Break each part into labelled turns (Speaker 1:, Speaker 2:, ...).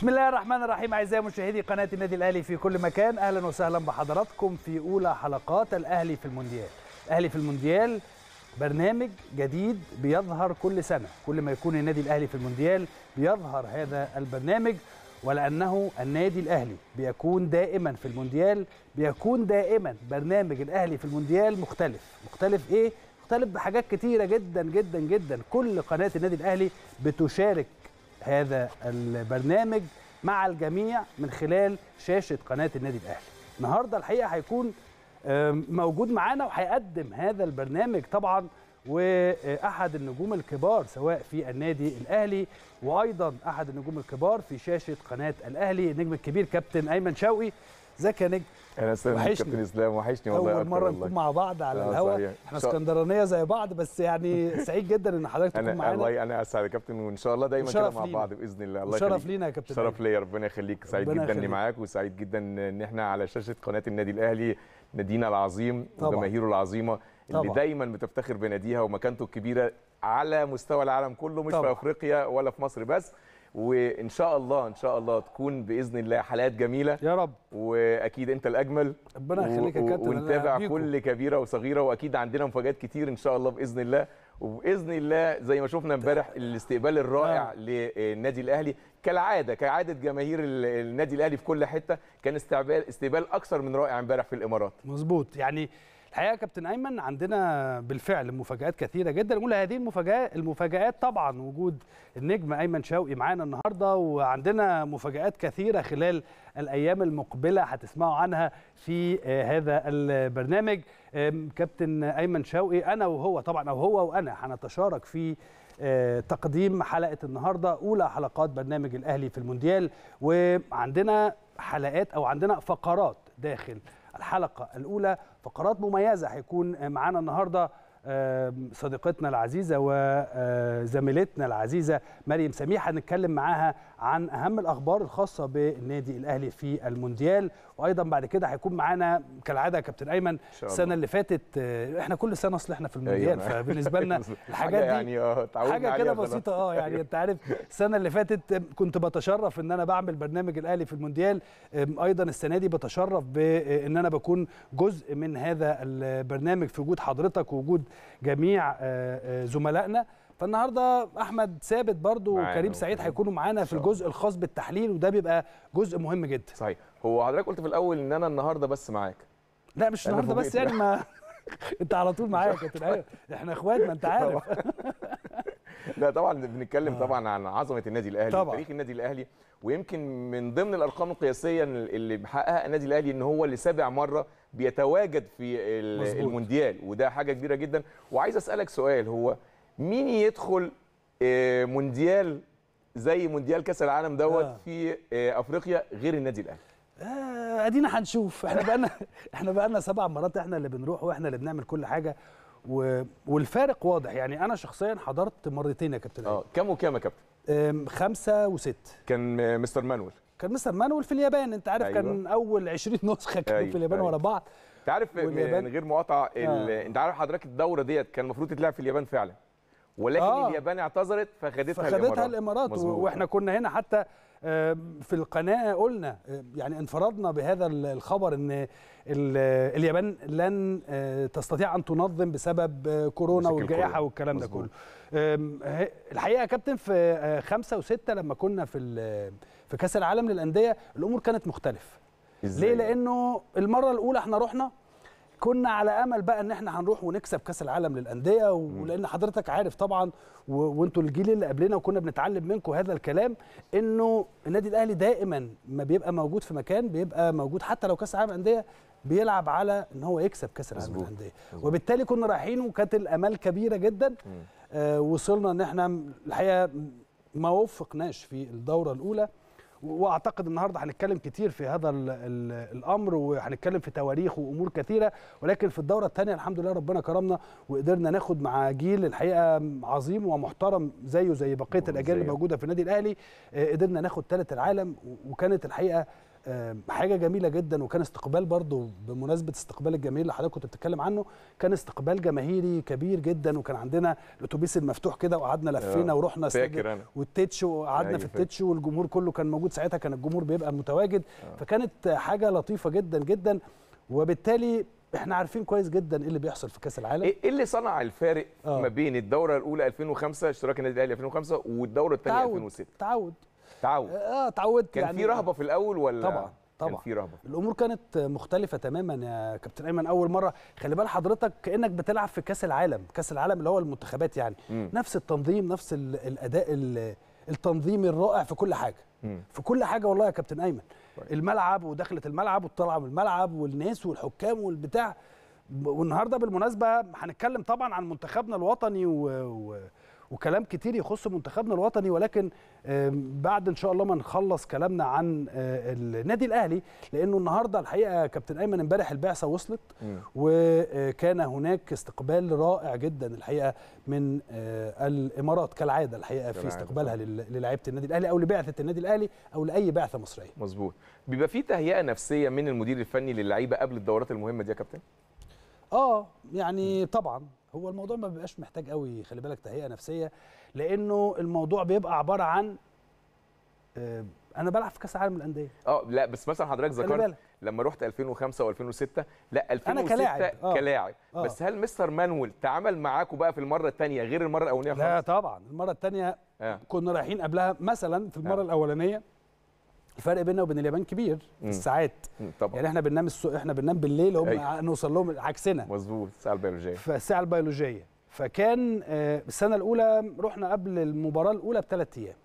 Speaker 1: بسم الله الرحمن الرحيم اعزائي مشاهدي قناه النادي الاهلي في كل مكان اهلا وسهلا بحضراتكم في اولى حلقات الاهلي في المونديال الاهلي في المونديال برنامج جديد بيظهر كل سنه كل ما يكون النادي الاهلي في المونديال بيظهر هذا البرنامج ولانه النادي الاهلي بيكون دائما في المونديال بيكون دائما برنامج الاهلي في المونديال مختلف مختلف ايه مختلف بحاجات كتيره جدا جدا جدا كل قناه النادي الاهلي بتشارك هذا البرنامج مع الجميع من خلال شاشه قناه النادي الاهلي النهارده الحقيقه هيكون موجود معانا وهيقدم هذا البرنامج طبعا واحد النجوم الكبار سواء في النادي الاهلي وايضا احد النجوم الكبار في شاشه قناه الاهلي النجم الكبير كابتن ايمن شوقي ازيك يا نجم
Speaker 2: انا استاذ كابتن اسلام وحشني والله
Speaker 1: اول مره نكون مع بعض على الهواء احنا اسكندرانيه زي بعض بس يعني سعيد جدا ان حضرتك تكون معانا
Speaker 2: والله انا اسعد يا كابتن وان شاء الله دايما كده مع بعض باذن الله الله
Speaker 1: شرف لينا يا كابتن
Speaker 2: شرف ليا ربنا يخليك سعيد جدا اني معاك وسعيد جدا ان احنا على شاشه قناه النادي الاهلي نادينا العظيم وجماهيره العظيمه اللي طبعا. دايما بتفتخر بناديها ومكانته الكبيره على مستوى العالم كله مش طبعا. في افريقيا ولا في مصر بس وان شاء الله ان شاء الله تكون باذن الله حلقات جميله
Speaker 1: يا رب
Speaker 2: واكيد انت الاجمل
Speaker 1: ربنا يخليك يا كابتن
Speaker 2: ونتابع كل كبيره وصغيره واكيد عندنا مفاجات كتير ان شاء الله باذن الله وباذن الله زي ما شفنا امبارح الاستقبال الرائع آه. للنادي الاهلي كالعاده كعاده جماهير النادي الاهلي في كل حته كان استقبال استقبال اكثر من رائع امبارح في الامارات
Speaker 1: مظبوط يعني الحقيقه يا كابتن ايمن عندنا بالفعل مفاجات كثيره جدا نقول هذه المفاجات المفاجات طبعا وجود النجم ايمن شوقي معانا النهارده وعندنا مفاجات كثيره خلال الايام المقبله هتسمعوا عنها في هذا البرنامج كابتن ايمن شوقي انا وهو طبعا او هو وانا هنتشارك في تقديم حلقه النهارده اولى حلقات برنامج الاهلي في المونديال وعندنا حلقات او عندنا فقرات داخل الحلقه الاولى فقرات مميزه هيكون معانا النهارده صديقتنا العزيزه وزميلتنا العزيزه مريم سميح هنتكلم معاها عن اهم الاخبار الخاصه بالنادي الاهلي في المونديال وايضا بعد كده هيكون معانا كالعاده يا كابتن ايمن السنه اللي فاتت احنا كل سنه اصل احنا في المونديال أيوة. فبالنسبه لنا الحاجات دي
Speaker 2: يعني اه
Speaker 1: حاجه كده بسيطه اه يعني انت عارف السنه اللي فاتت كنت بتشرف ان انا بعمل برنامج الاهلي في المونديال ايضا السنه دي بتشرف بان انا بكون جزء من هذا البرنامج في وجود حضرتك ووجود جميع زملائنا فالنهارده احمد ثابت برضو وكريم سعيد هيكونوا معانا في الجزء الخاص بالتحليل وده بيبقى جزء مهم جدا
Speaker 2: صحيح هو حضرتك قلت في الاول ان انا النهارده بس معاك
Speaker 1: لا مش النهارده بس يعني ما انت على طول معايا يا كابتن ايوه احنا اخوات ما انت عارف
Speaker 2: لا طبعا بنتكلم طبعا عن عظمه النادي الاهلي
Speaker 1: طبعا.
Speaker 2: تاريخ النادي الاهلي ويمكن من ضمن الارقام القياسيه اللي محققها النادي الاهلي ان هو لسابع مره بيتواجد في
Speaker 1: مظبوط.
Speaker 2: المونديال وده حاجه كبيره جدا وعايز اسالك سؤال هو مين يدخل مونديال زي مونديال كاس العالم دوت
Speaker 1: آه.
Speaker 2: في افريقيا غير النادي الاهلي
Speaker 1: آه، ادينا هنشوف احنا بقالنا احنا بقالنا سبع مرات احنا اللي بنروح واحنا اللي بنعمل كل حاجه و... والفارق واضح يعني انا شخصيا حضرت مرتين يا كابتن
Speaker 2: اه كام وكام يا كابتن
Speaker 1: أم، خمسة وست
Speaker 2: كان مستر مانويل
Speaker 1: كان مستر مانويل في اليابان انت عارف
Speaker 2: أيوة.
Speaker 1: كان اول 20 نسخه كانوا
Speaker 2: أيوة،
Speaker 1: في اليابان
Speaker 2: أيوة.
Speaker 1: ورا بعض
Speaker 2: انت عارف
Speaker 1: واليابان-
Speaker 2: من غير مقاطعه ال...
Speaker 1: آه.
Speaker 2: انت عارف حضرتك الدوره ديت كان المفروض تتلعب في اليابان فعلا ولكن
Speaker 1: آه.
Speaker 2: آه. اليابان اعتذرت فخدتها
Speaker 1: فخدتها
Speaker 2: الامارات
Speaker 1: الامارات و-
Speaker 2: مظبوط.
Speaker 1: واحنا كنا هنا حتى آم، في القناه قلنا آم، يعني انفردنا بهذا ال- الخبر ان ال- اليابان لن آه، تستطيع ان تنظم بسبب آه، كورونا
Speaker 2: مشاكل
Speaker 1: والجائحه
Speaker 2: كورونا.
Speaker 1: والكلام ده
Speaker 2: مظبوط.
Speaker 1: كله آم، ه- الحقيقه يا كابتن في آه، خمسة وستة لما كنا في ال- في كاس العالم للانديه الامور كانت مختلفه
Speaker 2: إزاي؟
Speaker 1: ليه لانه المره الاولى احنا رحنا كنا على امل بقى ان احنا هنروح ونكسب كاس العالم للانديه ولان حضرتك عارف طبعا و... وانتوا الجيل اللي قبلنا وكنا بنتعلم منكم هذا الكلام انه النادي الاهلي دائما ما بيبقى موجود في مكان بيبقى موجود حتى لو كاس العالم للانديه بيلعب على ان هو يكسب كاس العالم
Speaker 2: مظبوط.
Speaker 1: للانديه
Speaker 2: مظبوط.
Speaker 1: وبالتالي كنا رايحين وكانت الامال كبيره جدا آه وصلنا ان احنا الحقيقه ما وفقناش في الدوره الاولى واعتقد النهارده هنتكلم كتير في هذا ال ال الامر وهنتكلم في تواريخ وامور كثيره ولكن في الدوره الثانيه الحمد لله ربنا كرمنا وقدرنا ناخد مع جيل الحقيقه عظيم ومحترم زيه زي بقيه الاجيال اللي
Speaker 2: زيه.
Speaker 1: موجوده في النادي الاهلي آه، قدرنا ناخد ثالث العالم و- وكانت الحقيقه حاجه جميله جدا وكان استقبال برضو بمناسبه استقبال الجماهير اللي حضرتك كنت بتتكلم عنه كان استقبال جماهيري كبير جدا وكان عندنا الاتوبيس المفتوح كده وقعدنا لفينا ورحنا والتتش وقعدنا في التتش والجمهور كله كان موجود ساعتها كان الجمهور بيبقى متواجد فكانت حاجه لطيفه جدا جدا وبالتالي احنا عارفين كويس جدا ايه اللي بيحصل في كاس العالم
Speaker 2: ايه اللي صنع الفارق آه. ما بين الدوره الاولى 2005 اشتراك النادي الاهلي 2005 والدوره الثانيه 2006
Speaker 1: تعود
Speaker 2: تعود
Speaker 1: اه تعودت
Speaker 2: كان يعني في رهبه في الاول ولا
Speaker 1: طبعا طبعا
Speaker 2: كان في رهبه
Speaker 1: الامور كانت مختلفه تماما يا كابتن ايمن اول مره خلي بال حضرتك كانك بتلعب في كاس العالم كاس العالم اللي هو المنتخبات يعني م. نفس التنظيم نفس الاداء التنظيمي الرائع في كل حاجه م. في كل حاجه والله يا كابتن ايمن طيب. الملعب ودخله الملعب والطلعه من الملعب والناس والحكام والبتاع والنهارده بالمناسبه هنتكلم طبعا عن منتخبنا الوطني و... و... وكلام كتير يخص منتخبنا الوطني ولكن بعد ان شاء الله ما نخلص كلامنا عن النادي الاهلي لانه النهارده الحقيقه كابتن ايمن امبارح البعثه وصلت وكان هناك استقبال رائع جدا الحقيقه من الامارات كالعاده الحقيقه في استقبالها للاعيبه النادي الاهلي او لبعثه النادي الاهلي او لاي بعثه مصريه
Speaker 2: مظبوط بيبقى في تهيئه نفسيه من المدير الفني للعيبه قبل الدورات المهمه دي يا كابتن
Speaker 1: اه يعني طبعا هو الموضوع ما بيبقاش محتاج قوي خلي بالك تهيئه نفسيه لانه الموضوع بيبقى عباره عن آه انا بلعب في كاس العالم للانديه
Speaker 2: اه لا بس مثلا حضرتك ذكرت لما رحت 2005 و2006 لا 2006
Speaker 1: أنا كلاعب.
Speaker 2: آه. كلاعب آه. بس هل مستر مانويل تعامل معاكوا بقى في المره الثانيه غير المره الاولانيه
Speaker 1: خالص لا طبعا المره الثانيه آه. كنا رايحين قبلها مثلا في المره آه. الاولانيه الفرق بيننا وبين اليابان كبير في الساعات
Speaker 2: طبعا
Speaker 1: يعني احنا بننام السو... احنا بننام بالليل هم أي. نوصل لهم عكسنا
Speaker 2: مظبوط الساعه البيولوجيه
Speaker 1: فالساعه البيولوجيه فكان السنه الاولى رحنا قبل المباراه الاولى بثلاث ايام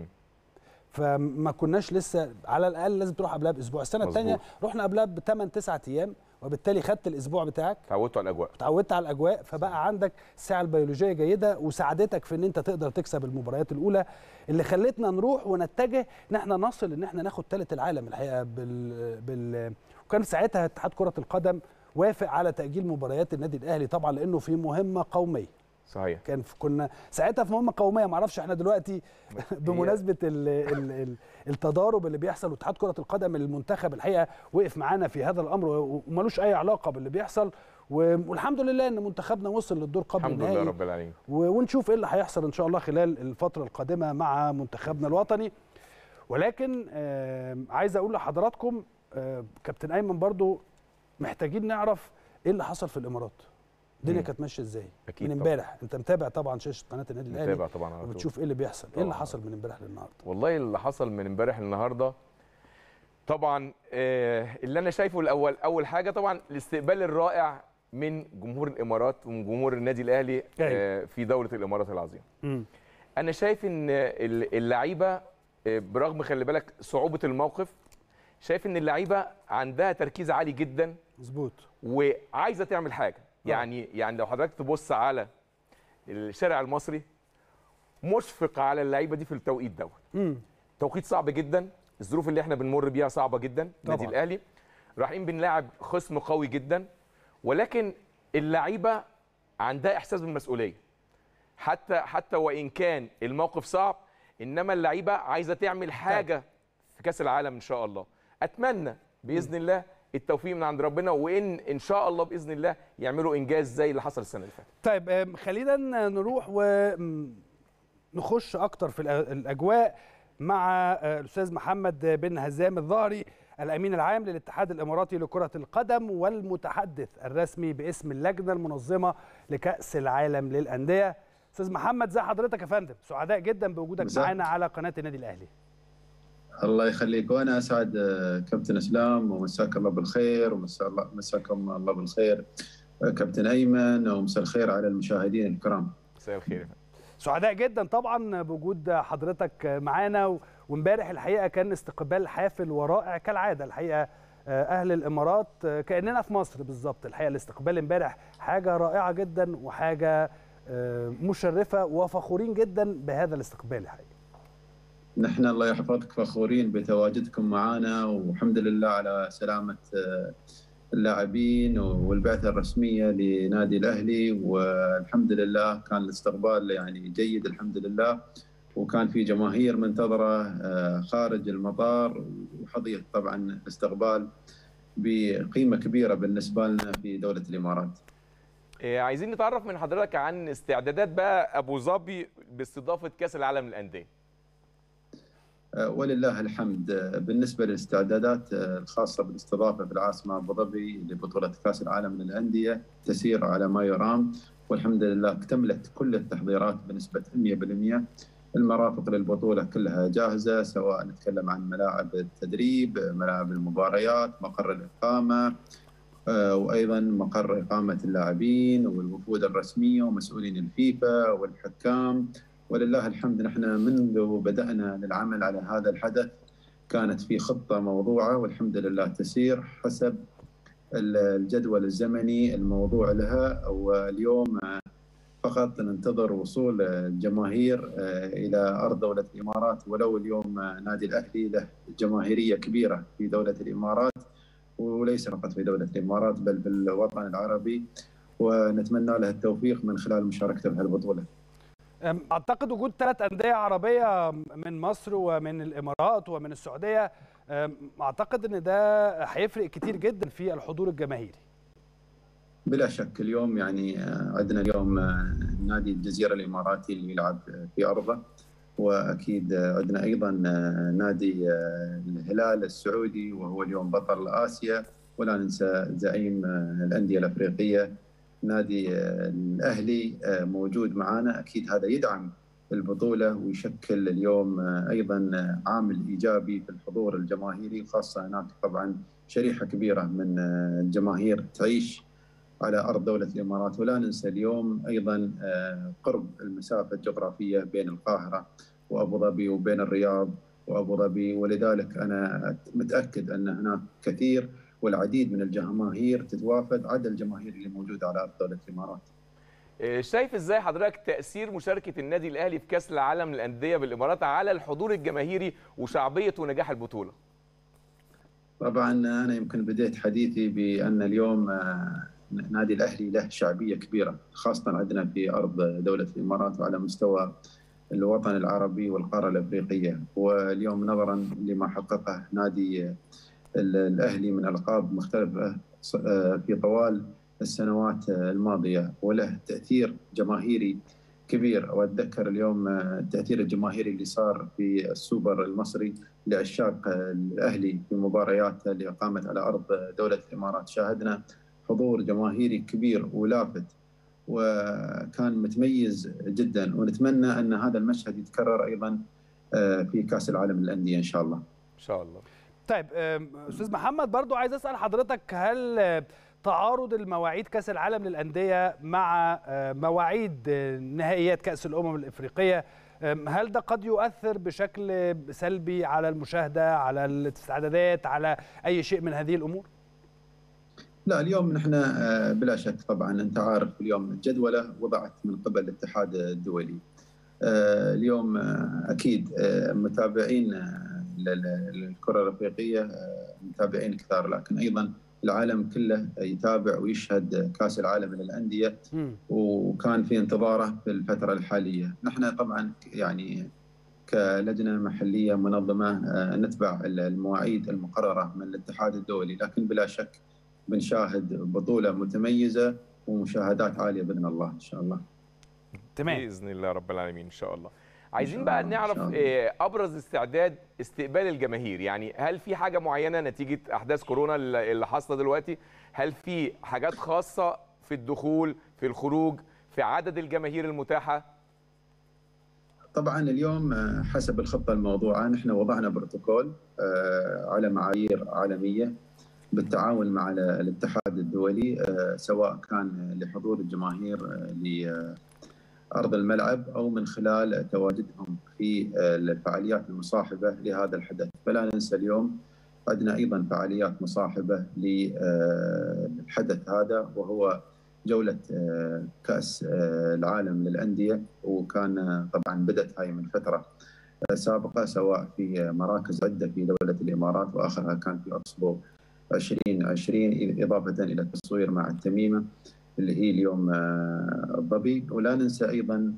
Speaker 1: فما كناش لسه على الاقل لازم تروح قبلها باسبوع السنه الثانيه رحنا قبلها بثمان تسعة ايام وبالتالي خدت الاسبوع بتاعك
Speaker 2: اتعودت على الاجواء
Speaker 1: اتعودت على الاجواء فبقى عندك الساعه البيولوجيه جيده وساعدتك في ان انت تقدر تكسب المباريات الاولى اللي خلتنا نروح ونتجه ان احنا نصل ان احنا ناخد ثالث العالم الحقيقه بال, بال... وكان ساعتها اتحاد كره القدم وافق على تاجيل مباريات النادي الاهلي طبعا لانه في مهمه قوميه
Speaker 2: صحيح
Speaker 1: كان في كنا ساعتها في مهمه قوميه ما اعرفش احنا دلوقتي بمناسبه ال ال ال التضارب اللي بيحصل واتحاد كره القدم المنتخب الحقيقه وقف معانا في هذا الامر وملوش اي علاقه باللي بيحصل والحمد لله ان منتخبنا وصل للدور قبل
Speaker 2: النهائي الحمد لله رب العالمين
Speaker 1: ونشوف ايه اللي هيحصل ان شاء الله خلال الفتره القادمه مع منتخبنا الوطني ولكن عايز اقول لحضراتكم كابتن ايمن برضو محتاجين نعرف ايه اللي حصل في الامارات الدنيا كانت ماشيه ازاي
Speaker 2: اكيد
Speaker 1: من امبارح انت متابع طبعا شاشه قناه النادي الاهلي
Speaker 2: متابع طبعا
Speaker 1: وبتشوف ايه اللي بيحصل ايه اللي حصل من امبارح للنهارده
Speaker 2: والله اللي حصل من امبارح للنهارده طبعا آه اللي انا شايفه الاول اول حاجه طبعا الاستقبال الرائع من جمهور الامارات ومن جمهور النادي الاهلي آه في دوله الامارات العظيمه انا شايف ان اللعيبه آه برغم خلي بالك صعوبه الموقف شايف ان اللعيبه عندها تركيز عالي جدا
Speaker 1: مظبوط
Speaker 2: وعايزه تعمل حاجه يعني يعني لو حضرتك تبص على الشارع المصري مشفق على اللعيبه دي في التوقيت دوت توقيت صعب جدا الظروف اللي احنا بنمر بيها صعبه جدا النادي الاهلي رايحين بنلاعب خصم قوي جدا ولكن اللعيبه عندها احساس بالمسؤوليه حتى حتى وان كان الموقف صعب انما اللعيبه عايزه تعمل حاجه في كاس العالم ان شاء الله اتمنى باذن الله التوفيق من عند ربنا وان ان شاء الله باذن الله يعملوا انجاز زي اللي حصل السنه اللي فاتت.
Speaker 1: طيب خلينا نروح ونخش اكتر في الاجواء مع الاستاذ محمد بن هزام الظهري الامين العام للاتحاد الاماراتي لكره القدم والمتحدث الرسمي باسم اللجنه المنظمه لكاس العالم للانديه. استاذ محمد زي حضرتك يا فندم سعداء جدا بوجودك معانا على قناه النادي الاهلي.
Speaker 3: الله يخليك وانا اسعد كابتن اسلام ومساك الله بالخير ومساكم الله بالخير كابتن ايمن ومساء الخير على المشاهدين الكرام
Speaker 2: مساء الخير
Speaker 1: سعداء جدا طبعا بوجود حضرتك معانا وامبارح الحقيقه كان استقبال حافل ورائع كالعاده الحقيقه اهل الامارات كاننا في مصر بالظبط الحقيقه الاستقبال امبارح حاجه رائعه جدا وحاجه مشرفه وفخورين جدا بهذا الاستقبال الحقيقه
Speaker 3: نحن الله يحفظك فخورين بتواجدكم معنا والحمد لله على سلامة اللاعبين والبعثة الرسمية لنادي الأهلي والحمد لله كان الاستقبال يعني جيد الحمد لله وكان في جماهير منتظرة خارج المطار وحظيت طبعا الاستقبال بقيمه كبيره بالنسبه لنا في دوله الامارات.
Speaker 2: عايزين نتعرف من حضرتك عن استعدادات بقى ابو ظبي باستضافه كاس العالم للانديه.
Speaker 3: ولله الحمد بالنسبه للاستعدادات الخاصه بالاستضافه في العاصمه ابو ظبي لبطوله كاس العالم للانديه تسير على ما يرام والحمد لله اكتملت كل التحضيرات بنسبه 100% المرافق للبطوله كلها جاهزه سواء نتكلم عن ملاعب التدريب، ملاعب المباريات، مقر الاقامه وايضا مقر اقامه اللاعبين والوفود الرسميه ومسؤولين الفيفا والحكام ولله الحمد نحن منذ بدانا للعمل على هذا الحدث كانت في خطه موضوعه والحمد لله تسير حسب الجدول الزمني الموضوع لها واليوم فقط ننتظر وصول الجماهير الى ارض دوله الامارات ولو اليوم نادي الاهلي له جماهيريه كبيره في دوله الامارات وليس فقط في دوله الامارات بل في الوطن العربي ونتمنى له التوفيق من خلال مشاركته في هالبطوله.
Speaker 1: اعتقد وجود ثلاث انديه عربيه من مصر ومن الامارات ومن السعوديه اعتقد ان ده هيفرق كتير جدا في الحضور الجماهيري.
Speaker 3: بلا شك اليوم يعني عندنا اليوم نادي الجزيره الاماراتي اللي يلعب في ارضه واكيد عندنا ايضا نادي الهلال السعودي وهو اليوم بطل اسيا ولا ننسى زعيم الانديه الافريقيه نادي الاهلي موجود معنا اكيد هذا يدعم البطوله ويشكل اليوم ايضا عامل ايجابي في الحضور الجماهيري خاصه هناك طبعا شريحه كبيره من الجماهير تعيش على ارض دوله الامارات ولا ننسى اليوم ايضا قرب المسافه الجغرافيه بين القاهره وابو ظبي وبين الرياض وابو ظبي ولذلك انا متاكد ان هناك كثير والعديد من الجماهير تتوافد عدد الجماهير اللي موجوده على ارض دوله الامارات.
Speaker 2: شايف ازاي حضرتك تاثير مشاركه النادي الاهلي في كاس العالم للانديه بالامارات على الحضور الجماهيري وشعبيه ونجاح البطوله؟
Speaker 3: طبعا انا يمكن بديت حديثي بان اليوم نادي الاهلي له شعبيه كبيره خاصه عندنا في ارض دوله الامارات وعلى مستوى الوطن العربي والقاره الافريقيه واليوم نظرا لما حققه نادي الاهلي من القاب مختلفه في طوال السنوات الماضيه وله تاثير جماهيري كبير واتذكر اليوم التاثير الجماهيري اللي صار في السوبر المصري لعشاق الاهلي في مبارياته اللي اقامت على ارض دوله الامارات شاهدنا حضور جماهيري كبير ولافت وكان متميز جدا ونتمنى ان هذا المشهد يتكرر ايضا في كاس العالم للانديه ان شاء الله.
Speaker 2: ان شاء الله.
Speaker 1: طيب استاذ محمد برضو عايز اسال حضرتك هل تعارض المواعيد كاس العالم للانديه مع مواعيد نهائيات كاس الامم الافريقيه هل ده قد يؤثر بشكل سلبي على المشاهده على الاستعدادات على اي شيء من هذه الامور؟
Speaker 3: لا اليوم نحن بلا شك طبعا انت عارف اليوم الجدوله وضعت من قبل الاتحاد الدولي. اليوم اكيد متابعين للكره الافريقيه متابعين كثار لكن ايضا العالم كله يتابع ويشهد كاس العالم للانديه وكان في انتظاره في الفتره الحاليه، نحن طبعا يعني كلجنه محليه منظمه نتبع المواعيد المقرره من الاتحاد الدولي لكن بلا شك بنشاهد بطوله متميزه ومشاهدات عاليه باذن الله ان شاء الله.
Speaker 2: تمام باذن الله رب العالمين ان شاء الله. عايزين بقى نعرف ابرز استعداد استقبال الجماهير يعني هل في حاجه معينه نتيجه احداث كورونا اللي حاصله دلوقتي هل في حاجات خاصه في الدخول في الخروج في عدد الجماهير المتاحه
Speaker 3: طبعا اليوم حسب الخطه الموضوعه نحن وضعنا بروتوكول على معايير عالميه بالتعاون مع الاتحاد الدولي سواء كان لحضور الجماهير ارض الملعب او من خلال تواجدهم في الفعاليات المصاحبه لهذا الحدث، فلا ننسى اليوم عندنا ايضا فعاليات مصاحبه للحدث هذا وهو جوله كاس العالم للانديه وكان طبعا بدات هاي من فتره سابقه سواء في مراكز عده في دوله الامارات واخرها كان في اكسبو 2020 اضافه الى التصوير مع التميمه اللي هي اليوم الظبي ولا ننسى ايضا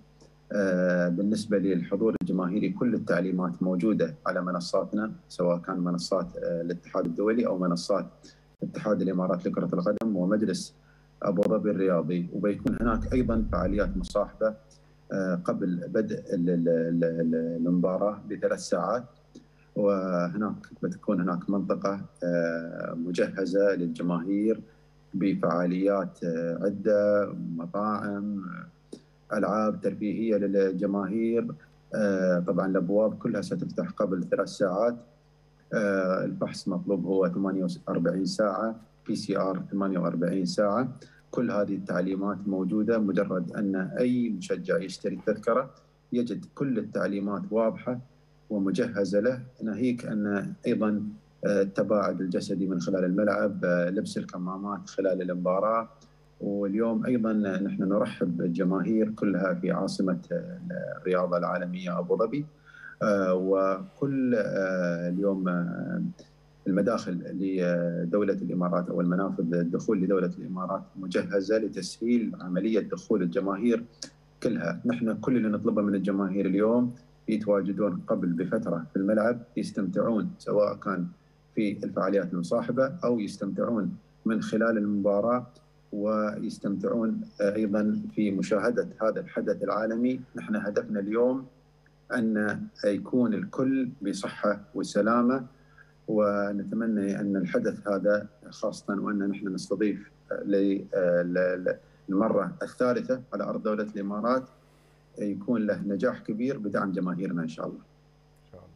Speaker 3: بالنسبة للحضور الجماهيري كل التعليمات موجودة على منصاتنا سواء كان منصات الاتحاد الدولي أو منصات اتحاد الإمارات لكرة القدم ومجلس أبو ظبي الرياضي وبيكون هناك أيضا فعاليات مصاحبة قبل بدء المباراة بثلاث ساعات وهناك بتكون هناك منطقة مجهزة للجماهير بفعاليات عدة مطاعم ألعاب ترفيهية للجماهير طبعا الأبواب كلها ستفتح قبل ثلاث ساعات الفحص مطلوب هو 48 ساعة بي سي ار 48 ساعة كل هذه التعليمات موجودة مجرد أن أي مشجع يشتري التذكرة يجد كل التعليمات واضحة ومجهزة له ناهيك أن أيضا التباعد الجسدي من خلال الملعب لبس الكمامات خلال المباراة واليوم أيضا نحن نرحب بالجماهير كلها في عاصمة الرياضة العالمية أبو ظبي وكل اليوم المداخل لدولة الإمارات أو المنافذ الدخول لدولة الإمارات مجهزة لتسهيل عملية دخول الجماهير كلها نحن كل اللي نطلبه من الجماهير اليوم يتواجدون قبل بفترة في الملعب يستمتعون سواء كان في الفعاليات المصاحبة أو يستمتعون من خلال المباراة ويستمتعون أيضا في مشاهدة هذا الحدث العالمي نحن هدفنا اليوم أن يكون الكل بصحة وسلامة ونتمنى أن الحدث هذا خاصة وأن نحن نستضيف للمرة الثالثة على أرض دولة الإمارات يكون له نجاح كبير بدعم جماهيرنا إن شاء الله إن شاء الله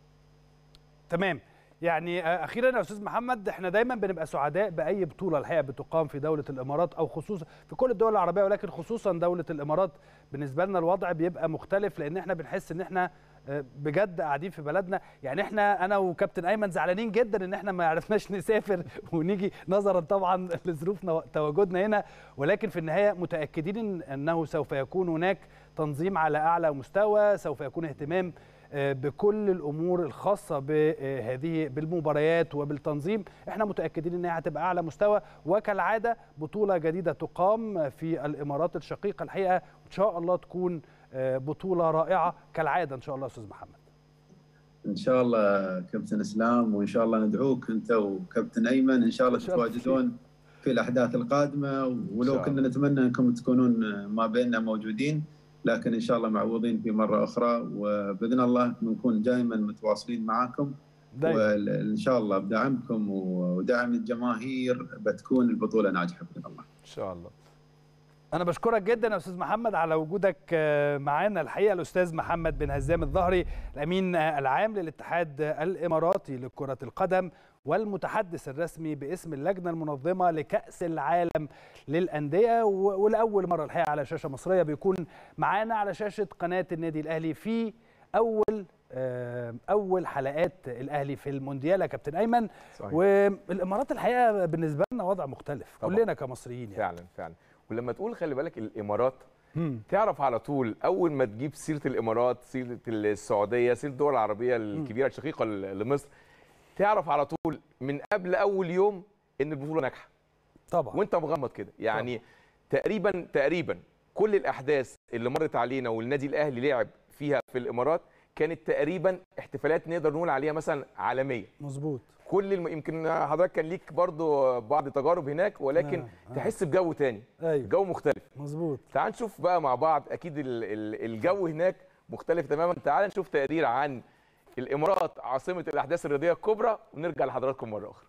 Speaker 1: تمام يعني اخيرا يا استاذ محمد احنا دايما بنبقى سعداء باي بطوله الحقيقه بتقام في دوله الامارات او خصوصا في كل الدول العربيه ولكن خصوصا دوله الامارات بالنسبه لنا الوضع بيبقى مختلف لان احنا بنحس ان احنا بجد قاعدين في بلدنا يعني احنا انا وكابتن ايمن زعلانين جدا ان احنا ما عرفناش نسافر ونيجي نظرا طبعا لظروفنا تواجدنا هنا ولكن في النهايه متاكدين انه سوف يكون هناك تنظيم على اعلى مستوى سوف يكون اهتمام بكل الامور الخاصه بهذه بالمباريات وبالتنظيم احنا متاكدين انها هتبقى اعلى مستوى وكالعاده بطوله جديده تقام في الامارات الشقيقه الحقيقه وان شاء الله تكون بطوله رائعه كالعاده ان شاء الله استاذ محمد
Speaker 3: ان شاء الله كابتن اسلام وان شاء الله ندعوك انت وكابتن ايمن ان شاء الله تتواجدون في الاحداث القادمه ولو كنا نتمنى انكم تكونون ما بيننا موجودين لكن ان شاء الله معوضين في مره اخرى وباذن الله بنكون دائما متواصلين معاكم وان شاء الله بدعمكم ودعم الجماهير بتكون البطوله ناجحه باذن الله.
Speaker 2: ان شاء الله.
Speaker 1: انا بشكرك جدا يا استاذ محمد على وجودك معانا الحقيقه الاستاذ محمد بن هزام الظهري الامين العام للاتحاد الاماراتي لكره القدم والمتحدث الرسمي باسم اللجنه المنظمه لكاس العالم للانديه ولاول مره الحقيقه على شاشه مصريه بيكون معانا على شاشه قناه النادي الاهلي في اول اول حلقات الاهلي في المونديال يا كابتن ايمن صحيح. والامارات الحقيقه بالنسبه لنا وضع مختلف طبعا. كلنا كمصريين يعني.
Speaker 2: فعلا فعلا ولما تقول خلي بالك الامارات مم. تعرف على طول اول ما تجيب سيره الامارات سيره السعوديه سيره الدول العربيه الكبيره الشقيقه لمصر تعرف على طول من قبل اول يوم ان البطوله ناجحه
Speaker 1: طبعا
Speaker 2: وانت مغمض كده يعني طبعا. تقريبا تقريبا كل الاحداث اللي مرت علينا والنادي الاهلي لعب فيها في الامارات كانت تقريبا احتفالات نقدر نقول عليها مثلا عالميه
Speaker 1: مظبوط
Speaker 2: كل الم... يمكن حضرتك كان ليك برضو بعض تجارب هناك ولكن آه. آه. تحس بجو تاني
Speaker 1: أيوه.
Speaker 2: جو مختلف
Speaker 1: مظبوط
Speaker 2: تعال نشوف بقى مع بعض اكيد الجو هناك مختلف تماما تعال نشوف تقرير عن الامارات عاصمه الاحداث الرياضيه الكبرى ونرجع لحضراتكم مره اخرى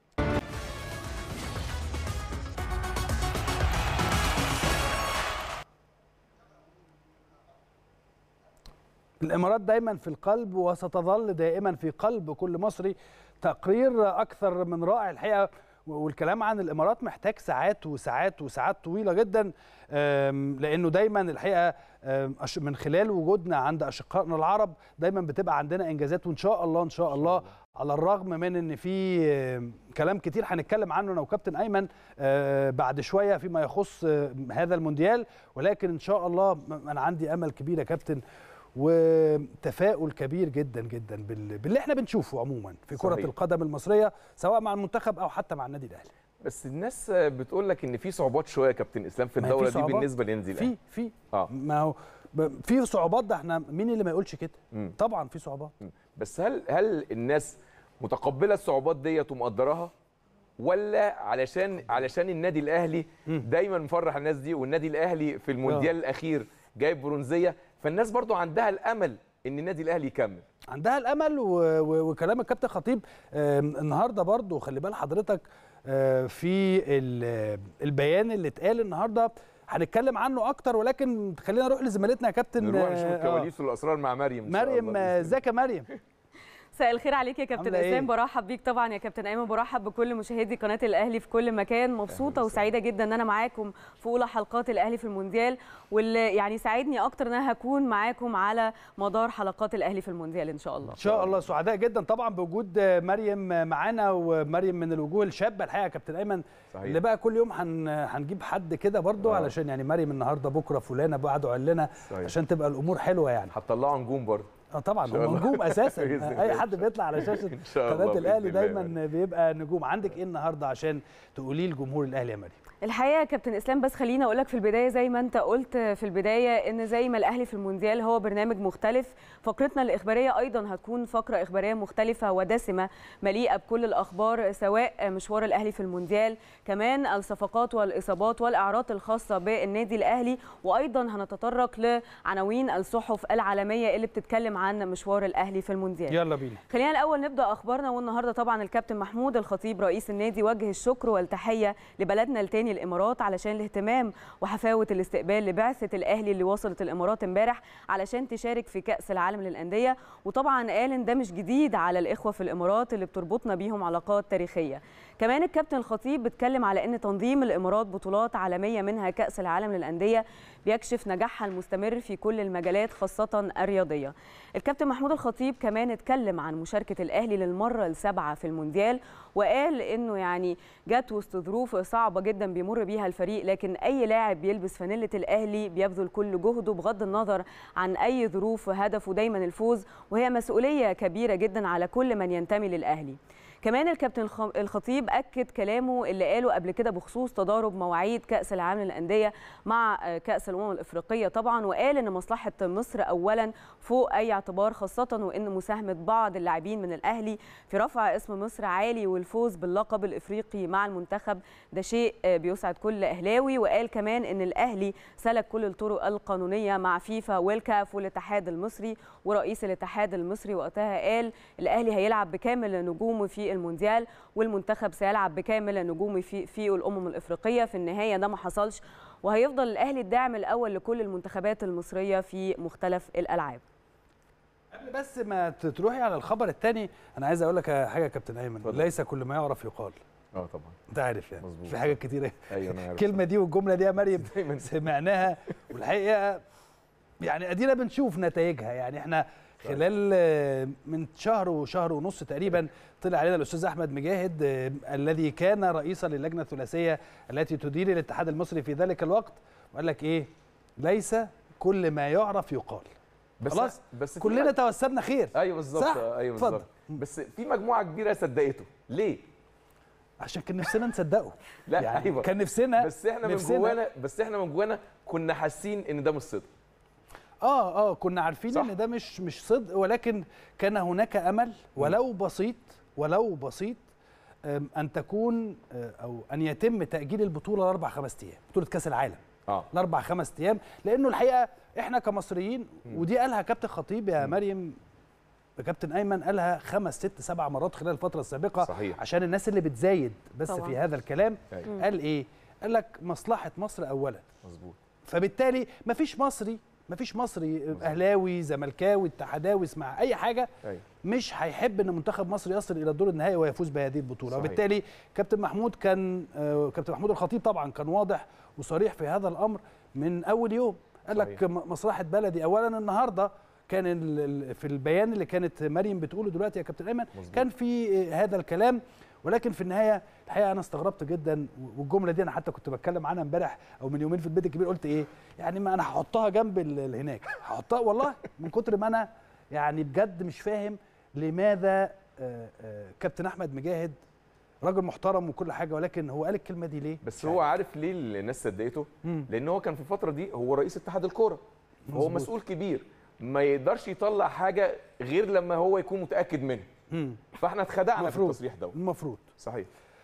Speaker 1: الامارات دايما في القلب وستظل دائما في قلب كل مصري تقرير اكثر من رائع الحقيقه والكلام عن الامارات محتاج ساعات وساعات وساعات طويله جدا لانه دايما الحقيقه من خلال وجودنا عند اشقائنا العرب دايما بتبقى عندنا انجازات وان شاء الله ان شاء الله على الرغم من ان في كلام كتير هنتكلم عنه انا وكابتن ايمن بعد شويه فيما يخص هذا المونديال ولكن ان شاء الله انا عندي امل كبير يا كابتن وتفاؤل كبير جدا جدا باللي احنا بنشوفه عموما في كره صحيح. القدم المصريه سواء مع المنتخب او حتى مع النادي الاهلي
Speaker 2: بس الناس بتقول لك ان في صعوبات شويه يا كابتن اسلام في الدوره دي بالنسبه للنادي
Speaker 1: الاهلي في في اه ما هو في صعوبات ده احنا مين اللي ما يقولش كده
Speaker 2: مم.
Speaker 1: طبعا في صعوبات
Speaker 2: مم. بس هل هل الناس متقبله الصعوبات ديت ومقدراها ولا علشان علشان النادي الاهلي دايما مفرح الناس دي والنادي الاهلي في المونديال الاخير جايب برونزيه فالناس برضو عندها الامل ان النادي الاهلي يكمل
Speaker 1: عندها الامل و... و... وكلام الكابتن خطيب آم، النهارده برضو خلي بال حضرتك آه، في ال- البيان اللي اتقال النهارده هنتكلم عنه اكتر ولكن خلينا نروح لزميلتنا يا كابتن
Speaker 2: نروح نشوف
Speaker 1: آه،
Speaker 2: الكواليس والاسرار مع مريم إن شاء الله
Speaker 1: مريم
Speaker 2: بإذن
Speaker 1: آه،
Speaker 2: الله.
Speaker 1: ازيك يا مريم
Speaker 4: مساء الخير عليك يا كابتن
Speaker 1: عاملة إيه؟
Speaker 4: اسلام برحب بيك طبعا يا كابتن ايمن برحب بكل مشاهدي قناه الاهلي في كل مكان مبسوطه وسعيده جدا ان انا معاكم في اولى حلقات الاهلي في المونديال واللي يعني ساعدني اكتر ان انا هكون معاكم على مدار حلقات الاهلي في المونديال ان شاء الله
Speaker 1: ان شاء الله سعداء جدا طبعا بوجود آه، مريم آه، معانا ومريم من الوجوه الشابه الحقيقه يا كابتن ايمن
Speaker 2: صحيح.
Speaker 1: اللي بقى كل يوم هن... هنجيب حد كده برضو
Speaker 2: آه.
Speaker 1: علشان يعني مريم النهارده بكره فلانه بعدوا علنا
Speaker 2: صحيح.
Speaker 1: عشان تبقى الامور حلوه يعني
Speaker 2: هتطلعوا نجوم برضه
Speaker 1: اه طبعا
Speaker 2: إن شاء
Speaker 1: هو
Speaker 2: الله.
Speaker 1: نجوم اساسا
Speaker 2: بإذن
Speaker 1: اي
Speaker 2: الله.
Speaker 1: حد بيطلع على شاشه
Speaker 2: إن شاء الله
Speaker 1: قناه
Speaker 2: بإذن
Speaker 1: الاهلي
Speaker 2: الله يا
Speaker 1: دايما بيبقى نجوم عندك ايه النهارده عشان تقولي لجمهور الاهلي يا مريم
Speaker 4: الحقيقه يا كابتن اسلام بس خليني اقول لك في البدايه زي ما انت قلت في البدايه ان زي ما الاهلي في المونديال هو برنامج مختلف فقرتنا الاخباريه ايضا هتكون فقره اخباريه مختلفه ودسمه مليئه بكل الاخبار سواء مشوار الاهلي في المونديال كمان الصفقات والاصابات والاعراض الخاصه بالنادي الاهلي وايضا هنتطرق لعناوين الصحف العالميه اللي بتتكلم عن مشوار الاهلي في المونديال
Speaker 1: يلا بينا
Speaker 4: خلينا الاول نبدا اخبارنا والنهارده طبعا الكابتن محمود الخطيب رئيس النادي وجه الشكر والتحيه لبلدنا التاني الامارات علشان الاهتمام وحفاوه الاستقبال لبعثه الاهلي اللي وصلت الامارات امبارح علشان تشارك في كاس العالم للانديه وطبعا قال ان ده مش جديد على الاخوه في الامارات اللي بتربطنا بيهم علاقات تاريخيه كمان الكابتن الخطيب بيتكلم على ان تنظيم الامارات بطولات عالميه منها كاس العالم للانديه بيكشف نجاحها المستمر في كل المجالات خاصه الرياضيه الكابتن محمود الخطيب كمان اتكلم عن مشاركه الاهلي للمره السابعه في المونديال وقال انه يعني جت وسط ظروف صعبه جدا بيمر بيها الفريق لكن اي لاعب بيلبس فانيله الاهلي بيبذل كل جهده بغض النظر عن اي ظروف هدفه دايما الفوز وهي مسؤوليه كبيره جدا على كل من ينتمي للاهلي كمان الكابتن الخ- الخطيب اكد كلامه اللي قاله قبل كده بخصوص تضارب مواعيد كاس العالم للانديه مع آه، كاس الامم الافريقيه طبعا وقال ان مصلحه مصر اولا فوق اي اعتبار خاصه وان مساهمه بعض اللاعبين من الاهلي في رفع اسم مصر عالي والفوز باللقب الافريقي مع المنتخب ده شيء آه، بيسعد كل اهلاوي وقال كمان ان الاهلي سلك كل الطرق القانونيه مع فيفا والكاف والاتحاد المصري ورئيس الاتحاد المصري وقتها قال الاهلي هيلعب بكامل نجومه في المونديال والمنتخب سيلعب بكامل نجومه في في الامم الافريقيه في النهايه ده ما حصلش وهيفضل الاهلي الداعم الاول لكل المنتخبات المصريه في مختلف الالعاب
Speaker 1: قبل بس ما ت- تروحي على الخبر الثاني انا عايز اقول لك حاجه يا كابتن ايمن
Speaker 2: اتفضل.
Speaker 1: ليس كل ما يعرف يقال
Speaker 2: اه طبعا
Speaker 1: انت عارف يعني
Speaker 2: مظبوط.
Speaker 1: في حاجات كتيره
Speaker 2: ايوه انا عارف
Speaker 1: الكلمه دي والجمله دي يا مريم
Speaker 2: دايما
Speaker 1: سمعناها والحقيقه يعني ادينا بنشوف نتائجها يعني احنا خلال آه، من شهر وشهر ونص تقريبا طلع علينا الاستاذ احمد مجاهد آه، الذي كان رئيسا للجنه الثلاثيه التي تدير الاتحاد المصري في ذلك الوقت وقال لك ايه ليس كل ما يعرف يقال
Speaker 2: بس
Speaker 1: خلاص
Speaker 2: بس في
Speaker 1: كلنا توسمنا خير
Speaker 2: ايوه بالظبط
Speaker 1: صح؟
Speaker 2: ايوه
Speaker 1: اتفضل.
Speaker 2: بالظبط بس في مجموعه كبيره صدقته ليه
Speaker 1: عشان كان نفسنا نصدقه
Speaker 2: لا
Speaker 1: يعني
Speaker 2: ايوه
Speaker 1: كان نفسنا
Speaker 2: بس احنا من
Speaker 1: نفسنا-
Speaker 2: جوانا بس احنا من جوانا كنا حاسين ان ده مش صدق
Speaker 1: اه اه كنا عارفين
Speaker 2: صح.
Speaker 1: ان ده مش مش صدق ولكن كان هناك امل ولو بسيط ولو بسيط آم، ان تكون آه، او ان يتم تاجيل البطوله لاربع خمس ايام بطوله كاس العالم
Speaker 2: اه
Speaker 1: لاربع خمس ايام لانه الحقيقه احنا كمصريين ودي قالها كابتن خطيب يا مريم كابتن ايمن قالها خمس ست سبع مرات خلال الفتره السابقه
Speaker 2: صحيح.
Speaker 1: عشان الناس اللي بتزايد بس
Speaker 4: طبعاً.
Speaker 1: في هذا الكلام
Speaker 2: أيوة.
Speaker 1: قال ايه قال لك مصلحه مصر اولا
Speaker 2: مظبوط
Speaker 1: فبالتالي مفيش مصري مفيش مصري اهلاوي زملكاوي اتحداوي اسمع اي حاجه
Speaker 2: ايوه
Speaker 1: مش هيحب ان منتخب مصر يصل الى الدور النهائي ويفوز بهذه البطوله
Speaker 2: صحيح.
Speaker 1: وبالتالي كابتن محمود كان آه، كابتن محمود الخطيب طبعا كان واضح وصريح في هذا الامر من اول يوم قال لك
Speaker 2: صحيح.
Speaker 1: م- مصلحه بلدي اولا النهارده كان ال- ال- في البيان اللي كانت مريم بتقوله دلوقتي يا كابتن ايمن
Speaker 2: مظبوط.
Speaker 1: كان في آه، هذا الكلام ولكن في النهايه الحقيقه انا استغربت جدا والجمله دي انا حتى كنت بتكلم عنها امبارح او من يومين في البيت الكبير قلت ايه يعني ما انا هحطها جنب ال- ال- هناك هحطها والله من كتر ما انا يعني بجد مش فاهم لماذا آه، آه، كابتن احمد مجاهد راجل محترم وكل حاجه ولكن هو قال الكلمه دي ليه
Speaker 2: بس
Speaker 1: مش
Speaker 2: هو
Speaker 1: عارف.
Speaker 2: عارف ليه الناس صدقته
Speaker 1: مم.
Speaker 2: لان هو كان في الفتره دي هو رئيس اتحاد الكوره هو مسؤول كبير ما يقدرش يطلع حاجه غير لما هو يكون متاكد منها فاحنا اتخدعنا في التصريح ده
Speaker 1: المفروض
Speaker 2: صحيح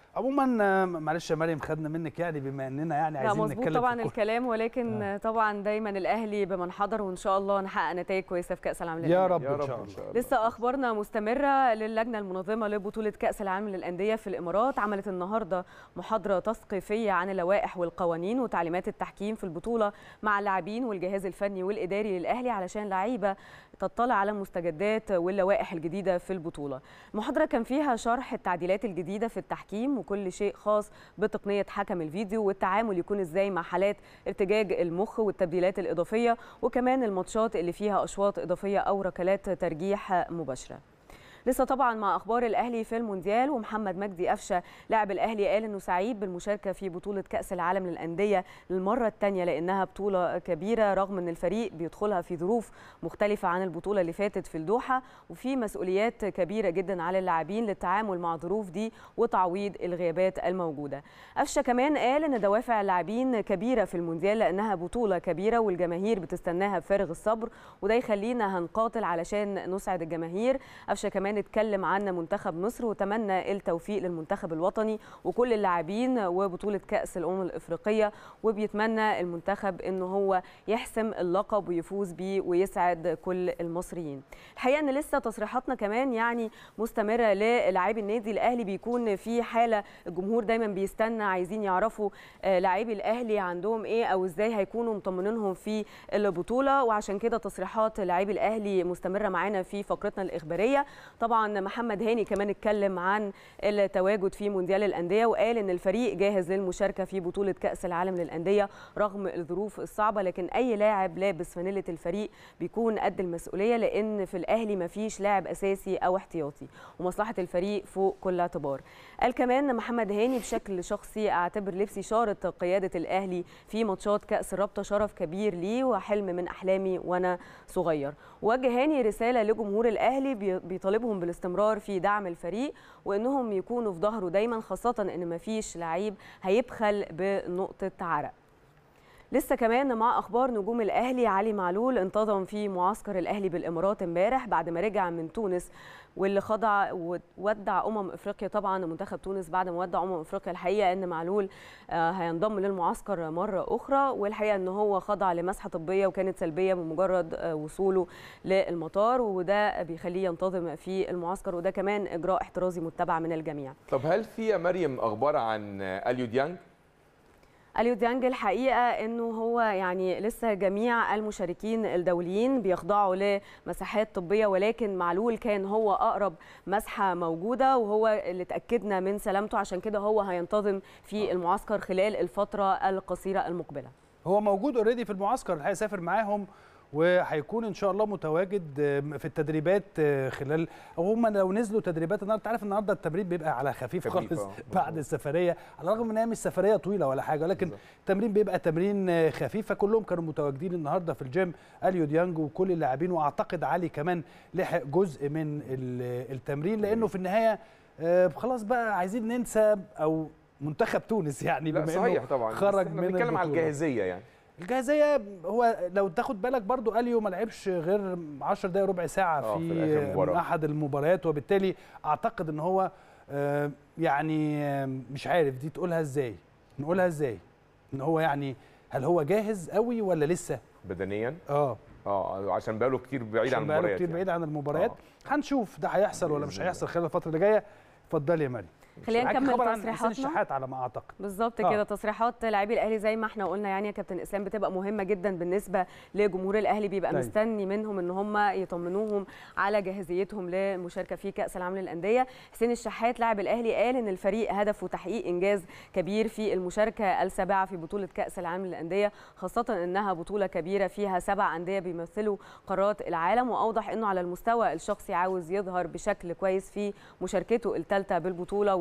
Speaker 1: عموما معلش يا مريم خدنا منك يعني بما اننا يعني عايزين
Speaker 4: مظبوط
Speaker 1: نتكلم
Speaker 4: طبعا الكلام ولكن آه. طبعا دايما الاهلي بمن حضر وان شاء الله نحقق نتائج كويسه في كاس العالم
Speaker 1: يا رب, يا رب ان شاء الله
Speaker 4: لسه اخبارنا مستمره للجنه المنظمه لبطوله كاس العالم للانديه في الامارات عملت النهارده محاضره تثقيفيه عن اللوائح والقوانين وتعليمات التحكيم في البطوله مع اللاعبين والجهاز الفني والاداري للاهلي علشان لعيبه تطلع على المستجدات واللوائح الجديده في البطوله المحاضره كان فيها شرح التعديلات الجديده في التحكيم وكل شيء خاص بتقنيه حكم الفيديو والتعامل يكون ازاي مع حالات ارتجاج المخ والتبديلات الاضافيه وكمان الماتشات اللي فيها اشواط اضافيه او ركلات ترجيح مباشره لسه طبعا مع اخبار الاهلي في المونديال ومحمد مجدي قفشه لاعب الاهلي قال انه سعيد بالمشاركه في بطوله كاس العالم للانديه للمره الثانيه لانها بطوله كبيره رغم ان الفريق بيدخلها في ظروف مختلفه عن البطوله اللي فاتت في الدوحه وفي مسؤوليات كبيره جدا على اللاعبين للتعامل مع الظروف دي وتعويض الغيابات الموجوده قفشه كمان قال ان دوافع اللاعبين كبيره في المونديال لانها بطوله كبيره والجماهير بتستناها بفارغ الصبر وده يخلينا هنقاتل علشان نسعد الجماهير قفشه كمان اتكلم عن منتخب مصر وتمنى التوفيق للمنتخب الوطني وكل اللاعبين وبطوله كاس الامم الافريقيه وبيتمنى المنتخب ان هو يحسم اللقب ويفوز بيه ويسعد كل المصريين الحقيقه ان لسه تصريحاتنا كمان يعني مستمره للاعبي النادي الاهلي بيكون في حاله الجمهور دايما بيستنى عايزين يعرفوا لاعبي الاهلي عندهم ايه او ازاي هيكونوا مطمنينهم في البطوله وعشان كده تصريحات لاعبي الاهلي مستمره معانا في فقرتنا الاخباريه طبعا محمد هاني كمان اتكلم عن التواجد في مونديال الانديه وقال ان الفريق جاهز للمشاركه في بطوله كاس العالم للانديه رغم الظروف الصعبه لكن اي لاعب لابس فانيله الفريق بيكون قد المسؤوليه لان في الاهلي ما فيش لاعب اساسي او احتياطي ومصلحه الفريق فوق كل اعتبار قال كمان محمد هاني بشكل شخصي اعتبر لبسي شاره قياده الاهلي في ماتشات كاس الرابطه شرف كبير لي وحلم من احلامي وانا صغير وجه هاني رساله لجمهور الاهلي بيطالبهم بالاستمرار في دعم الفريق وانهم يكونوا في ظهره دايما خاصه ان مفيش لعيب هيبخل بنقطه عرق لسه كمان مع اخبار نجوم الاهلي علي معلول انتظم في معسكر الاهلي بالامارات امبارح بعد ما رجع من تونس واللي خضع وودع امم افريقيا طبعا منتخب تونس بعد ما ودع امم افريقيا الحقيقه ان معلول هينضم للمعسكر مره اخرى والحقيقه ان هو خضع لمسحه طبيه وكانت سلبيه بمجرد وصوله للمطار وده بيخليه ينتظم في المعسكر وده كمان اجراء احترازي متبع من الجميع
Speaker 2: طب هل في يا مريم اخبار عن اليو ديانج
Speaker 4: اليو ديانج الحقيقه انه هو يعني لسه جميع المشاركين الدوليين بيخضعوا لمساحات طبيه ولكن معلول كان هو اقرب مسحه موجوده وهو اللي اتاكدنا من سلامته عشان كده هو هينتظم في المعسكر خلال الفتره القصيره المقبله
Speaker 1: هو موجود اوريدي في المعسكر هيسافر معاهم وهيكون ان شاء الله متواجد في التدريبات خلال او هم لو نزلوا تدريبات النهارده انت عارف النهارده التمرين بيبقى على خفيف, خفيف خالص بعد السفريه على الرغم ان هي مش سفريه طويله ولا حاجه ولكن التمرين بيبقى تمرين خفيف فكلهم كانوا متواجدين النهارده في الجيم اليو ديانج وكل اللاعبين واعتقد علي كمان لحق جزء من التمرين لانه في النهايه خلاص بقى عايزين ننسى او منتخب تونس يعني
Speaker 2: بما صحيح طبعا
Speaker 1: خرج من
Speaker 2: بنتكلم على الجاهزيه يعني
Speaker 1: الجاهزيه هو لو تاخد بالك برضو اليو ما لعبش غير 10 دقائق ربع ساعه في, في احد المباريات وبالتالي اعتقد ان هو يعني مش عارف دي تقولها ازاي نقولها ازاي ان هو يعني هل هو جاهز قوي ولا لسه
Speaker 2: بدنيا
Speaker 1: اه
Speaker 2: اه عشان بقاله كتير بعيد عن المباريات
Speaker 1: بقاله كتير بعيد عن المباريات آه. هنشوف ده هيحصل ولا مش هيحصل خلال الفتره اللي جايه اتفضلي يا مريم
Speaker 4: خلينا نكمل تصريحاتنا
Speaker 1: الشحات على ما اعتقد
Speaker 4: بالظبط آه. كده تصريحات لاعبي الاهلي زي ما احنا قلنا يعني يا كابتن اسلام بتبقى مهمه جدا بالنسبه لجمهور الاهلي بيبقى طيب. مستني منهم ان هم يطمنوهم على جاهزيتهم للمشاركه في كاس العالم للانديه حسين الشحات لاعب الاهلي قال ان الفريق هدفه تحقيق انجاز كبير في المشاركه السابعه في بطوله كاس العالم للانديه خاصه انها بطوله كبيره فيها سبع انديه بيمثلوا قارات العالم واوضح انه على المستوى الشخصي عاوز يظهر بشكل كويس في مشاركته الثالثه بالبطوله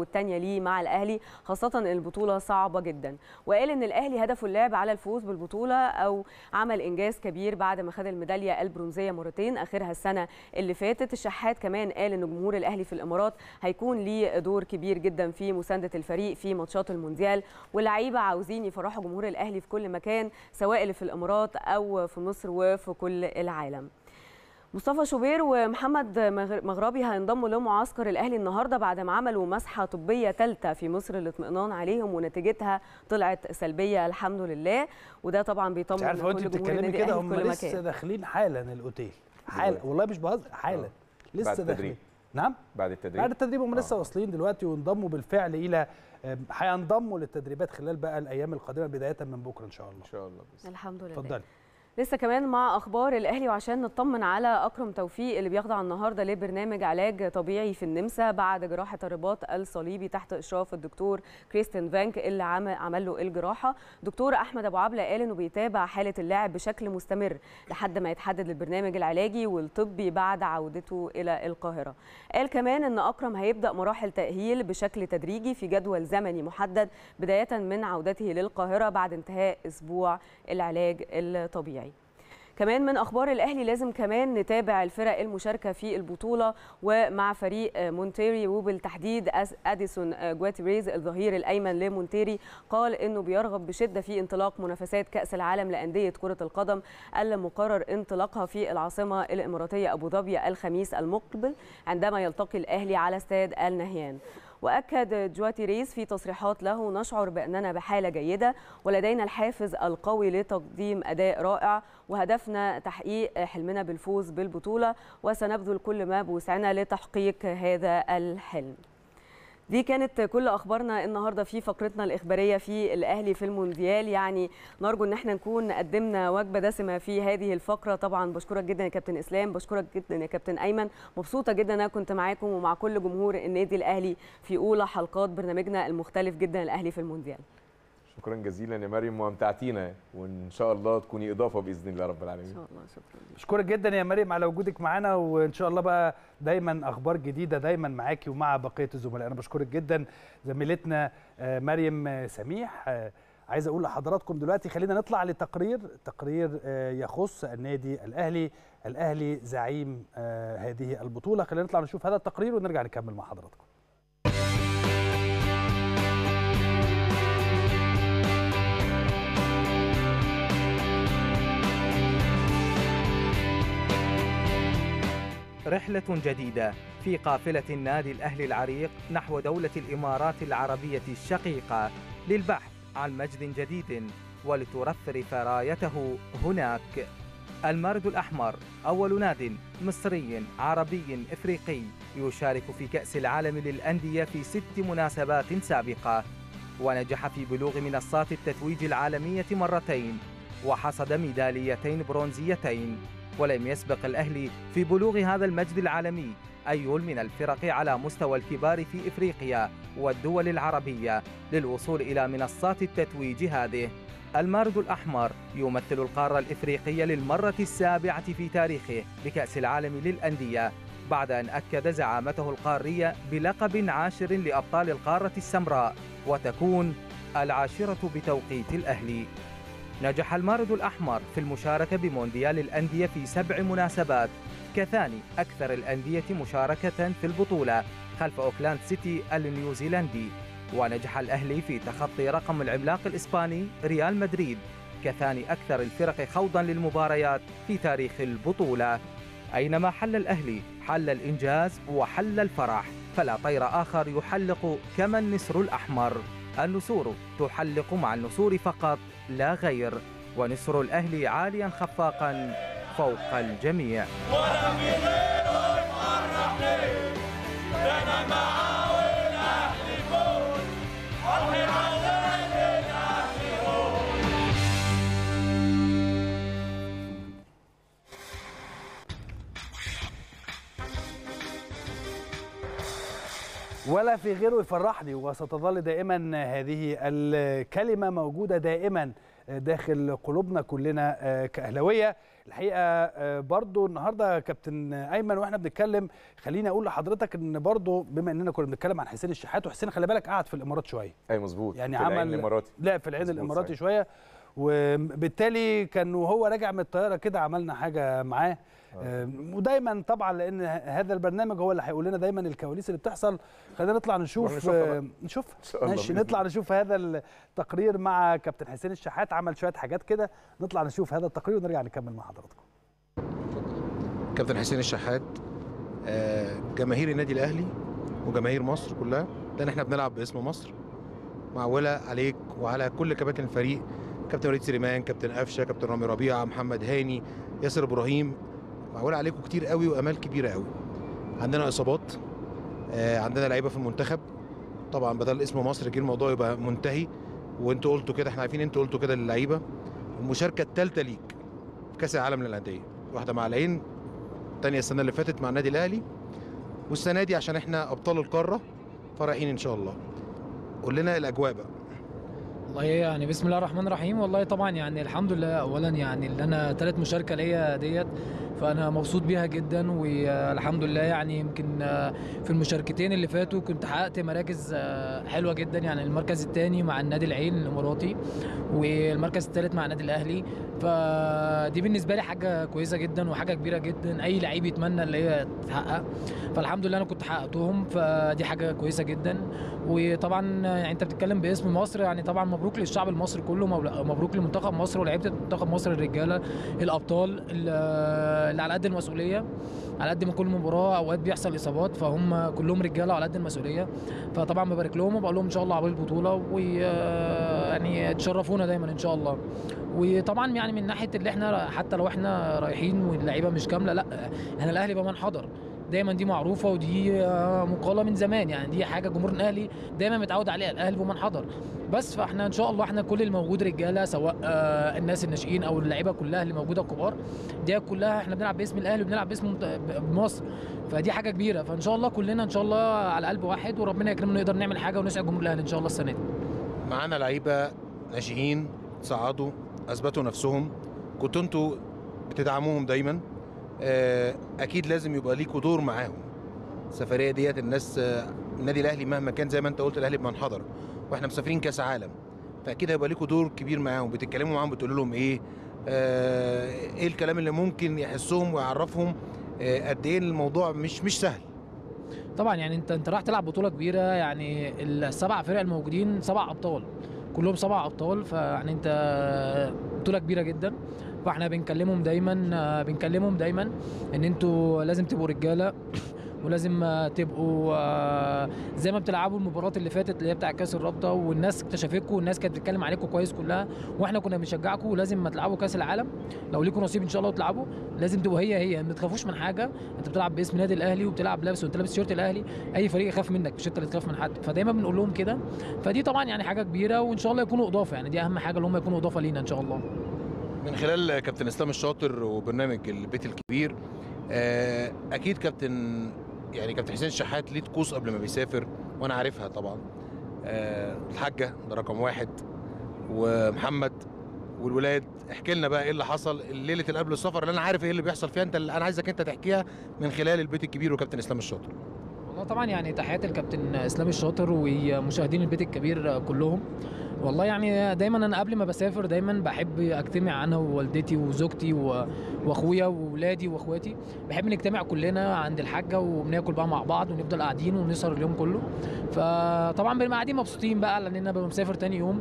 Speaker 4: والثانيه ليه مع الاهلي خاصه ان البطوله صعبه جدا وقال ان الاهلي هدفه اللعب على الفوز بالبطوله او عمل انجاز كبير بعد ما خد الميداليه البرونزيه مرتين اخرها السنه اللي فاتت الشحات كمان قال ان جمهور الاهلي في الامارات هيكون ليه دور كبير جدا في مسانده الفريق في ماتشات المونديال واللعيبه عاوزين يفرحوا جمهور الاهلي في كل مكان سواء اللي في الامارات او في مصر وفي كل العالم مصطفى شوبير ومحمد مغربي هينضموا لمعسكر الاهلي النهارده بعد ما عملوا مسحه طبيه ثالثه في مصر للاطمئنان عليهم ونتيجتها طلعت سلبيه الحمد لله وده طبعا بيطمن
Speaker 1: كل جمهور النادي كده هم لسه مكان. داخلين حالا الاوتيل حالا والله مش بهزر حالا لسه داخلين نعم
Speaker 2: بعد التدريب
Speaker 1: بعد التدريب هم لسه واصلين دلوقتي وانضموا بالفعل الى هينضموا للتدريبات خلال بقى الايام القادمه بدايه من بكره ان شاء الله
Speaker 2: ان شاء الله
Speaker 4: بس. الحمد لله
Speaker 1: اتفضلي
Speaker 4: لسه كمان مع اخبار الاهلي وعشان نطمن على اكرم توفيق اللي بيخضع النهارده لبرنامج علاج طبيعي في النمسا بعد جراحه الرباط الصليبي تحت اشراف الدكتور كريستين فانك اللي عمل له الجراحه دكتور احمد ابو عبله قال انه بيتابع حاله اللاعب بشكل مستمر لحد ما يتحدد البرنامج العلاجي والطبي بعد عودته الى القاهره قال كمان ان اكرم هيبدا مراحل تاهيل بشكل تدريجي في جدول زمني محدد بدايه من عودته للقاهره بعد انتهاء اسبوع العلاج الطبيعي كمان من اخبار الاهلي لازم كمان نتابع الفرق المشاركه في البطوله ومع فريق مونتيري وبالتحديد اديسون جواتيريز الظهير الايمن لمونتيري قال انه بيرغب بشده في انطلاق منافسات كاس العالم لانديه كره القدم المقرر انطلاقها في العاصمه الاماراتيه ابو ظبي الخميس المقبل عندما يلتقي الاهلي على استاد النهيان واكد جواتي ريس في تصريحات له نشعر باننا بحاله جيده ولدينا الحافز القوي لتقديم اداء رائع وهدفنا تحقيق حلمنا بالفوز بالبطوله وسنبذل كل ما بوسعنا لتحقيق هذا الحلم دي كانت كل اخبارنا النهارده في فقرتنا الاخباريه في الاهلي في المونديال يعني نرجو ان احنا نكون قدمنا وجبه دسمه في هذه الفقره طبعا بشكرك جدا يا كابتن اسلام بشكرك جدا يا كابتن ايمن مبسوطه جدا ان انا كنت معاكم ومع كل جمهور النادي الاهلي في اولى حلقات برنامجنا المختلف جدا الاهلي في المونديال
Speaker 2: شكرا جزيلا يا مريم وامتعتينا وان شاء الله تكوني اضافه باذن الله رب العالمين
Speaker 4: ان شاء الله شكرا
Speaker 1: اشكرك جدا يا مريم على وجودك معانا وان شاء الله بقى دايما اخبار جديده دايما معاكي ومع بقيه الزملاء انا بشكرك جدا زميلتنا مريم سميح عايز اقول لحضراتكم دلوقتي خلينا نطلع لتقرير تقرير يخص النادي الاهلي الاهلي زعيم هذه البطوله خلينا نطلع نشوف هذا التقرير ونرجع نكمل مع حضراتكم
Speaker 5: رحلة جديدة في قافلة النادي الأهلي العريق نحو دولة الإمارات العربية الشقيقة للبحث عن مجد جديد ولترفرف رايته هناك المارد الأحمر أول ناد مصري عربي إفريقي يشارك في كأس العالم للأندية في ست مناسبات سابقة ونجح في بلوغ منصات التتويج العالمية مرتين وحصد ميداليتين برونزيتين ولم يسبق الأهلي في بلوغ هذا المجد العالمي أي من الفرق على مستوى الكبار في إفريقيا والدول العربية للوصول إلى منصات التتويج هذه المارد الأحمر يمثل القارة الإفريقية للمرة السابعة في تاريخه بكأس العالم للأندية بعد أن أكد زعامته القارية بلقب عاشر لأبطال القارة السمراء وتكون العاشرة بتوقيت الأهلي نجح المارد الأحمر في المشاركة بمونديال الأندية في سبع مناسبات كثاني أكثر الأندية مشاركة في البطولة خلف أوكلاند سيتي النيوزيلندي ونجح الأهلي في تخطي رقم العملاق الإسباني ريال مدريد كثاني أكثر الفرق خوضا للمباريات في تاريخ البطولة أينما حل الأهلي حل الإنجاز وحل الفرح فلا طير آخر يحلق كما النسر الأحمر النسور تحلق مع النسور فقط لا غير ونسر الأهلي عاليا خفاقا فوق الجميع
Speaker 1: ولا في غيره يفرحني وستظل دائما هذه الكلمة موجودة دائما داخل قلوبنا كلنا كأهلوية الحقيقه برضو النهارده كابتن ايمن واحنا بنتكلم خليني اقول لحضرتك ان برضو بما اننا كنا بنتكلم عن حسين الشحات وحسين خلي بالك قعد في الامارات شويه
Speaker 2: اي مظبوط
Speaker 1: يعني
Speaker 2: في
Speaker 1: عمل
Speaker 2: العين الاماراتي
Speaker 1: لا في العين الاماراتي شويه وبالتالي كان وهو راجع من الطياره كده عملنا حاجه معاه ودايما طبعا لان هذا البرنامج هو اللي هيقول لنا دايما الكواليس اللي بتحصل خلينا نطلع نشوف نشوف ماشي نطلع نشوف هذا التقرير مع كابتن حسين الشحات عمل شويه حاجات كده نطلع نشوف هذا التقرير ونرجع نكمل مع حضراتكم
Speaker 6: كابتن حسين الشحات جماهير النادي الاهلي وجماهير مصر كلها لان احنا بنلعب باسم مصر معوله عليك وعلى كل كباتن الفريق كابتن وليد سليمان كابتن قفشه كابتن رامي ربيعه محمد هاني ياسر ابراهيم معقول عليكم كتير قوي وامال كبيره قوي عندنا اصابات آه عندنا لعيبه في المنتخب طبعا بدل اسم مصر جه الموضوع يبقى منتهي وانتوا قلتوا كده احنا عارفين انتوا قلتوا كده للعيبه المشاركه الثالثه ليك في كاس العالم للانديه واحده مع العين الثانيه السنه اللي فاتت مع النادي الاهلي والسنه دي عشان احنا ابطال القاره فرحين ان شاء الله قول لنا الاجواء بقى
Speaker 7: والله يعني بسم الله الرحمن الرحيم والله طبعا يعني الحمد لله اولا يعني اللي انا ثالث مشاركه ليا ديت فانا مبسوط بيها جدا والحمد لله يعني يمكن في المشاركتين اللي فاتوا كنت حققت مراكز حلوه جدا يعني المركز الثاني مع النادي العين الاماراتي والمركز الثالث مع النادي الاهلي فدي بالنسبه لي حاجه كويسه جدا وحاجه كبيره جدا اي لعيب يتمنى اللي هي تتحقق فالحمد لله انا كنت حققتهم فدي حاجه كويسه جدا وطبعا يعني انت بتتكلم باسم مصر يعني طبعا مبروك للشعب المصري كله مبروك لمنتخب مصر ولاعيبه منتخب مصر الرجاله الابطال اللي على قد المسؤوليه على قد ما كل مباراه اوقات بيحصل اصابات فهم كلهم رجاله على قد المسؤوليه فطبعا ببارك لهم وبقول لهم ان شاء الله عقبال البطوله ويعني تشرفونا دايما ان شاء الله وطبعا يعني من ناحيه اللي احنا حتى لو احنا رايحين واللعيبه مش كامله لا احنا الاهلي بمن حضر دايما دي معروفه ودي مقاله من زمان يعني دي حاجه جمهور الاهلي دايما متعود عليها الاهلي بمن حضر بس فاحنا ان شاء الله احنا كل الموجود رجاله سواء الناس الناشئين او اللعيبه كلها اللي موجوده الكبار دي كلها احنا بنلعب باسم الاهلي وبنلعب باسم مصر فدي حاجه كبيره فان شاء الله كلنا ان شاء الله على قلب واحد وربنا يكرمنا نقدر نعمل حاجه ونسعد جمهور الاهلي ان شاء الله السنه دي
Speaker 6: معانا لعيبه ناشئين صعدوا اثبتوا نفسهم كنتوا انتوا بتدعموهم دايما اكيد لازم يبقى ليكوا دور معاهم السفريه ديت الناس النادي الاهلي مهما كان زي ما انت قلت الاهلي بمن حضر واحنا مسافرين كاس عالم فاكيد هيبقى ليكوا دور كبير معاهم بتتكلموا معاهم بتقولوا لهم ايه آه ايه الكلام اللي ممكن يحسهم ويعرفهم آه قد ايه الموضوع مش مش سهل
Speaker 7: طبعا يعني انت انت رايح تلعب بطوله كبيره يعني السبع فرق الموجودين سبع ابطال كلهم سبع ابطال فيعني انت بطوله كبيره جدا فاحنا بنكلمهم دايما بنكلمهم دايما ان انتوا لازم تبقوا رجاله ولازم تبقوا زي ما بتلعبوا المباريات اللي فاتت اللي هي بتاع كاس الرابطه والناس اكتشفتكم والناس كانت بتتكلم عليكم كويس كلها واحنا كنا بنشجعكم ولازم ما تلعبوا كاس العالم لو ليكم نصيب ان شاء الله تلعبوا لازم تبقوا هي هي ما تخافوش من حاجه انت بتلعب باسم النادي الاهلي وبتلعب لابس وانت لابس تيشيرت الاهلي اي فريق يخاف منك مش انت اللي تخاف من حد فدايما بنقول لهم كده فدي طبعا يعني حاجه كبيره وان شاء الله يكونوا اضافه يعني دي اهم حاجه اللي هم يكونوا اضافه لينا ان شاء الله
Speaker 6: من خلال كابتن اسلام الشاطر وبرنامج البيت الكبير اكيد كابتن يعني كابتن حسين الشحات ليه طقوس قبل ما بيسافر وانا عارفها طبعا الحاجه ده رقم واحد ومحمد والولاد احكي لنا بقى ايه اللي حصل ليله اللي قبل السفر اللي انا عارف ايه اللي بيحصل فيها انت انا عايزك انت تحكيها من خلال البيت الكبير وكابتن اسلام الشاطر
Speaker 7: والله طبعا يعني تحياتي للكابتن اسلام الشاطر ومشاهدين البيت الكبير كلهم والله يعني دايما انا قبل ما بسافر دايما بحب اجتمع انا ووالدتي وزوجتي واخويا واولادي واخواتي بحب نجتمع كلنا عند الحاجه وبناكل بقى مع بعض ونفضل قاعدين ونسهر اليوم كله فطبعا بنبقى قاعدين مبسوطين بقى لان انا ببقى مسافر تاني يوم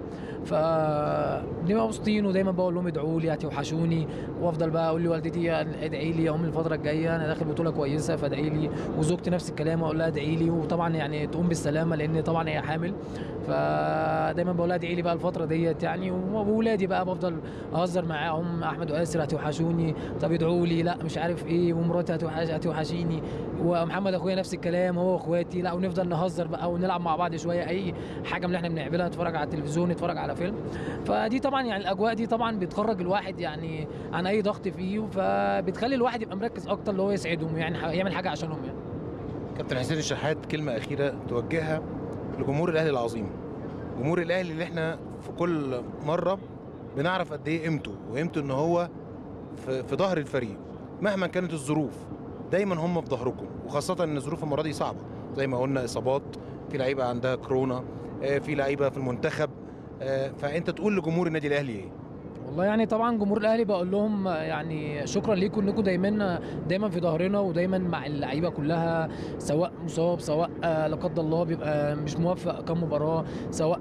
Speaker 7: فبنبقى مبسوطين ودايما بقول لهم ادعوا لي هتوحشوني وافضل بقى اقول لوالدتي ادعي لي يا ام الفتره الجايه انا داخل بطوله كويسه فادعي لي وزوجتي نفس الكلام اقول لها ادعي لي وطبعا يعني تقوم بالسلامه لان طبعا هي حامل فدايما بقول لها ادعي لي بقى الفتره ديت يعني واولادي بقى بفضل اهزر معاهم احمد واسر هتوحشوني طب ادعوا لي لا مش عارف ايه ومراتي هتوحش هتوحشيني ومحمد اخويا نفس الكلام هو واخواتي لا ونفضل نهزر بقى ونلعب مع بعض شويه اي حاجه من اللي احنا بنعملها نتفرج على التلفزيون نتفرج على فيلم فدي طبعا يعني الاجواء دي طبعا بتخرج الواحد يعني عن اي ضغط فيه فبتخلي الواحد يبقى مركز اكتر اللي هو يسعدهم يعني يعمل حاجه عشانهم يعني
Speaker 6: كابتن حسين الشحات كلمه اخيره توجهها لجمهور الاهلي العظيم جمهور الاهلي اللي احنا في كل مره بنعرف قد ايه قيمته وقيمته ان هو في, في ظهر الفريق مهما كانت الظروف دايما هم في ظهركم وخاصه ان الظروف المره دي صعبه زي ما قلنا اصابات في لعيبه عندها كورونا في لعيبه في المنتخب فانت تقول لجمهور النادي الاهلي ايه
Speaker 7: والله يعني طبعا جمهور الاهلي بقول لهم يعني شكرا ليكم انكم دايما دايما في ظهرنا ودايما مع اللعيبه كلها سواء مصاب سواء لا قدر الله بيبقى مش موفق كم مباراه سواء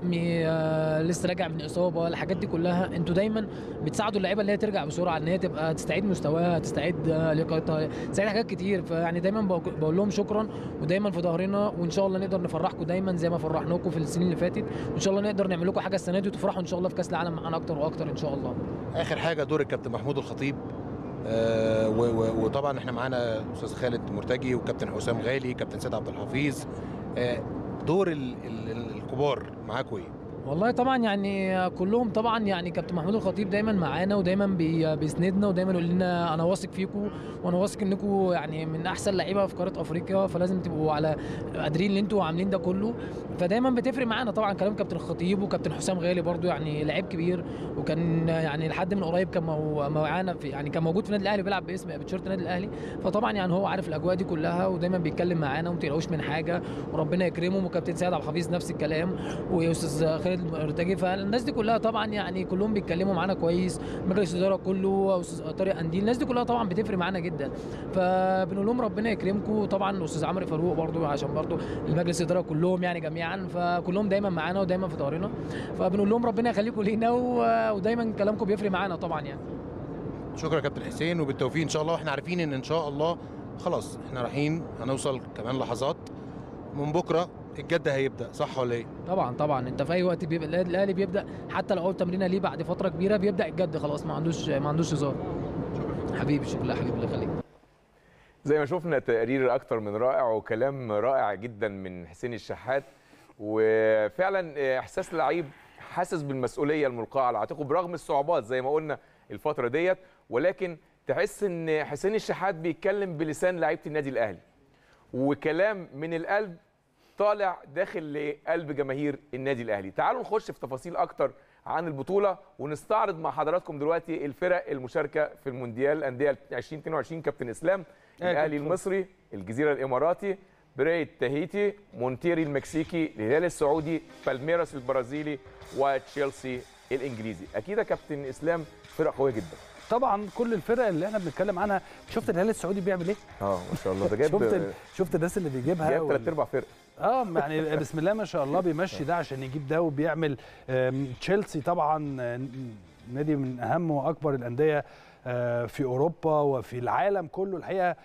Speaker 7: لسه راجع من اصابه الحاجات دي كلها انتوا دايما بتساعدوا اللعيبه اللي هي ترجع بسرعه ان هي تبقى تستعيد مستواها تستعيد لياقتها تستعيد حاجات كتير فيعني دايما بقول لهم شكرا ودايما في ظهرنا وان شاء الله نقدر نفرحكم دايما زي ما فرحناكم في السنين اللي فاتت وان شاء الله نقدر نعمل لكم حاجه السنه دي وتفرحوا ان شاء الله في كاس العالم معانا اكتر واكتر ان شاء الله
Speaker 6: اخر حاجه دور الكابتن محمود الخطيب آه وطبعا احنا معانا استاذ خالد مرتجي وكابتن حسام غالي كابتن سيد عبد الحفيظ آه دور ال ال الكبار معاكم ايه
Speaker 7: والله طبعا يعني كلهم طبعا يعني كابتن محمود الخطيب دايما معانا ودايما بي بيسندنا ودايما يقول لنا انا واثق فيكم وانا واثق انكم يعني من احسن لعيبه في قاره افريقيا فلازم تبقوا على قادرين اللي انتوا عاملين ده كله فدايما بتفرق معانا طبعا كلام كابتن الخطيب وكابتن حسام غالي برضو يعني لعيب كبير وكان يعني لحد من قريب كان معانا في يعني كان موجود في النادي الاهلي بيلعب باسم بتشيرت النادي الاهلي فطبعا يعني هو عارف الاجواء دي كلها ودايما بيتكلم معانا وما تقلقوش من حاجه وربنا يكرمه وكابتن سيد عبد الحفيظ نفس الكلام واستاذ خالد مرتجي فالناس دي كلها طبعا يعني كلهم بيتكلموا معانا كويس مجلس الاداره كله استاذ طارق انديل الناس دي كلها طبعا بتفرق معانا جدا فبنقول لهم ربنا يكرمكم طبعا استاذ عمرو فاروق برضو عشان برضو المجلس الاداره كلهم يعني جميعا فكلهم دايما معانا ودايما في ظهرنا فبنقول لهم ربنا يخليكم لينا ودايما كلامكم بيفرق معانا طبعا يعني
Speaker 6: شكرا يا كابتن حسين وبالتوفيق ان شاء الله واحنا عارفين ان ان شاء الله خلاص احنا رايحين هنوصل كمان لحظات من بكره الجد هيبدا صح ولا ايه؟
Speaker 7: طبعا طبعا انت في اي وقت بيبقى الاهلي بيبدا حتى لو اول تمرينه ليه بعد فتره كبيره بيبدا الجد خلاص ما عندوش ما عندوش هزار حبيبي شكرا حبيبي الله يخليك
Speaker 2: زي ما شفنا تقرير اكتر من رائع وكلام رائع جدا من حسين الشحات وفعلا احساس لعيب حاسس بالمسؤوليه الملقاه على عاتقه برغم الصعوبات زي ما قلنا الفتره ديت ولكن تحس ان حسين الشحات بيتكلم بلسان لعيبه النادي الاهلي وكلام من القلب طالع داخل لقلب جماهير النادي الاهلي تعالوا نخش في تفاصيل اكتر عن البطوله ونستعرض مع حضراتكم دلوقتي الفرق المشاركه في المونديال الانديه 2022 كابتن اسلام الاهلي المصري الجزيره الاماراتي بريت تاهيتي مونتيري المكسيكي الهلال السعودي بالميراس البرازيلي وتشيلسي الانجليزي اكيد يا كابتن اسلام فرق قويه جدا
Speaker 1: طبعا كل الفرق اللي احنا بنتكلم عنها شفت الهلال السعودي بيعمل ايه؟
Speaker 2: اه ما شاء الله ده جاب
Speaker 1: شفت ال... شفت الناس اللي بيجيبها
Speaker 2: جاب ثلاث ارباع فرق
Speaker 1: اه يعني بسم الله ما شاء الله بيمشي ده عشان يجيب ده وبيعمل تشيلسي طبعا نادي من اهم واكبر الانديه في اوروبا وفي العالم كله الحقيقه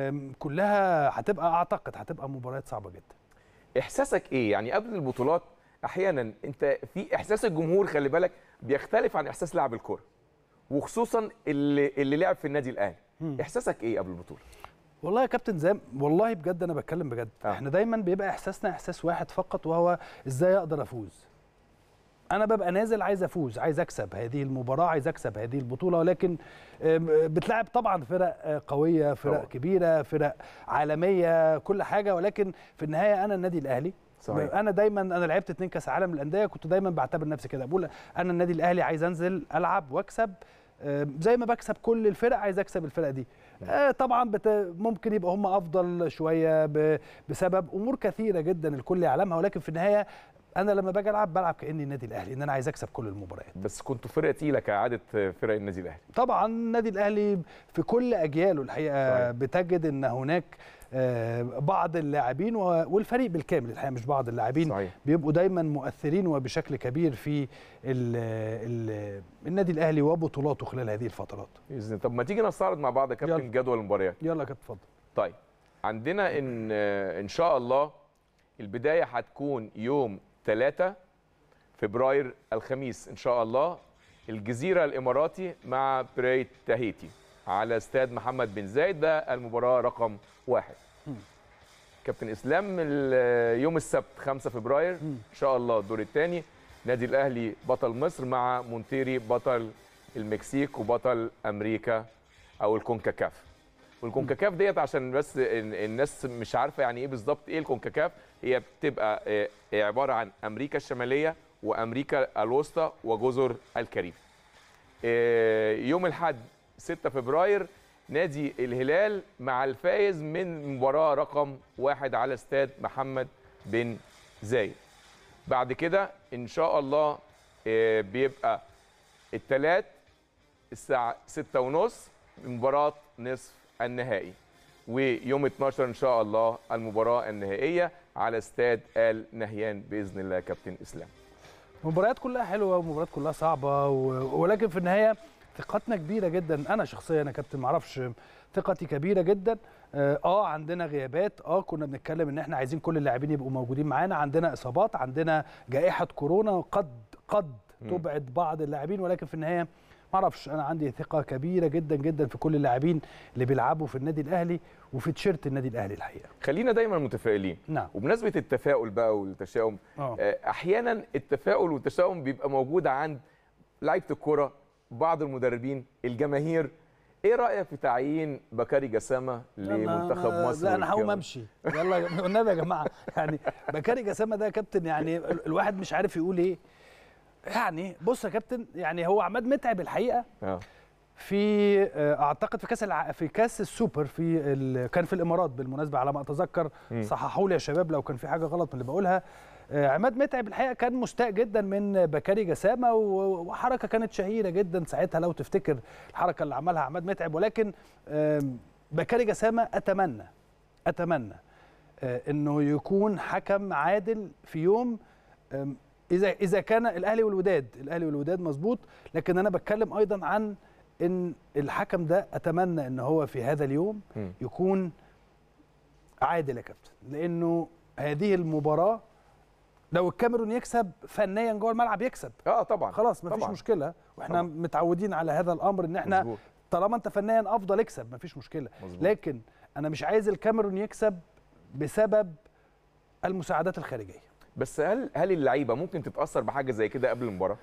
Speaker 1: كلها هتبقى اعتقد هتبقى مباريات صعبه جدا
Speaker 2: احساسك ايه يعني قبل البطولات احيانا انت في احساس الجمهور خلي بالك بيختلف عن احساس لاعب الكوره وخصوصا اللي اللي لعب في النادي الاهلي احساسك ايه قبل البطوله
Speaker 1: والله يا كابتن زي والله بجد انا بتكلم بجد آه. احنا دايما بيبقى احساسنا احساس واحد فقط وهو ازاي اقدر افوز انا ببقى نازل عايز افوز عايز اكسب هذه المباراه عايز اكسب هذه البطوله ولكن بتلعب طبعا فرق قويه فرق أوه. كبيره فرق عالميه كل حاجه ولكن في النهايه انا النادي الاهلي صحيح. انا دايما انا لعبت اتنين كاس عالم للانديه كنت دايما بعتبر نفسي كده بقول انا النادي الاهلي عايز انزل العب واكسب زي ما بكسب كل الفرق عايز اكسب الفرقه دي طبعا بت ممكن يبقى هم افضل شويه بسبب امور كثيره جدا الكل يعلمها ولكن في النهايه انا لما باجي العب بلعب كاني النادي الاهلي ان انا عايز اكسب كل المباريات
Speaker 2: بس كنتوا فرقه تقيله كعاده فرق النادي الاهلي
Speaker 1: طبعا النادي الاهلي في كل اجياله الحقيقه صحيح. بتجد ان هناك بعض اللاعبين والفريق بالكامل الحقيقه مش بعض اللاعبين بيبقوا دايما مؤثرين وبشكل كبير في ال ال النادي الاهلي وبطولاته خلال هذه الفترات
Speaker 2: باذن طب ما تيجي نستعرض مع بعض يا كابتن جدول المباريات
Speaker 1: يلا يا كابتن اتفضل
Speaker 2: طيب عندنا ان ان شاء الله البدايه هتكون يوم 3 فبراير الخميس ان شاء الله الجزيره الاماراتي مع بريت تاهيتي على استاد محمد بن زايد ده المباراه رقم واحد كابتن اسلام يوم السبت 5 فبراير ان شاء الله الدور الثاني نادي الاهلي بطل مصر مع مونتيري بطل المكسيك وبطل امريكا او الكونكاكاف والكونكاكاف ديت عشان بس الناس مش عارفه يعني ايه بالظبط ايه الكونكاكاف هي بتبقى عباره عن امريكا الشماليه وامريكا الوسطى وجزر الكاريبي يوم الاحد 6 فبراير نادي الهلال مع الفائز من مباراه رقم واحد على استاد محمد بن زايد بعد كده ان شاء الله آه، بيبقى الثلاث الساعه 6 ونص مباراه نصف النهائي ويوم 12 ان شاء الله المباراه النهائيه على استاد ال نهيان باذن الله يا كابتن اسلام
Speaker 1: المباريات كلها حلوه ومباريات كلها صعبه و... ولكن في النهايه ثقتنا كبيره جدا انا شخصيا يا كابتن ما اعرفش ثقتي كبيره جدا اه آه، عندنا غيابات اه كنا بنتكلم ان احنا عايزين كل اللاعبين يبقوا موجودين معانا عندنا اصابات عندنا جائحه كورونا قد قد
Speaker 2: مم.
Speaker 1: تبعد بعض اللاعبين ولكن في النهايه ما اعرفش انا عندي ثقه كبيره جدا جدا في كل اللاعبين اللي بيلعبوا في النادي الاهلي وفي تيشيرت النادي الاهلي الحقيقه
Speaker 2: خلينا دايما متفائلين
Speaker 1: نعم
Speaker 2: وبمناسبه التفاؤل بقى والتشاؤم
Speaker 1: اه
Speaker 2: آه، احيانا التفاؤل والتشاؤم بيبقى موجود عند لعيبه الكره بعض المدربين الجماهير ايه رايك في تعيين بكاري جسامه لمنتخب
Speaker 1: أنا-
Speaker 2: مصر
Speaker 1: لا انا هقوم
Speaker 2: والكاميرون؟
Speaker 1: امشي يلا والنبي يا جماعه يعني بكاري جسامه ده يا كابتن يعني ال- الواحد مش عارف يقول ايه يعني بص يا كابتن يعني هو عماد متعب الحقيقه
Speaker 2: اه
Speaker 1: في آه، اعتقد في كاس الع... في كاس السوبر في ال... كان في الامارات بالمناسبه على ما اتذكر
Speaker 2: مم.
Speaker 1: صححوا لي يا شباب لو كان في حاجه غلط من اللي بقولها آه، عماد متعب الحقيقه كان مستاء جدا من بكاري جسامه و- وحركه كانت شهيره جدا ساعتها لو تفتكر الحركه اللي عملها عماد متعب ولكن آم، بكاري جسامه اتمنى اتمنى آه، انه يكون حكم عادل في يوم آم، اذا اذا كان الاهلي والوداد الاهلي والوداد مظبوط لكن انا بتكلم ايضا عن ان الحكم ده اتمنى ان هو في هذا اليوم
Speaker 2: مم.
Speaker 1: يكون عادل يا كابتن لانه هذه المباراه لو الكاميرون يكسب فنيا جوه الملعب يكسب
Speaker 2: اه طبعا
Speaker 1: خلاص مفيش
Speaker 2: طبعاً.
Speaker 1: مشكله واحنا
Speaker 2: طبعاً.
Speaker 1: متعودين على هذا الامر ان احنا
Speaker 2: مظبوط
Speaker 1: طالما انت فنيا افضل اكسب مفيش مشكله
Speaker 2: مظبوط.
Speaker 1: لكن انا مش عايز الكاميرون يكسب بسبب المساعدات الخارجيه
Speaker 2: بس هل هل اللعيبه ممكن تتاثر بحاجه زي كده قبل المباراه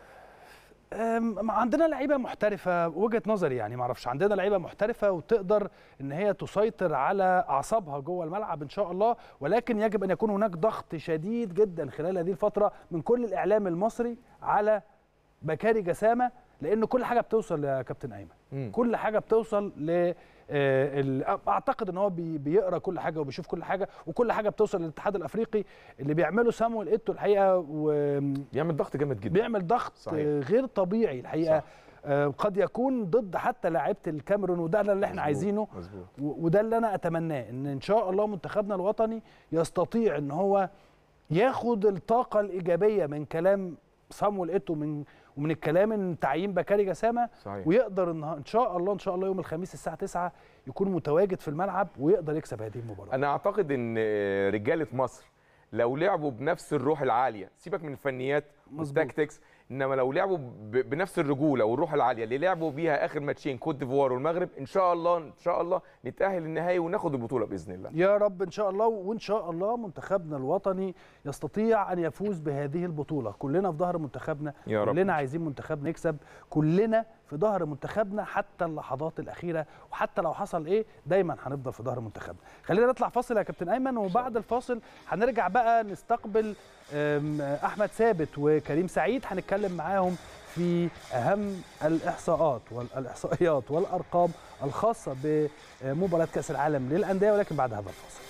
Speaker 1: أم، عندنا لعيبه محترفه وجهه نظري يعني ما اعرفش عندنا لعيبه محترفه وتقدر ان هي تسيطر على اعصابها جوه الملعب ان شاء الله ولكن يجب ان يكون هناك ضغط شديد جدا خلال هذه الفتره من كل الاعلام المصري على بكاري جسامه لان كل حاجه بتوصل يا كابتن ايمن
Speaker 2: مم.
Speaker 1: كل حاجه بتوصل ل آه، ال- اعتقد ان هو بي- بيقرا كل حاجه وبيشوف كل حاجه وكل حاجه بتوصل للاتحاد الافريقي اللي بيعمله سامويل ايتو الحقيقه و
Speaker 2: يعمل ضغط جامد جدا
Speaker 1: بيعمل ضغط
Speaker 2: صحيح.
Speaker 1: آه، غير طبيعي الحقيقه
Speaker 2: صح.
Speaker 1: آه، قد يكون ضد حتى لاعيبه الكاميرون وده اللي احنا
Speaker 2: مظبوط،
Speaker 1: عايزينه
Speaker 2: مظبوط
Speaker 1: و- وده اللي انا اتمناه ان ان شاء الله منتخبنا الوطني يستطيع ان هو ياخد الطاقه الايجابيه من كلام صامويل ايتو من ومن الكلام ان تعيين بكاري جسامه
Speaker 2: صحيح
Speaker 1: ويقدر ان ان شاء الله ان شاء الله يوم الخميس الساعه 9 يكون متواجد في الملعب ويقدر يكسب هذه المباراه
Speaker 2: انا اعتقد ان رجاله مصر لو لعبوا بنفس الروح العاليه سيبك من الفنيات
Speaker 1: مظبوط.
Speaker 2: والتاكتكس انما لو لعبوا ب- بنفس الرجوله والروح العاليه اللي لعبوا بيها اخر ماتشين كوت ديفوار والمغرب ان شاء الله ان شاء الله نتاهل النهائي وناخد البطوله باذن الله
Speaker 1: يا رب ان شاء الله وان شاء الله منتخبنا الوطني يستطيع ان يفوز بهذه البطوله كلنا في ظهر منتخبنا
Speaker 2: يا رب.
Speaker 1: كلنا عايزين منتخبنا يكسب كلنا في ظهر منتخبنا حتى اللحظات الاخيره وحتى لو حصل ايه دايما هنفضل في ظهر منتخبنا خلينا نطلع فاصل يا كابتن ايمن وبعد الفاصل هنرجع بقى نستقبل أم، احمد ثابت وكريم سعيد هنتكلم معاهم في اهم الاحصاءات والاحصائيات والارقام الخاصه بمباراه كاس العالم للانديه ولكن بعد هذا الفاصل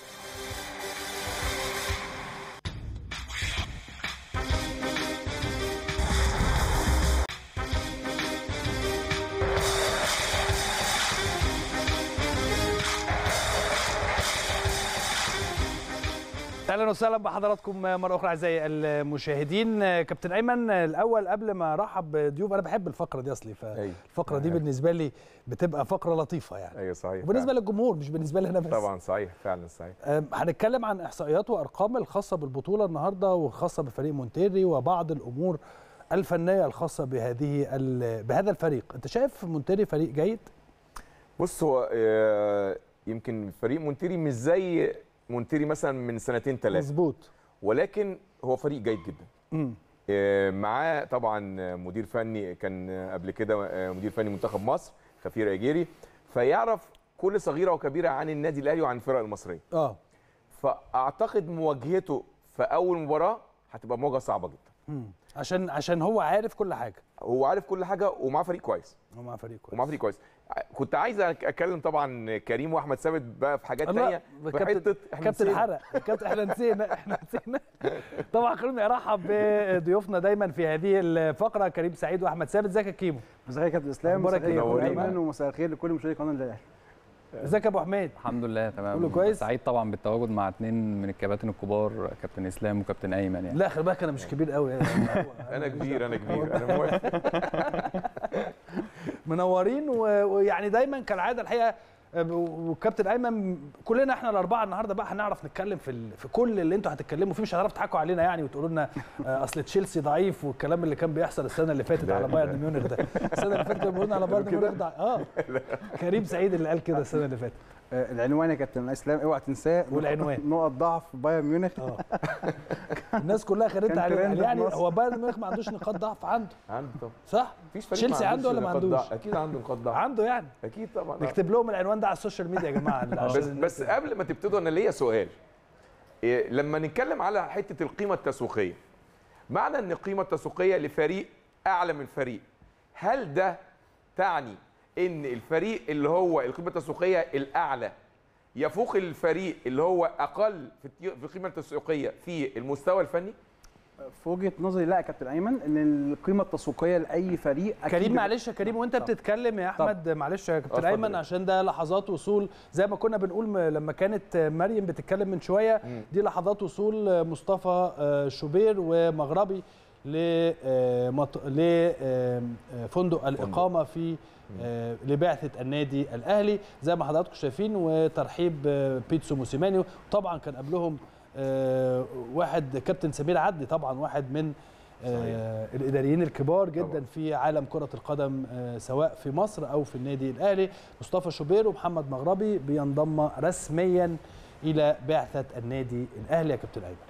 Speaker 1: اهلا وسهلا بحضراتكم مره اخرى اعزائي المشاهدين كابتن ايمن الاول قبل ما ارحب بضيوف انا بحب الفقره دي اصلي
Speaker 2: أيوة.
Speaker 1: فالفقره دي
Speaker 2: أيوة.
Speaker 1: بالنسبه لي بتبقى فقره لطيفه يعني
Speaker 2: ايوه صحيح
Speaker 1: وبالنسبه
Speaker 2: فعلاً.
Speaker 1: للجمهور مش بالنسبه لي انا بس
Speaker 2: طبعا صحيح فعلا صحيح
Speaker 1: أم، هنتكلم عن احصائيات وارقام الخاصه بالبطوله النهارده وخاصه بفريق مونتيري وبعض الامور الفنيه الخاصه بهذه ال- بهذا الفريق انت شايف مونتيري فريق جيد
Speaker 2: بص هو آه، يمكن فريق مونتيري مش زي مونتيري مثلا من سنتين ثلاثه
Speaker 1: مظبوط
Speaker 2: ولكن هو فريق جيد جدا
Speaker 1: امم
Speaker 2: آه، معاه طبعا مدير فني كان قبل كده آه، مدير فني منتخب مصر خفير اجيري فيعرف كل صغيره وكبيره عن النادي الاهلي وعن الفرق المصريه
Speaker 1: اه
Speaker 2: فاعتقد مواجهته في اول مباراه هتبقى مواجهه صعبه جدا
Speaker 1: عشان عشان هو عارف كل حاجه
Speaker 2: هو عارف كل حاجه ومعاه فريق كويس
Speaker 1: ومعاه فريق كويس
Speaker 2: ومعاه فريق كويس كنت عايز اتكلم طبعا كريم واحمد ثابت بقى في حاجات ثانيه
Speaker 1: في حته كابتن حرق كابتن احنا نسينا احنا نسينا طبعا خلوني ارحب بضيوفنا دايما في هذه الفقره كريم سعيد واحمد ثابت ازيك يا كيمو
Speaker 8: مساء الخير يا كابتن اسلام مساء الخير ايمن ومساء الخير لكل مشاهدي قناه الاهلي
Speaker 1: ازيك يا ابو حميد
Speaker 9: الحمد لله تمام
Speaker 1: كله كويس
Speaker 9: سعيد طبعا بالتواجد مع اثنين من الكباتن الكبار كابتن اسلام وكابتن ايمن يعني
Speaker 1: لا خلي بالك انا مش كبير قوي يعني
Speaker 2: انا كبير انا كبير انا موافق
Speaker 1: منورين ويعني دايما كالعاده الحقيقه والكابتن ايمن كلنا احنا الاربعه النهارده بقى هنعرف نتكلم في في كل اللي انتوا هتتكلموا فيه مش هتعرفوا تضحكوا علينا يعني وتقولوا لنا اصل تشيلسي ضعيف والكلام اللي كان بيحصل السنه اللي فاتت على بايرن ميونخ ده السنه اللي فاتت كانوا بيقولوا على بايرن ميونخ ده اه كريم سعيد اللي قال كده السنه اللي فاتت
Speaker 8: العنوان يا كابتن اسلام اوعى تنساه
Speaker 1: والعنوان
Speaker 8: نقط ضعف بايرن ميونخ
Speaker 1: الناس كلها خدتها عليه يعني هو بايرن ميونخ ما عندوش نقاط ضعف عنده
Speaker 2: عنده طبعا
Speaker 1: صح
Speaker 2: مفيش فريق
Speaker 1: تشيلسي عنده ولا ما عندوش
Speaker 2: اكيد عنده نقاط ضعف
Speaker 1: عنده يعني
Speaker 2: اكيد طبعا
Speaker 1: نكتب لهم العنوان ده على السوشيال ميديا يا جماعه
Speaker 2: بس بس قبل ما تبتدوا انا ليا سؤال إيه لما نتكلم على حته القيمه التسويقيه معنى ان القيمه التسويقيه لفريق اعلى من فريق هل ده تعني ان الفريق اللي هو القيمه التسويقيه الاعلى يفوق الفريق اللي هو اقل في القيمه التسويقيه في المستوى الفني
Speaker 8: في وجهه نظري لا يا كابتن ايمن ان القيمه التسويقيه لاي فريق
Speaker 1: كريم معلش يا كريم وانت طب. بتتكلم يا احمد طب. معلش يا كابتن ايمن عشان ده لحظات وصول زي ما كنا بنقول لما كانت مريم بتتكلم من شويه دي لحظات وصول مصطفى شوبير ومغربي لفندق الاقامه في لبعثه النادي الاهلي زي ما حضراتكم شايفين وترحيب بيتسو موسيماني طبعا كان قبلهم واحد كابتن سمير عدلي طبعا واحد من صحيح. الاداريين الكبار جدا طبعا. في عالم كره القدم سواء في مصر او في النادي الاهلي مصطفى شوبير ومحمد مغربي بينضم رسميا الى بعثه النادي الاهلي يا كابتن ايمن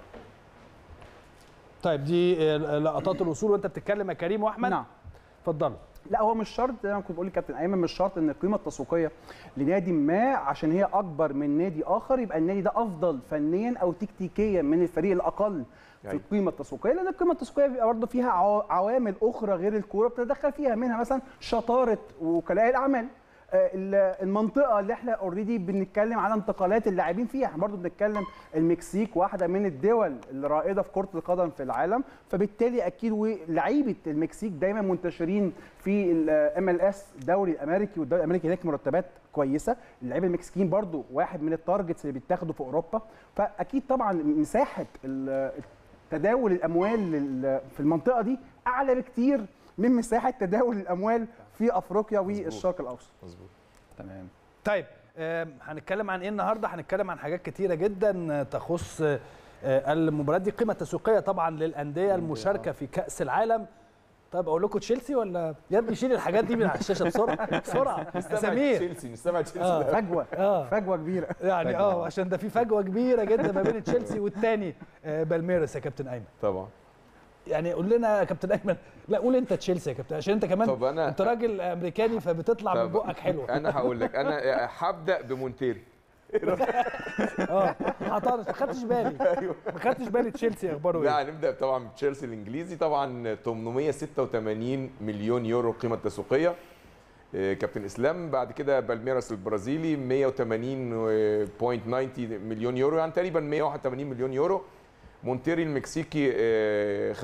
Speaker 1: طيب دي لقطات الوصول وانت بتتكلم يا كريم واحمد
Speaker 8: نعم
Speaker 1: اتفضلوا
Speaker 8: لا هو مش شرط زي ما كنت بقول لكابتن ايمن مش شرط ان القيمه التسويقيه لنادي ما عشان هي اكبر من نادي اخر يبقى النادي ده افضل فنيا او تكتيكيا من الفريق الاقل في القيمه التسويقيه لان القيمه التسويقيه بيبقى برضه فيها عوامل اخرى غير الكوره بتتدخل فيها منها مثلا شطاره وكلاء الاعمال المنطقه اللي احنا اوريدي بنتكلم على انتقالات اللاعبين فيها احنا برضه بنتكلم المكسيك واحده من الدول الرائده في كره القدم في العالم فبالتالي اكيد ولعيبه المكسيك دايما منتشرين في الام ال اس الدوري الامريكي والدوري الامريكي هناك مرتبات كويسه اللعيبه المكسيكيين برضه واحد من التارجتس اللي بيتاخدوا في اوروبا فاكيد طبعا مساحه تداول الاموال في المنطقه دي اعلى بكتير من مساحه تداول الاموال في افريقيا والشرق الاوسط
Speaker 9: مظبوط تمام
Speaker 1: طيب هنتكلم عن ايه النهارده هنتكلم عن حاجات كتيره جدا تخص المباريات دي قيمه تسويقيه طبعا للانديه المشاركه في كاس العالم طيب اقول لكم تشيلسي ولا يا ابني شيل الحاجات دي من على الشاشه بسرعه بسرعه
Speaker 2: سمير تشيلسي نستمع تشيلسي
Speaker 8: آه. فجوه آه. فجوه كبيره
Speaker 1: يعني اه عشان ده في فجوه كبيره جدا ما بين تشيلسي والثاني بالميرس يا كابتن ايمن
Speaker 2: طبعا
Speaker 1: يعني قول لنا يا كابتن ايمن لا قول انت تشيلسي يا كابتن عشان انت كمان
Speaker 2: طب أنا
Speaker 1: انت راجل امريكاني فبتطلع من بقك حلوه
Speaker 2: انا هقول لك انا هبدا بمونتيري
Speaker 1: اه ما خدتش بالي ما خدتش بالي تشيلسي اخباره ايه
Speaker 2: لا هنبدا طبعا بتشيلسي الانجليزي طبعا 886 مليون يورو القيمه التسويقيه كابتن اسلام بعد كده بالميراس البرازيلي 180.90 مليون يورو يعني تقريبا 181 مليون يورو مونتيري المكسيكي 85.90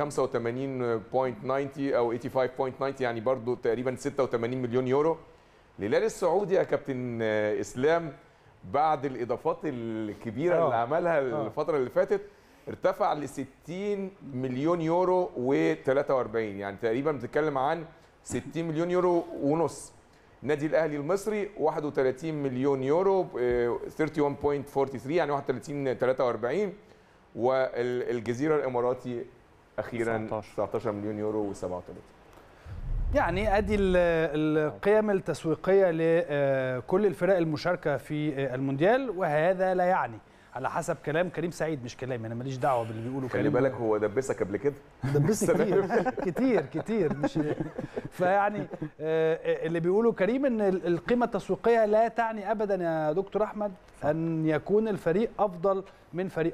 Speaker 2: او 85.90 يعني برضو تقريبا 86 مليون يورو الهلال السعودي يا كابتن اسلام بعد الاضافات الكبيره اللي عملها الفتره اللي فاتت ارتفع ل 60 مليون يورو و43 يعني تقريبا بتتكلم عن 60 مليون يورو ونص النادي الاهلي المصري 31 مليون يورو 31.43 يعني 31 43 والجزيره الاماراتي اخيرا 19 مليون يورو و37
Speaker 1: يعني ادي القيم التسويقيه لكل الفرق المشاركه في المونديال وهذا لا يعني على حسب كلام كريم سعيد مش كلامي انا ماليش دعوه باللي بيقوله
Speaker 2: خلي بالك هو دبسك قبل كده
Speaker 1: دبسني كتير كتير كتير مش فيعني اللي بيقوله كريم ان القيمه التسويقيه لا تعني ابدا يا دكتور احمد ان يكون الفريق افضل من فريق اخر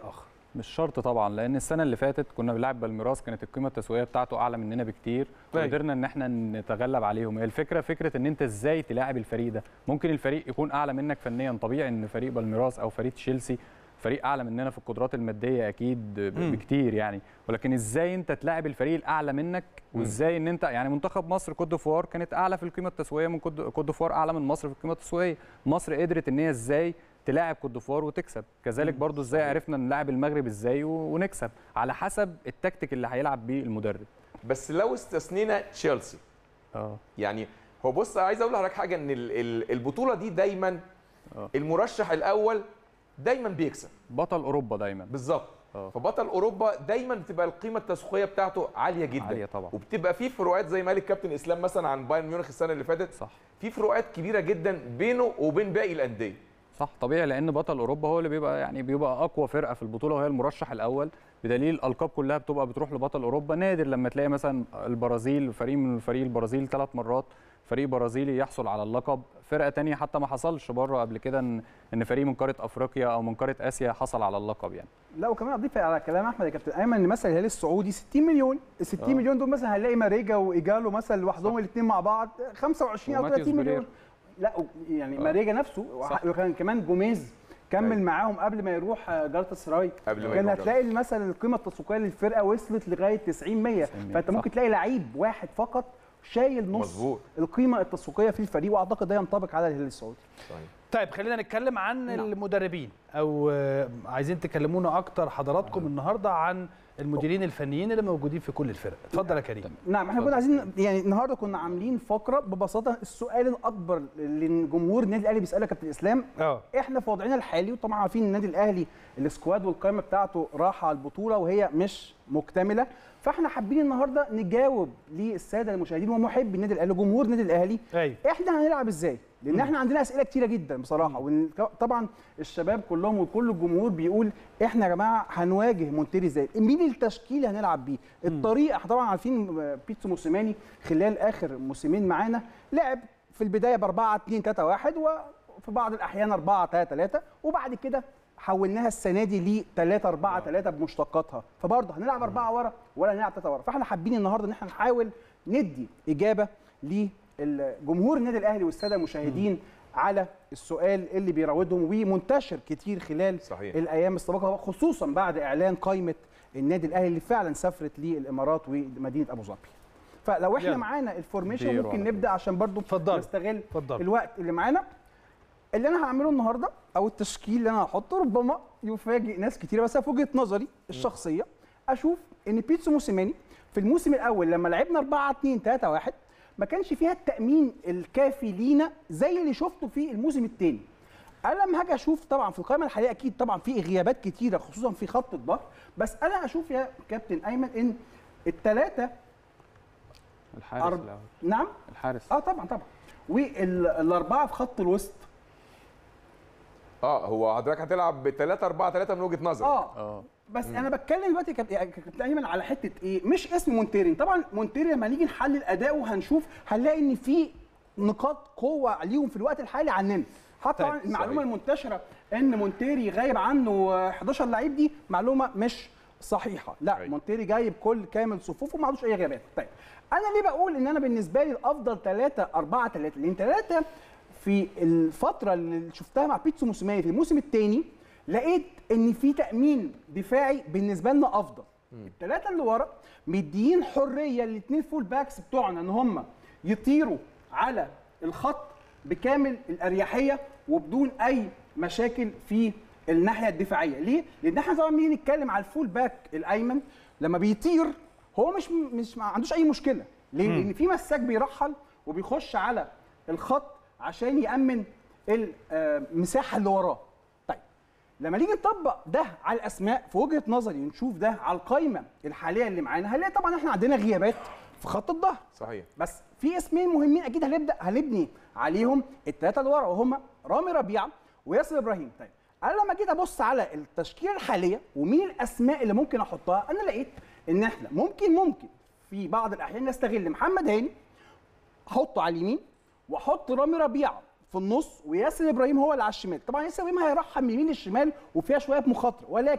Speaker 9: مش شرط طبعا لان السنه اللي فاتت كنا بنلعب بالميراس كانت القيمه التسويقيه بتاعته اعلى مننا بكتير وقدرنا ان احنا نتغلب عليهم هي الفكره فكره ان انت ازاي تلاعب الفريق ده ممكن الفريق يكون اعلى منك فنيا طبيعي ان فريق بالميراس او فريق تشيلسي فريق اعلى مننا في القدرات الماديه اكيد بكتير يعني ولكن ازاي انت تلاعب الفريق الاعلى منك وازاي ان انت يعني منتخب مصر كوت ديفوار كانت اعلى في القيمه التسويقيه من كوت ديفوار اعلى من مصر في القيمه التسويقيه مصر قدرت ان هي ازاي تلاعب كوت ديفوار وتكسب كذلك برضو ازاي عرفنا نلاعب المغرب ازاي ونكسب على حسب التكتيك اللي هيلعب بيه المدرب
Speaker 2: بس لو استثنينا تشيلسي اه يعني هو بص عايز اقول لحضرتك حاجه ان البطوله دي دايما أوه. المرشح الاول دايما بيكسب
Speaker 9: بطل اوروبا دايما
Speaker 2: بالظبط فبطل اوروبا دايما بتبقى القيمه التسويقيه بتاعته عاليه جدا
Speaker 9: عاليه طبعا
Speaker 2: وبتبقى في فروقات زي ما قال الكابتن اسلام مثلا عن بايرن ميونخ السنه اللي فاتت
Speaker 9: صح
Speaker 2: في فروقات كبيره جدا بينه وبين باقي الانديه
Speaker 9: صح طبيعي لان بطل اوروبا هو اللي بيبقى يعني بيبقى اقوى فرقه في البطوله وهي المرشح الاول بدليل الالقاب كلها بتبقى بتروح لبطل اوروبا نادر لما تلاقي مثلا البرازيل فريق من فريق البرازيل ثلاث مرات فريق برازيلي يحصل على اللقب فرقه تانية حتى ما حصلش بره قبل كده ان ان فريق من قاره افريقيا او من قاره اسيا حصل على اللقب يعني
Speaker 8: لا وكمان اضيف على كلام احمد يا كابتن ايمن ان مثلا الهلال السعودي 60 مليون ال 60 أوه. مليون دول مثلا هنلاقي ماريجا وايجالو مثلا لوحدهم الاثنين مع بعض 25 او 30 مليون لا يعني أوه. ماريجا نفسه وكان كمان جوميز كمل أي. معاهم قبل ما يروح جلطة سراي
Speaker 2: قبل ما
Speaker 8: كان هتلاقي مثلا القيمه التسويقيه للفرقه وصلت لغايه 90 100 فانت صح. ممكن تلاقي لعيب واحد فقط شايل نص مزبوط. القيمه التسويقيه في الفريق واعتقد ده ينطبق على الهلال السعودي
Speaker 1: صحيح. طيب خلينا نتكلم عن نعم. المدربين او عايزين تكلمونا اكتر حضراتكم نعم. النهارده عن المديرين الفنيين اللي موجودين في كل الفرق اتفضل يا كريم
Speaker 8: نعم احنا كنا عايزين يعني النهارده كنا عاملين فقره ببساطه السؤال الاكبر اللي جمهور النادي الاهلي بيساله كابتن اسلام
Speaker 1: اه
Speaker 8: احنا في وضعنا الحالي وطبعا عارفين النادي الاهلي السكواد والقائمه بتاعته راحه على البطوله وهي مش مكتمله فاحنا حابين النهارده نجاوب للساده المشاهدين ومحبي النادي الاهلي وجمهور النادي الاهلي
Speaker 1: أيوه.
Speaker 8: احنا هنلعب ازاي لان احنا عندنا اسئله كتيره جدا بصراحه وطبعا الشباب كلهم وكل الجمهور بيقول احنا يا جماعه هنواجه مونتيري ازاي مين التشكيل اللي هنلعب بيه الطريقه احنا طبعا عارفين بيتسو موسيماني خلال اخر موسمين معانا لعب في البدايه ب 4 2 3 1 وفي بعض الاحيان 4 3 3 وبعد كده حولناها السنه دي ل 3 4 3 بمشتقاتها فبرضه هنلعب 4 ورا ولا هنلعب 3 ورا فاحنا حابين النهارده ان احنا نحاول ندي اجابه لجمهور النادي الاهلي والساده المشاهدين على السؤال اللي بيراودهم ومنتشر كتير خلال
Speaker 2: صحيح.
Speaker 8: الايام السابقه خصوصا بعد اعلان قائمه النادي الاهلي اللي فعلا سافرت للامارات ومدينه ابو ظبي فلو احنا معانا الفورميشن ممكن نبدا عشان برضو
Speaker 1: فضل.
Speaker 8: نستغل
Speaker 1: فضل.
Speaker 8: الوقت اللي معانا اللي انا هعمله النهارده او التشكيل اللي انا هحطه ربما يفاجئ ناس كتيره بس في وجهه نظري الشخصيه اشوف ان بيتسو موسيماني في الموسم الاول لما لعبنا 4 2 3 1 ما كانش فيها التامين الكافي لينا زي اللي شفته في الموسم الثاني انا لما هاجي اشوف طبعا في القائمه الحاليه اكيد طبعا في غيابات كتيره خصوصا في خط الظهر بس انا اشوف يا كابتن ايمن ان الثلاثه
Speaker 9: الحارس
Speaker 8: أرب... نعم
Speaker 9: الحارس
Speaker 8: اه طبعا طبعا والاربعه في خط الوسط
Speaker 2: اه هو حضرتك هتلعب ب 3 4 3 من وجهه نظرك
Speaker 8: اه اه بس مم. انا بتكلم دلوقتي كابتن ايمن على حته ايه مش اسم مونتيري طبعا مونتيري لما نيجي نحلل اداؤه هنشوف هنلاقي ان في نقاط قوه ليهم في الوقت الحالي عننا حتى طيب المعلومه صحيح. المنتشره ان مونتيري غايب عنه 11 لعيب دي معلومه مش صحيحه لا أي. مونتيري جايب كل كامل صفوفه وما عندوش اي غيابات طيب انا ليه بقول ان انا بالنسبه لي الافضل 3 4 3 لان 3 في الفتره اللي شفتها مع بيتسو موسيماني في الموسم الثاني لقيت ان في تامين دفاعي بالنسبه لنا افضل الثلاثه اللي ورا مديين حريه للاثنين فول باكس بتوعنا ان هم يطيروا على الخط بكامل الاريحيه وبدون اي مشاكل في الناحيه الدفاعيه ليه لان احنا طبعا بنيجي نتكلم على الفول باك الايمن لما بيطير هو مش مش ما عندوش اي مشكله ليه لان في مساك بيرحل وبيخش على الخط عشان يامن المساحه اللي وراه طيب لما نيجي نطبق ده على الاسماء في وجهه نظري نشوف ده على القائمه الحاليه اللي معانا هنلاقي طبعا احنا عندنا غيابات في خط الظهر
Speaker 2: صحيح
Speaker 8: بس في اسمين مهمين اكيد هنبدا هنبني عليهم الثلاثه اللي ورا وهم رامي ربيعه وياسر ابراهيم طيب انا لما جيت ابص على التشكيله الحاليه ومين الاسماء اللي ممكن احطها انا لقيت ان احنا ممكن ممكن في بعض الاحيان نستغل محمد هاني احطه على اليمين واحط رامي ربيعه في النص وياسر ابراهيم هو اللي على الشمال طبعا ياسر ابراهيم هيرحم من يمين للشمال وفيها شويه مخاطره ولكن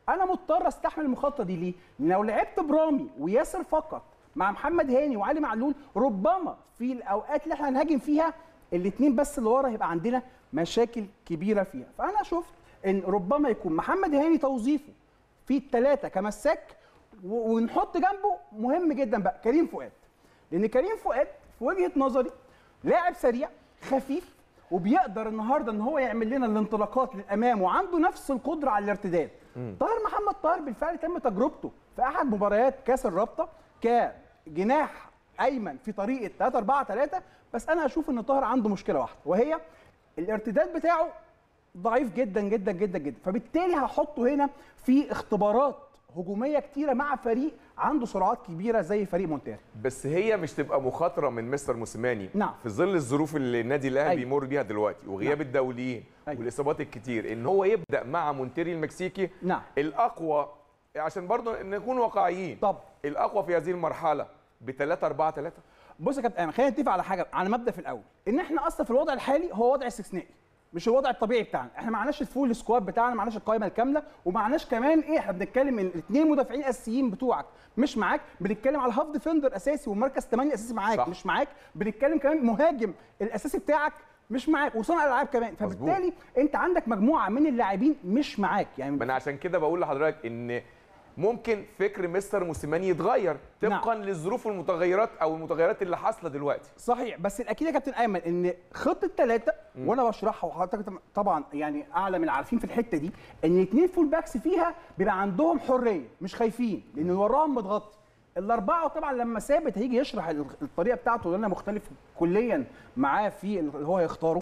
Speaker 8: انا مضطر استحمل المخاطره دي ليه؟ لان لو لعبت برامي وياسر فقط مع محمد هاني وعلي معلول ربما في الاوقات اللي احنا هنهاجم فيها الاثنين بس اللي ورا هيبقى عندنا مشاكل كبيره فيها فانا شفت ان ربما يكون محمد هاني توظيفه في الثلاثه كمساك ونحط جنبه مهم جدا بقى كريم فؤاد لان كريم فؤاد في وجهه نظري لاعب سريع خفيف وبيقدر النهارده ان هو يعمل لنا الانطلاقات للامام وعنده نفس القدره على الارتداد طاهر محمد طاهر بالفعل تم تجربته في احد مباريات كاس الرابطه كجناح ايمن في طريقه 3 4 3 بس انا اشوف ان طاهر عنده مشكله واحده وهي الارتداد بتاعه ضعيف جدا جدا جدا جدا فبالتالي هحطه هنا في اختبارات هجوميه كتيره مع فريق عنده سرعات كبيره زي فريق مونتير
Speaker 2: بس هي مش تبقى مخاطره من مستر موسيماني
Speaker 8: نعم.
Speaker 2: في ظل الظروف اللي النادي الاهلي
Speaker 8: أيوة.
Speaker 2: بيمر بيها دلوقتي وغياب
Speaker 8: نعم.
Speaker 2: الدوليين
Speaker 8: أيوة.
Speaker 2: والاصابات الكتير ان هو يبدا مع مونتيري المكسيكي
Speaker 8: نعم.
Speaker 2: الاقوى عشان برضه نكون واقعيين
Speaker 8: طب
Speaker 2: الاقوى في هذه المرحله ب 3 4 3
Speaker 8: بص يا كابتن ايمن خلينا نتفق على حاجه على مبدا في الاول ان احنا اصلا في الوضع الحالي هو وضع استثنائي مش الوضع الطبيعي بتاعنا احنا ما معناش الفول سكواد بتاعنا ما معناش القائمه الكامله وما معناش كمان ايه احنا بنتكلم ان الاثنين مدافعين اساسيين بتوعك مش معاك بنتكلم على هاف ديفندر اساسي ومركز 8 اساسي معاك
Speaker 2: صح.
Speaker 8: مش معاك بنتكلم كمان مهاجم الاساسي بتاعك مش معاك وصانع الالعاب كمان فبالتالي انت عندك مجموعه من اللاعبين مش معاك يعني
Speaker 2: ما انا عشان كده بقول لحضرتك ان ممكن فكر مستر موسيماني يتغير طبقا
Speaker 8: نعم.
Speaker 2: للظروف والمتغيرات او المتغيرات اللي حاصله دلوقتي
Speaker 8: صحيح بس الاكيد يا كابتن ايمن ان خطه ثلاثه وانا بشرحها وحضرتك طبعا يعني اعلى من عارفين في الحته دي ان الاثنين فول باكس فيها بيبقى عندهم حريه مش خايفين لان وراهم متغطي الاربعه طبعا لما ثابت هيجي يشرح ال- الطريقه بتاعته اللي انا مختلف كليا معاه في اللي هو هيختاره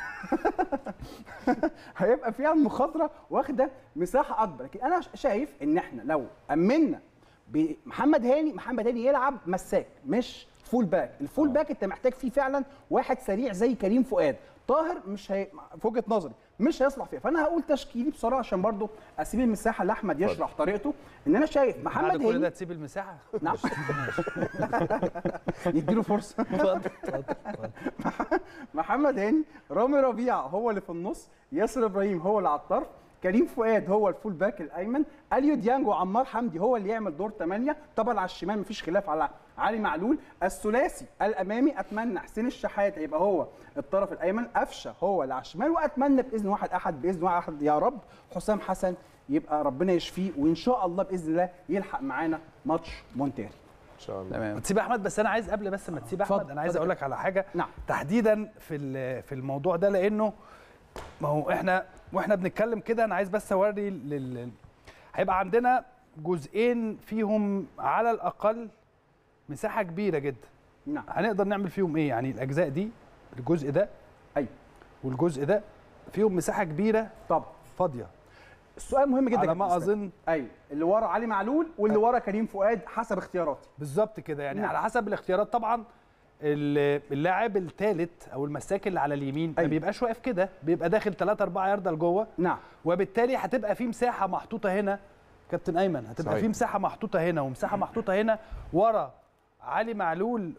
Speaker 8: هيبقى فيها المخاطره واخده مساحه اكبر لكن انا شايف ان احنا لو امنا بمحمد هاني محمد هاني يلعب مساك مش فول باك الفول باك انت محتاج فيه فعلا واحد سريع زي كريم فؤاد طاهر مش هي في وجهه نظري مش هيصلح فيها فانا هقول تشكيلي بسرعه عشان برضو اسيب المساحه لاحمد يشرح طريقته ان انا شايف
Speaker 1: بعد
Speaker 8: محمد
Speaker 1: كل ده
Speaker 8: هاني
Speaker 1: تسيب المساحه
Speaker 8: نعم نديله فرصه محمد هاني رامي ربيعه هو اللي في النص ياسر ابراهيم هو اللي على الطرف كريم فؤاد هو الفول باك الايمن اليو ديانج وعمار حمدي هو اللي يعمل دور 8 طبعا على الشمال مفيش خلاف على علي معلول الثلاثي الامامي اتمنى حسين الشحات هيبقى هو الطرف الايمن قفشه هو اللي على الشمال واتمنى باذن واحد احد باذن واحد احد يا رب حسام حسن يبقى ربنا يشفيه وان شاء الله باذن الله يلحق معانا ماتش مونتيري
Speaker 2: ان شاء الله
Speaker 9: تمام
Speaker 1: ما تسيب احمد بس انا عايز قبل بس ما تسيب احمد
Speaker 8: اتفضل،
Speaker 1: انا عايز
Speaker 8: اتفضل.
Speaker 1: اقول لك على حاجه
Speaker 8: نعم.
Speaker 1: تحديدا في ال- في الموضوع ده لانه ما هو احنا واحنا بنتكلم كده انا عايز بس اوري لل... هيبقى عندنا جزئين فيهم على الاقل مساحه كبيره جدا
Speaker 8: نعم
Speaker 1: هنقدر نعمل فيهم ايه يعني الاجزاء دي الجزء ده
Speaker 8: ايوه
Speaker 1: والجزء ده فيهم مساحه كبيره
Speaker 8: طبعا
Speaker 1: فاضيه
Speaker 8: السؤال مهم جدا
Speaker 1: على
Speaker 8: كابتن
Speaker 1: ما
Speaker 8: إسلام.
Speaker 1: اظن
Speaker 8: ايوه اللي ورا علي معلول واللي ورا كريم فؤاد حسب اختياراتي
Speaker 1: بالظبط كده يعني
Speaker 8: نعم.
Speaker 1: على حسب الاختيارات طبعا ال- اللاعب الثالث او المساك اللي على اليمين ما
Speaker 8: أيوة.
Speaker 1: بيبقاش واقف كده بيبقى داخل 3 4 يارده لجوه
Speaker 8: نعم
Speaker 1: وبالتالي هتبقى في مساحه محطوطه هنا كابتن ايمن هتبقى
Speaker 2: صحيح.
Speaker 1: في مساحه محطوطه هنا ومساحه محطوطه هنا ورا علي معلول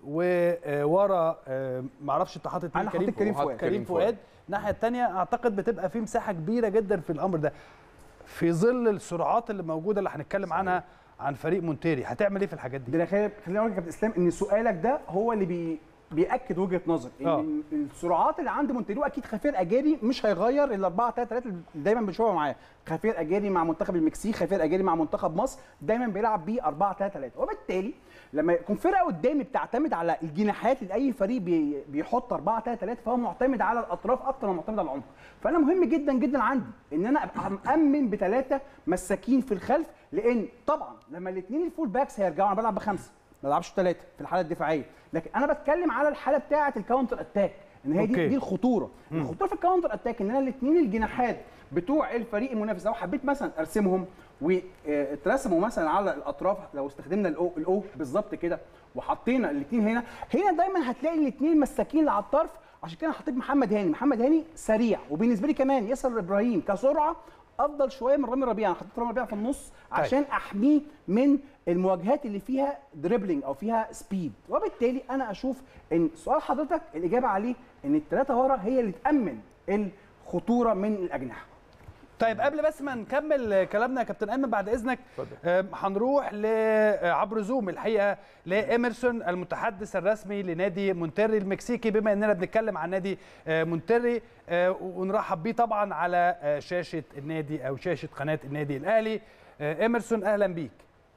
Speaker 1: وورا ما اعرفش انت حاطط مين
Speaker 8: أنا حاطط كريم
Speaker 2: فؤاد.
Speaker 1: كريم
Speaker 2: كريم فؤاد.
Speaker 1: فؤاد الناحيه الثانيه اعتقد بتبقى في مساحه كبيره جدا في الامر ده في ظل السرعات اللي موجوده اللي هنتكلم عنها عن فريق مونتيري هتعمل ايه في الحاجات دي
Speaker 8: ده انا خليني خليني اقول لك يا كابتن اسلام ان سؤالك ده هو اللي بي بياكد وجهه نظري ان
Speaker 1: آه.
Speaker 8: السرعات اللي عند مونتيرو اكيد خفير اجاري مش هيغير ال 4 3 3 اللي دايما بنشوفها معاه خفير اجاري مع منتخب المكسيك خفير اجاري مع منتخب مصر دايما بيلعب بيه 4 3 3 وبالتالي لما يكون فرقه قدامي بتعتمد على الجناحات اللي اي فريق بي بيحط 4 3 3 فهو معتمد على الاطراف اكتر ما معتمد على العمق فانا مهم جدا جدا عندي ان انا ابقى مامن بثلاثه مساكين في الخلف لان طبعا لما الاثنين الفول باكس هيرجعوا انا بلعب بخمسه ما بلعبش ثلاثه في الحاله الدفاعيه لكن انا بتكلم على الحاله بتاعه الكاونتر اتاك ان هي
Speaker 1: أوكي.
Speaker 8: دي, دي الخطوره الخطوره في الكاونتر اتاك ان انا الاثنين الجناحات بتوع الفريق المنافس لو حبيت مثلا ارسمهم واترسموا مثلا على الاطراف لو استخدمنا الاو الاو بالظبط كده وحطينا الاثنين هنا هنا دايما هتلاقي الاثنين مساكين اللي على الطرف عشان كده حطيت محمد هاني محمد هاني سريع وبالنسبه لي كمان ياسر ابراهيم كسرعه افضل شويه من رامي ربيعه انا حطيت رامي ربيعه في النص عشان احميه من المواجهات اللي فيها دريبلينج او فيها سبيد وبالتالي انا اشوف ان سؤال حضرتك الاجابه عليه ان الثلاثه ورا هي اللي تامن الخطوره من الاجنحه
Speaker 1: طيب قبل بس ما نكمل كلامنا يا كابتن ايمن بعد اذنك هنروح عبر زوم الحقيقه لاميرسون المتحدث الرسمي لنادي مونتري المكسيكي بما اننا بنتكلم عن نادي مونتري ونرحب بيه طبعا على شاشه النادي او شاشه قناه النادي الاهلي اميرسون اهلا بيك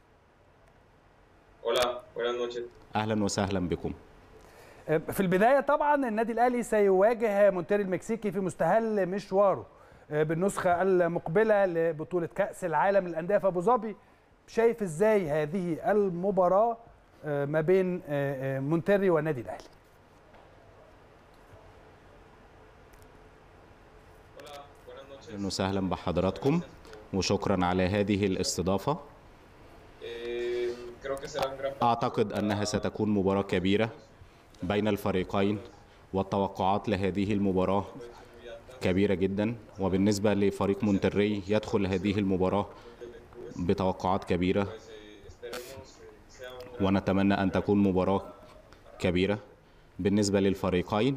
Speaker 10: اهلا وسهلا بكم
Speaker 1: في البدايه طبعا النادي الاهلي سيواجه مونتري المكسيكي في مستهل مشواره بالنسخه المقبله لبطوله كاس العالم للانديه في ابو ظبي شايف ازاي هذه المباراه ما بين مونتري والنادي الاهلي
Speaker 10: اهلا وسهلا بحضراتكم وشكرا على هذه الاستضافه اعتقد انها ستكون مباراه كبيره بين الفريقين والتوقعات لهذه المباراه كبيرة جدا وبالنسبة لفريق مونتري يدخل هذه المباراة بتوقعات كبيرة ونتمنى أن تكون مباراة كبيرة بالنسبة للفريقين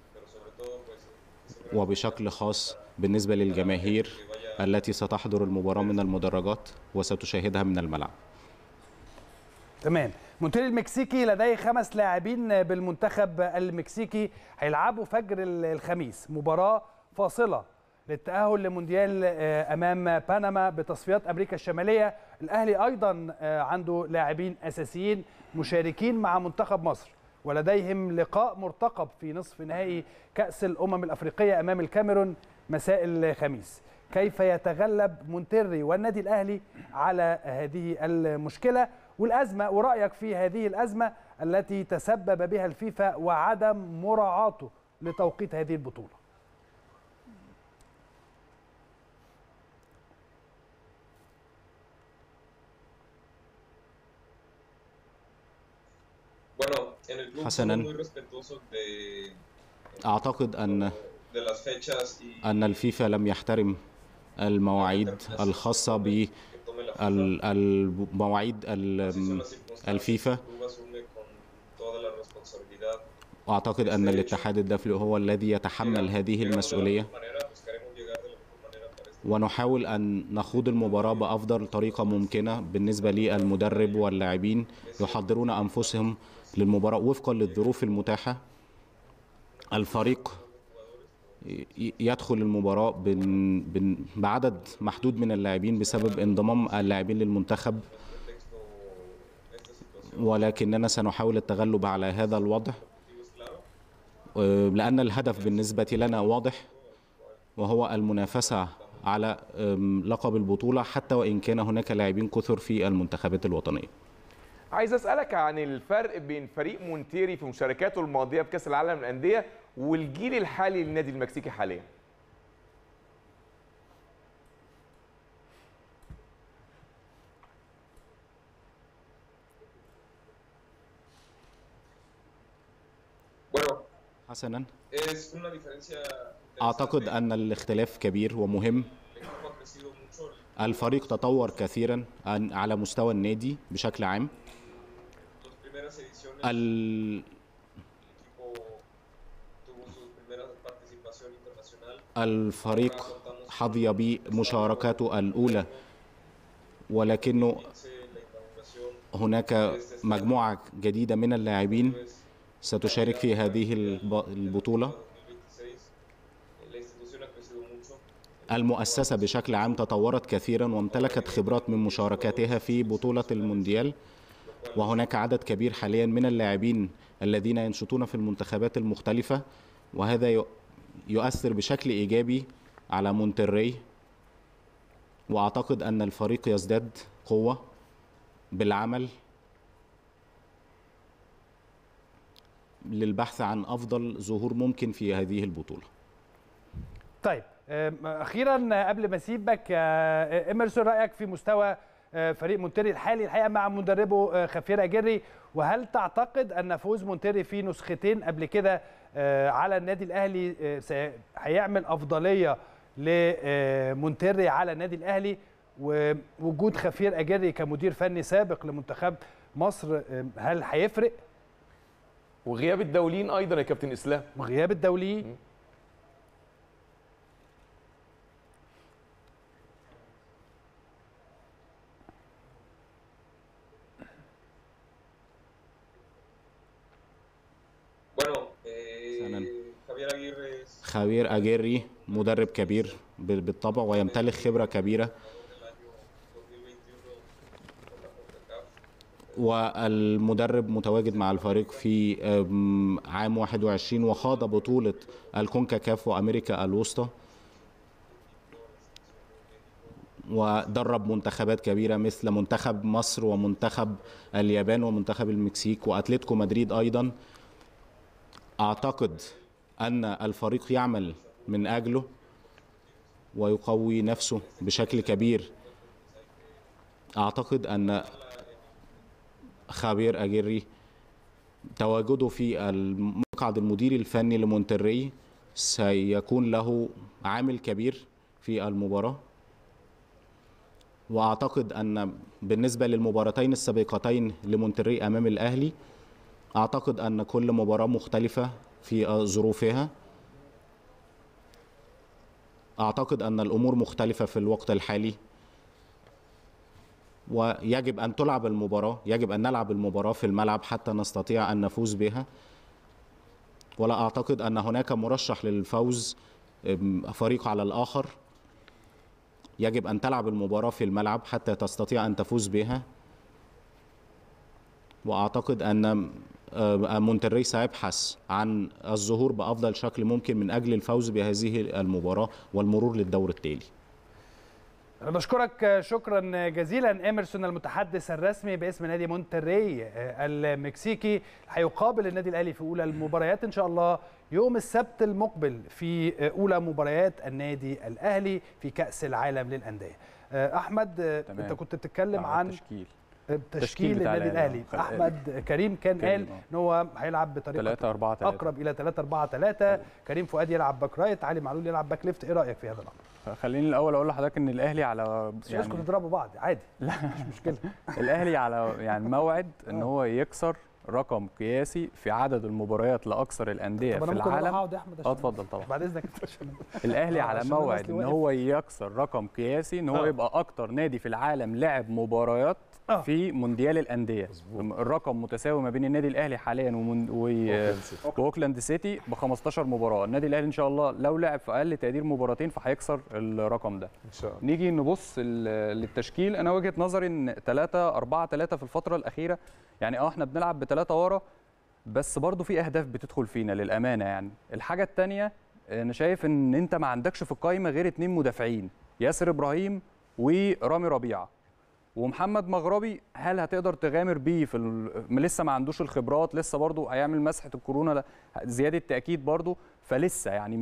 Speaker 10: وبشكل خاص بالنسبة للجماهير التي ستحضر المباراة من المدرجات وستشاهدها من الملعب
Speaker 1: تمام مونتري المكسيكي لديه خمس لاعبين بالمنتخب المكسيكي هيلعبوا فجر الخميس مباراة فاصله للتاهل لمونديال امام بنما بتصفيات امريكا الشماليه الاهلي ايضا عنده لاعبين اساسيين مشاركين مع منتخب مصر ولديهم لقاء مرتقب في نصف نهائي كاس الامم الافريقيه امام الكاميرون مساء الخميس كيف يتغلب مونتري والنادي الاهلي على هذه المشكله والازمه ورايك في هذه الازمه التي تسبب بها الفيفا وعدم مراعاته لتوقيت هذه البطوله
Speaker 10: حسنا اعتقد ان ان الفيفا لم يحترم المواعيد الخاصه بالمواعيد الفيفا اعتقد ان الاتحاد الدولي هو الذي يتحمل هذه المسؤوليه ونحاول ان نخوض المباراه بافضل طريقه ممكنه بالنسبه للمدرب واللاعبين يحضرون انفسهم للمباراه وفقا للظروف المتاحه الفريق يدخل المباراه بعدد محدود من اللاعبين بسبب انضمام اللاعبين للمنتخب ولكننا سنحاول التغلب على هذا الوضع لان الهدف بالنسبه لنا واضح وهو المنافسه على لقب البطوله حتى وان كان هناك لاعبين كثر في المنتخبات الوطنيه
Speaker 2: عايز اسالك عن الفرق بين فريق مونتيري في مشاركاته الماضيه في كاس العالم للانديه والجيل الحالي للنادي المكسيكي حاليا
Speaker 10: حسنا اعتقد ان الاختلاف كبير ومهم الفريق تطور كثيرا على مستوى النادي بشكل عام ال... الفريق حظي بمشاركاته الأولى ولكنه هناك مجموعة جديدة من اللاعبين ستشارك في هذه البطولة المؤسسة بشكل عام تطورت كثيرا وامتلكت خبرات من مشاركاتها في بطولة المونديال وهناك عدد كبير حاليا من اللاعبين الذين ينشطون في المنتخبات المختلفة وهذا يؤثر بشكل إيجابي على مونتري وأعتقد أن الفريق يزداد قوة بالعمل للبحث عن أفضل ظهور ممكن في هذه البطولة
Speaker 1: طيب أخيرا قبل ما أسيبك إمرسون رأيك في مستوى فريق مونتري الحالي الحقيقه مع مدربه خفير اجري وهل تعتقد ان فوز مونتري في نسختين قبل كده على النادي الاهلي هيعمل افضليه لمونتري على النادي الاهلي ووجود خفير اجري كمدير فني سابق لمنتخب مصر هل هيفرق؟
Speaker 2: وغياب الدوليين ايضا يا كابتن اسلام
Speaker 1: وغياب الدوليين
Speaker 10: خاوير اجيري مدرب كبير بالطبع ويمتلك خبره كبيره والمدرب متواجد مع الفريق في عام 21 وخاض بطولة الكونكاكاف وأمريكا الوسطى ودرب منتخبات كبيرة مثل منتخب مصر ومنتخب اليابان ومنتخب المكسيك وأتلتيكو مدريد أيضا أعتقد أن الفريق يعمل من أجله ويقوي نفسه بشكل كبير أعتقد أن خابير أجيري تواجده في المقعد المدير الفني لمونتري سيكون له عامل كبير في المباراة وأعتقد أن بالنسبة للمباراتين السابقتين لمونتري أمام الأهلي أعتقد أن كل مباراة مختلفة في ظروفها أعتقد أن الأمور مختلفة في الوقت الحالي ويجب أن تلعب المباراة يجب أن نلعب المباراة في الملعب حتى نستطيع أن نفوز بها ولا أعتقد أن هناك مرشح للفوز فريق على الآخر يجب أن تلعب المباراة في الملعب حتى تستطيع أن تفوز بها وأعتقد أن مونتري سيبحث عن الظهور بأفضل شكل ممكن من أجل الفوز بهذه المباراة والمرور للدور التالي
Speaker 1: أنا بشكرك شكرا جزيلا ايمرسون المتحدث الرسمي باسم نادي مونتري المكسيكي هيقابل النادي الاهلي في اولى المباريات ان شاء الله يوم السبت المقبل في اولى مباريات النادي الاهلي في كاس العالم للانديه احمد تمام. انت كنت بتتكلم عن
Speaker 9: تشكيل
Speaker 1: تشكيل النادي الاهلي احمد كريم كان
Speaker 9: كريم
Speaker 1: قال ان هو هيلعب بطريقه
Speaker 9: 3 4 3
Speaker 1: اقرب الى 3 4 3 كريم فؤاد يلعب باك رايت علي معلول يلعب باك ليفت ايه رايك في هذا الامر
Speaker 9: خليني الاول اقول لحضرتك ان الاهلي على
Speaker 1: بس يعني كنتوا تضربوا بعض عادي
Speaker 9: لا
Speaker 1: مش مشكله
Speaker 9: الاهلي على يعني موعد ان هو يكسر رقم قياسي في عدد المباريات لاكثر الانديه في العالم
Speaker 1: اه
Speaker 9: اتفضل طبعا
Speaker 1: بعد اذنك
Speaker 9: الاهلي على موعد ان هو يكسر رقم قياسي ان هو يبقى اكتر نادي في العالم لعب مباريات
Speaker 1: آه.
Speaker 9: في مونديال الانديه الرقم متساوي ما بين النادي الاهلي حاليا ومن... و... واوكلاند سيتي ب 15 مباراه النادي الاهلي ان شاء الله لو لعب في اقل تقدير مباراتين فهيكسر الرقم ده
Speaker 2: ان شاء الله
Speaker 9: نيجي نبص للتشكيل انا وجهه نظري ان 3 4 3 في الفتره الاخيره يعني اه احنا بنلعب بثلاثه ورا بس برضه في اهداف بتدخل فينا للامانه يعني الحاجه الثانيه انا شايف ان انت ما عندكش في القائمه غير اثنين مدافعين ياسر ابراهيم ورامي ربيعه ومحمد مغربي هل هتقدر تغامر بيه في ال... لسه ما عندوش الخبرات لسه برضه هيعمل مسحه الكورونا زياده تاكيد برضه فلسه يعني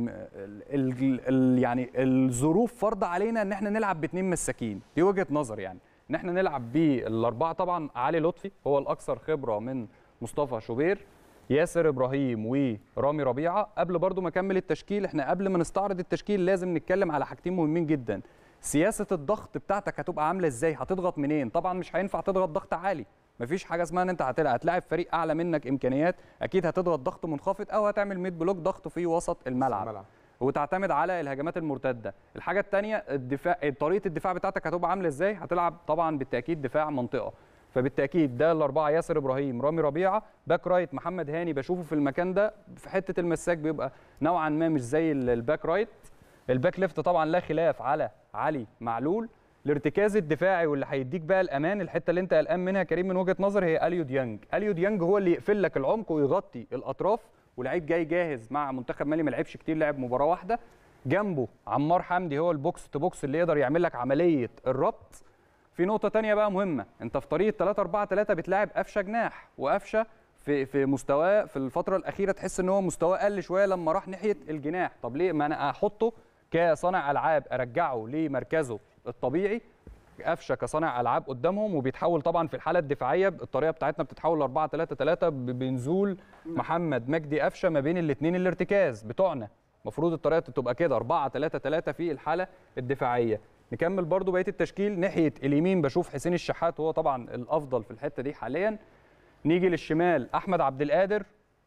Speaker 9: ال... ال... يعني الظروف فرض علينا ان احنا نلعب باثنين مساكين دي وجهه نظر يعني ان احنا نلعب بالاربعه طبعا علي لطفي هو الاكثر خبره من مصطفى شوبير ياسر ابراهيم ورامي ربيعه قبل برضو ما اكمل التشكيل احنا قبل ما نستعرض التشكيل لازم نتكلم على حاجتين مهمين جدا سياسه الضغط بتاعتك هتبقى عامله ازاي هتضغط منين طبعا مش هينفع تضغط ضغط عالي مفيش حاجه اسمها ان انت هتلاعب فريق اعلى منك امكانيات اكيد هتضغط ضغط منخفض او هتعمل ميد بلوك ضغط في وسط الملعب, الملعب. وتعتمد على الهجمات المرتده الحاجه الثانيه الدفاع طريقه الدفاع بتاعتك هتبقى عامله ازاي هتلعب طبعا بالتاكيد دفاع منطقه فبالتاكيد ده الاربعه ياسر ابراهيم رامي ربيعه باك رايت محمد هاني بشوفه في المكان ده في حته المساك بيبقى نوعا ما مش زي الباك رايت الباك ليفت طبعا لا خلاف على علي معلول الارتكاز الدفاعي واللي هيديك بقى الامان الحته اللي انت قلقان منها كريم من وجهه نظر هي اليو ديانج اليو ديانج هو اللي يقفل لك العمق ويغطي الاطراف ولعيب جاي جاهز مع منتخب مالي ما لعبش كتير لعب مباراه واحده جنبه عمار حمدي هو البوكس تو بوكس اللي يقدر يعمل لك عمليه الربط في نقطه تانية بقى مهمه انت في طريقه 3 4 3 بتلاعب قفشه جناح وقفشه في في مستواه في الفتره الاخيره تحس ان هو مستواه قل شويه لما راح ناحيه الجناح طب ليه ما انا احطه كصانع العاب ارجعه لمركزه الطبيعي قفشه كصانع العاب قدامهم وبيتحول طبعا في الحاله الدفاعيه الطريقه بتاعتنا بتتحول ل 4 3 3 بنزول محمد مجدي قفشه ما بين الاثنين الارتكاز بتوعنا المفروض الطريقه تبقى كده 4 3 3 في الحاله الدفاعيه نكمل برضو بقيه التشكيل ناحيه اليمين بشوف حسين الشحات وهو طبعا الافضل في الحته دي حاليا نيجي للشمال احمد عبد القادر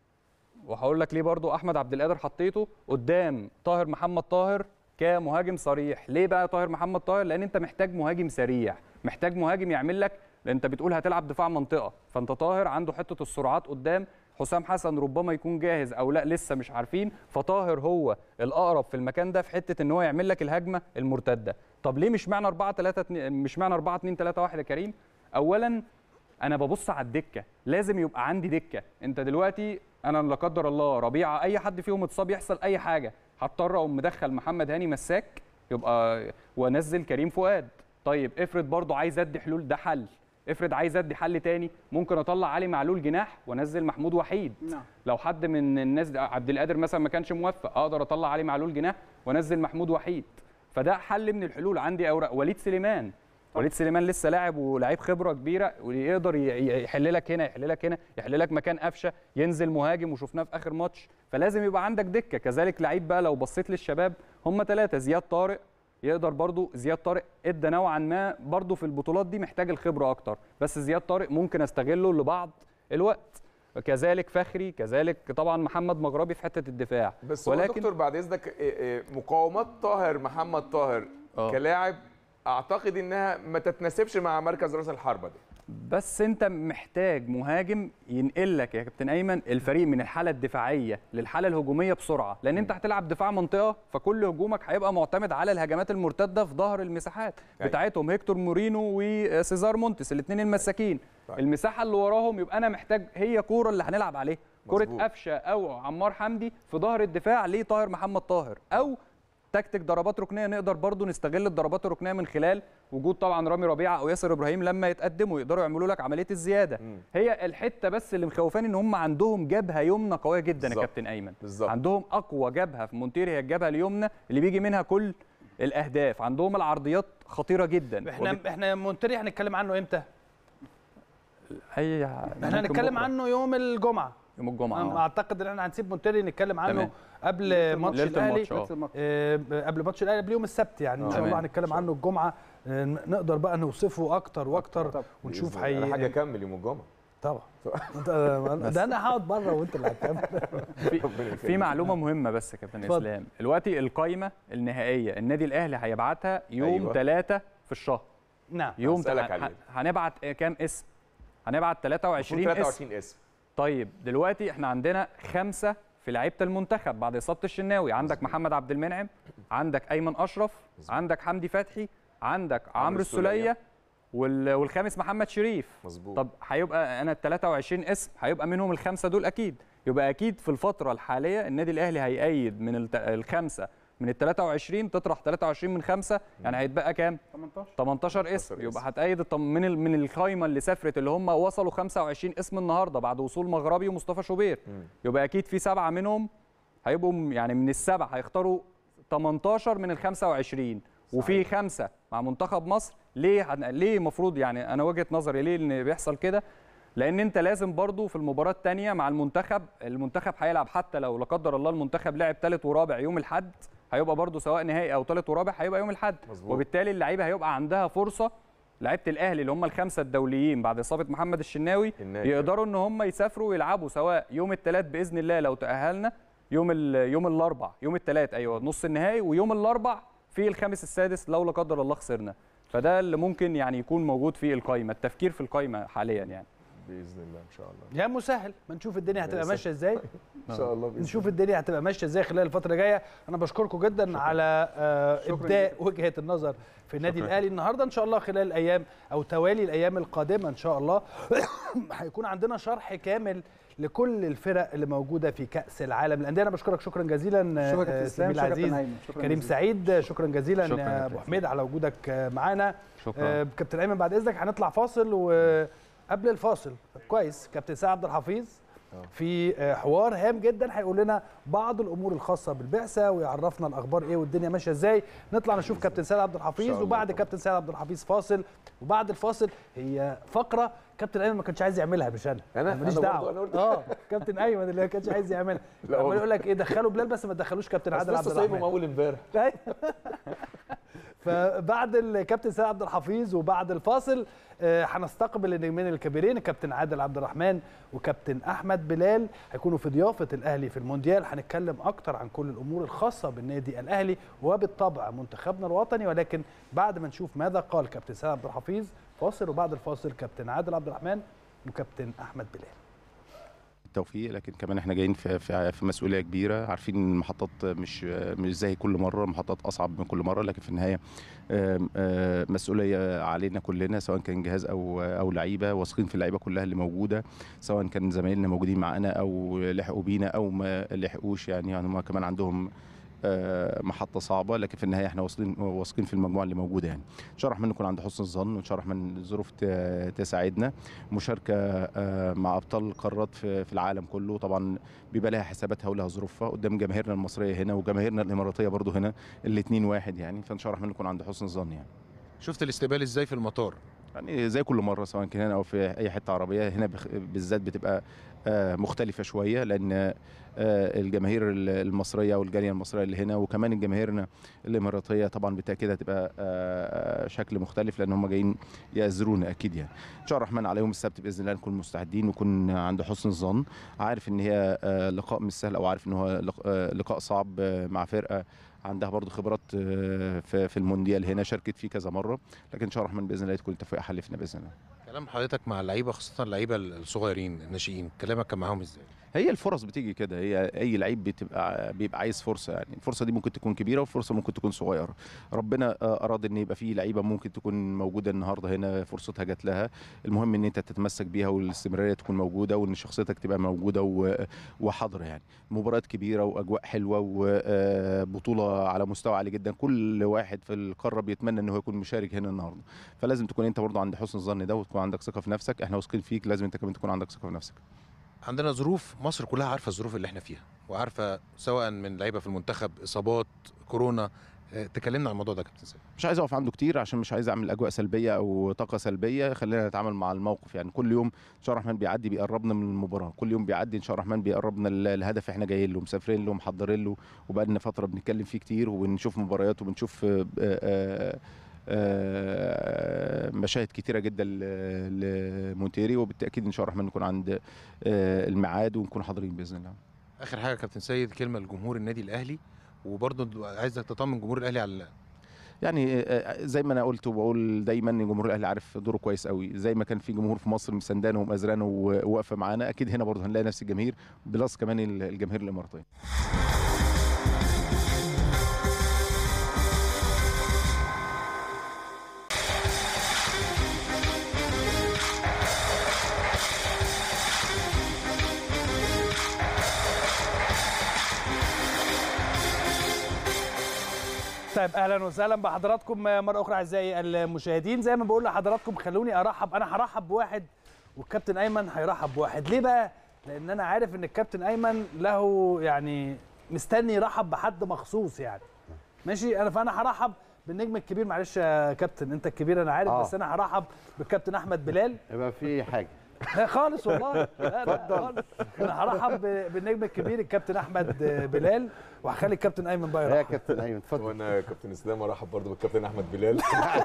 Speaker 9: وهقول لك ليه برضو احمد عبد القادر حطيته قدام طاهر محمد طاهر كمهاجم صريح ليه بقى طاهر محمد طاهر لان انت محتاج مهاجم سريع محتاج مهاجم يعمل لك انت بتقول هتلعب دفاع منطقه فانت طاهر عنده حته السرعات قدام حسام حسن ربما يكون جاهز او لا لسه مش عارفين فطاهر هو الاقرب في المكان ده في حته ان هو يعمل لك الهجمه المرتده طب ليه مش معنى 4 3 مش معنى 4 2 3 1 يا كريم اولا انا ببص على الدكه لازم يبقى عندي دكه انت دلوقتي انا لا قدر الله ربيعه اي حد فيهم اتصاب يحصل اي حاجه هضطر اقوم مدخل محمد هاني مساك يبقى وانزل كريم فؤاد طيب افرض برضو عايز ادي حلول ده حل افرض عايز ادي حل تاني ممكن اطلع علي معلول جناح وانزل محمود وحيد
Speaker 8: نعم.
Speaker 9: لو حد من الناس ده عبد القادر مثلا ما كانش موفق اقدر اطلع علي معلول جناح وانزل محمود وحيد فده حل من الحلول عندي اوراق وليد سليمان وليد سليمان لسه لاعب ولاعيب خبره كبيره ويقدر ي- يحل لك هنا يحل لك هنا يحل لك مكان قفشه ينزل مهاجم وشفناه في اخر ماتش فلازم يبقى عندك دكه كذلك لعيب بقى لو بصيت للشباب هم ثلاثه زياد طارق يقدر برضو زياد طارق ادى نوعا ما برضو في البطولات دي محتاج الخبره اكتر بس زياد طارق ممكن استغله لبعض الوقت كذلك فخري كذلك طبعا محمد مغربي في حته الدفاع
Speaker 2: بس ولكن
Speaker 9: ولكن
Speaker 2: دكتور بعد اذنك إيه إيه مقاومات طاهر محمد طاهر
Speaker 9: آه.
Speaker 2: كلاعب اعتقد انها ما تتناسبش مع مركز راس الحربه ده
Speaker 9: بس انت محتاج مهاجم ينقل لك يا كابتن ايمن الفريق من الحاله الدفاعيه للحاله الهجوميه بسرعه لان انت هتلعب دفاع منطقه فكل هجومك هيبقى معتمد على الهجمات المرتده في ظهر المساحات
Speaker 2: أيوة.
Speaker 9: بتاعتهم هيكتور مورينو وسيزار مونتس الاثنين المساكين
Speaker 2: طيب.
Speaker 9: المساحه اللي وراهم يبقى انا محتاج هي كوره اللي هنلعب عليها كره
Speaker 2: مظبوط.
Speaker 9: قفشه او عمار حمدي في ظهر الدفاع لطاهر محمد طاهر او تكتيك ضربات ركنيه نقدر برضو نستغل الضربات الركنيه من خلال وجود طبعا رامي ربيعه او ياسر ابراهيم لما يتقدموا يقدروا يعملوا لك عمليه الزياده
Speaker 2: مم.
Speaker 9: هي الحته بس اللي مخوفاني ان هم عندهم جبهه يمنى قويه جدا يا
Speaker 2: بالظبط.
Speaker 9: كابتن ايمن
Speaker 2: بالظبط.
Speaker 9: عندهم اقوى جبهه في مونتيري هي الجبهه اليمنى اللي بيجي منها كل الاهداف عندهم العرضيات خطيره جدا
Speaker 1: احنا
Speaker 9: وبت-
Speaker 1: احنا مونتري هنتكلم عنه امتى؟
Speaker 9: اي
Speaker 1: احنا
Speaker 9: ممكن
Speaker 1: هنتكلم
Speaker 9: بكرة.
Speaker 1: عنه يوم الجمعه
Speaker 9: يوم الجمعه
Speaker 1: أنا
Speaker 9: آه.
Speaker 1: اعتقد ان احنا هنسيب مونتري نتكلم عنه
Speaker 9: تمام.
Speaker 1: قبل ماتش
Speaker 9: ليلة
Speaker 1: الاهلي
Speaker 9: الماتش، آه.
Speaker 8: نفس الماتش.
Speaker 1: آه، قبل ماتش الاهلي قبل يوم السبت يعني ان
Speaker 2: آه.
Speaker 1: شاء الله
Speaker 9: تمام.
Speaker 1: هنتكلم عنه الجمعه آه، نقدر بقى نوصفه اكتر واكتر
Speaker 8: طبعا.
Speaker 1: ونشوف
Speaker 2: بإذن الله. انا حاجه
Speaker 1: حي
Speaker 2: اكمل يوم الجمعه
Speaker 1: طبعا ده ده انا هقعد بره وانت اللي هتكمل
Speaker 2: ربنا
Speaker 9: في معلومه مهمه بس يا كابتن
Speaker 1: اتفضل.
Speaker 9: اسلام دلوقتي القايمه النهائيه النادي الاهلي هيبعتها يوم
Speaker 2: أيوة.
Speaker 9: 3 في الشهر
Speaker 1: نعم
Speaker 9: يوم
Speaker 2: هسألك
Speaker 9: تل-
Speaker 2: عليه.
Speaker 9: ه- هنبعت كام اسم هنبعت 23 اسم
Speaker 2: 23 اسم
Speaker 9: طيب دلوقتي احنا عندنا خمسه في لعيبه المنتخب بعد اصابه الشناوي عندك محمد عبد المنعم عندك ايمن اشرف عندك حمدي فتحي عندك عمرو
Speaker 2: السولية.
Speaker 9: السوليه وال- والخامس محمد شريف
Speaker 2: مظبوط
Speaker 9: طب هيبقى انا ال 23 اسم هيبقى منهم الخمسه دول اكيد يبقى اكيد في الفتره الحاليه النادي الاهلي هيأيد من الت- الخمسه من ال 23 تطرح 23 من خمسه يعني هيتبقى كام
Speaker 8: 18
Speaker 9: 18 اسم
Speaker 2: 18
Speaker 9: يبقى هتأيد الطم- من ال- من القايمه اللي سافرت اللي هم وصلوا 25 اسم النهارده بعد وصول مغربي ومصطفى شوبير
Speaker 2: مم.
Speaker 9: يبقى اكيد في سبعه منهم هيبقوا م- يعني من السبعه هيختاروا 18 من ال 25 وفي خمسه مع منتخب مصر ليه هن- ليه المفروض يعني انا وجهه نظري ليه ان بيحصل كده لان انت لازم برضو في المباراه الثانيه مع المنتخب المنتخب هيلعب حتى لو لا قدر الله المنتخب لعب ثالث ورابع يوم الاحد هيبقى برضو سواء نهائي او ثالث ورابع هيبقى يوم الاحد
Speaker 2: مظبوط.
Speaker 9: وبالتالي اللعيبه هيبقى عندها فرصه لعيبه الاهلي اللي هم الخمسه الدوليين بعد اصابه محمد الشناوي
Speaker 2: النادي.
Speaker 9: يقدروا ان هم يسافروا ويلعبوا سواء يوم الثلاث باذن الله لو تاهلنا يوم ال- يوم الاربع يوم الثلاث ايوه نص النهائي ويوم الاربع في الخامس السادس لو لا قدر الله خسرنا فده اللي ممكن يعني يكون موجود في القائمه التفكير في القائمه حاليا يعني
Speaker 2: باذن الله ان شاء الله
Speaker 1: يا مسهل ما نشوف الدنيا هتبقى
Speaker 2: يسهل.
Speaker 1: ماشيه ازاي
Speaker 2: ان شاء الله باذن
Speaker 1: نشوف الدنيا هتبقى ماشيه ازاي خلال الفتره الجايه انا بشكركم جدا على آه، ابداء وجهه النظر في النادي الاهلي النهارده ان شاء الله خلال الايام او توالي الايام القادمه ان شاء الله هيكون عندنا شرح كامل لكل الفرق اللي موجوده في كاس العالم للانديه انا بشكرك شكرا جزيلا
Speaker 8: شكرا
Speaker 1: آه،
Speaker 8: كابتن اسلام
Speaker 1: زميلي
Speaker 8: شكرا كابتن
Speaker 1: العزيز
Speaker 8: ايمن شكرا
Speaker 1: كريم
Speaker 8: جزيلا.
Speaker 1: سعيد شكرا جزيلا
Speaker 9: شكراً
Speaker 1: يا
Speaker 9: يا
Speaker 1: ابو
Speaker 9: كابتن
Speaker 1: حميد على وجودك آه، معانا
Speaker 9: شكرا
Speaker 1: آه، كابتن ايمن بعد اذنك هنطلع فاصل وقبل الفاصل طب كويس كابتن سعد عبد الحفيظ في آه، حوار هام جدا هيقول لنا بعض الامور الخاصه بالبعثه ويعرفنا الاخبار ايه والدنيا ماشيه ازاي نطلع نشوف كابتن سعد عبد
Speaker 2: إن
Speaker 1: الحفيظ
Speaker 2: شاء الله
Speaker 1: وبعد
Speaker 2: طبعاً.
Speaker 1: كابتن سعد عبد الحفيظ فاصل وبعد الفاصل هي فقره كابتن ايمن ما كانش عايز يعملها مش انا
Speaker 2: أنا؟
Speaker 1: ماليش
Speaker 2: أنا برضو-
Speaker 1: دعوه
Speaker 2: أنا قلت-
Speaker 1: اه كابتن ايمن اللي ما كانش عايز يعملها
Speaker 2: لا
Speaker 1: عمال
Speaker 2: والله.
Speaker 1: يقول لك ايه دخلوا بلال بس ما تدخلوش كابتن عادل عبد
Speaker 2: لسه سايبهم
Speaker 1: الرحمن
Speaker 2: اول امبارح
Speaker 1: أيوة. فبعد الكابتن سيد عبد الحفيظ وبعد الفاصل آه، هنستقبل النجمين الكبيرين الكابتن عادل عبد الرحمن وكابتن احمد بلال هيكونوا في ضيافه الاهلي في المونديال هنتكلم اكتر عن كل الامور الخاصه بالنادي الاهلي وبالطبع منتخبنا الوطني ولكن بعد ما نشوف ماذا قال كابتن سيد عبد الحفيظ فاصل وبعد الفاصل كابتن عادل عبد الرحمن وكابتن احمد بلال
Speaker 6: بالتوفيق لكن كمان احنا جايين في في, في مسؤوليه كبيره عارفين ان المحطات مش مش زي كل مره المحطات اصعب من كل مره لكن في النهايه مسؤوليه علينا كلنا سواء كان جهاز او او لعيبه واثقين في اللعيبه كلها اللي موجوده سواء كان زمايلنا موجودين معانا او لحقوا بينا او ما لحقوش يعني يعني هم كمان عندهم محطه صعبه لكن في النهايه احنا واثقين واثقين في المجموعه اللي موجوده يعني ان شاء الله الرحمن نكون عند حسن الظن وان شاء الله الرحمن الظروف تساعدنا مشاركه مع ابطال القارات في العالم كله طبعا بيبقى لها حساباتها ولها ظروفها قدام جماهيرنا المصريه هنا وجماهيرنا الاماراتيه برضو هنا الاثنين واحد يعني فان شاء الله الرحمن نكون عند حسن الظن يعني
Speaker 11: شفت الاستقبال ازاي في المطار
Speaker 6: يعني زي كل مره سواء كان هنا او في اي حته عربيه هنا بالذات بتبقى مختلفه شويه لان الجماهير المصريه والجاليه المصريه اللي هنا وكمان الجماهيرنا الاماراتيه طبعا بالتاكيد هتبقى شكل مختلف لان هم جايين يأزرونا اكيد يعني ان شاء الله الرحمن على يوم السبت باذن الله نكون مستعدين ونكون عند حسن الظن عارف ان هي لقاء مش سهل او عارف ان هو لقاء صعب مع فرقه عندها برضو خبرات في المونديال هنا شاركت فيه كذا مره لكن ان شاء الله الرحمن باذن الله تكون التوفيق حلفنا باذن الله
Speaker 11: كلام حضرتك مع اللعيبه خاصه اللعيبه الصغيرين الناشئين كلامك كان معاهم ازاي
Speaker 6: هي الفرص بتيجي كده هي اي لعيب بتبقى بيبقى عايز فرصه يعني الفرصه دي ممكن تكون كبيره وفرصه ممكن تكون صغيره ربنا اراد ان يبقى في لعيبه ممكن تكون موجوده النهارده هنا فرصتها جات لها المهم ان انت تتمسك بيها والاستمراريه تكون موجوده وان شخصيتك تبقى موجوده وحاضره يعني مباريات كبيره واجواء حلوه وبطوله على مستوى عالي جدا كل واحد في القاره بيتمنى ان هو يكون مشارك هنا النهارده فلازم تكون انت برضه عند حسن الظن ده وتكون عندك ثقه في نفسك احنا واثقين فيك لازم انت كمان تكون عندك ثقه في نفسك
Speaker 11: عندنا ظروف مصر كلها عارفه الظروف اللي احنا فيها وعارفه سواء من لعيبه في المنتخب اصابات كورونا تكلمنا عن الموضوع ده يا كابتن سيد
Speaker 6: مش عايز اقف عنده كتير عشان مش عايز اعمل اجواء سلبيه او طاقه سلبيه خلينا نتعامل مع الموقف يعني كل يوم ان شاء الله الرحمن بيعدي بيقربنا من المباراه كل يوم بيعدي ان شاء الله الرحمن بيقربنا الهدف احنا جايين له مسافرين له محضرين له وبقى لنا فتره بنتكلم فيه كتير وبنشوف مباريات وبنشوف آآ آآ مشاهد كتيره جدا لمونتيري وبالتاكيد ان شاء الله الرحمن نكون عند الميعاد ونكون حاضرين باذن الله
Speaker 11: اخر حاجه كابتن سيد كلمه لجمهور النادي الاهلي وبرضه عايزك تطمن جمهور الاهلي على
Speaker 6: يعني زي ما انا قلت وبقول دايما ان جمهور الاهلي عارف دوره كويس قوي زي ما كان في جمهور في مصر مساندانه ومأزرانه وواقفه معانا اكيد هنا برضه هنلاقي نفس الجماهير بلس كمان الجماهير الاماراتيه
Speaker 1: طيب اهلا وسهلا بحضراتكم مره اخرى اعزائي المشاهدين زي ما بقول لحضراتكم خلوني ارحب انا هرحب بواحد والكابتن ايمن هيرحب بواحد ليه بقى لان انا عارف ان الكابتن ايمن له يعني مستني يرحب بحد مخصوص يعني ماشي انا فانا هرحب بالنجم الكبير معلش يا كابتن انت الكبير انا عارف آه. بس انا هرحب بالكابتن احمد بلال
Speaker 12: يبقى في حاجه
Speaker 1: لا خالص والله اتفضل انا هرحب بالنجم الكبير الكابتن احمد بلال وهخلي الكابتن ايمن بقى
Speaker 12: يرحب يا كابتن ايمن اتفضل
Speaker 2: وانا كابتن اسلام ارحب برضه بالكابتن احمد بلال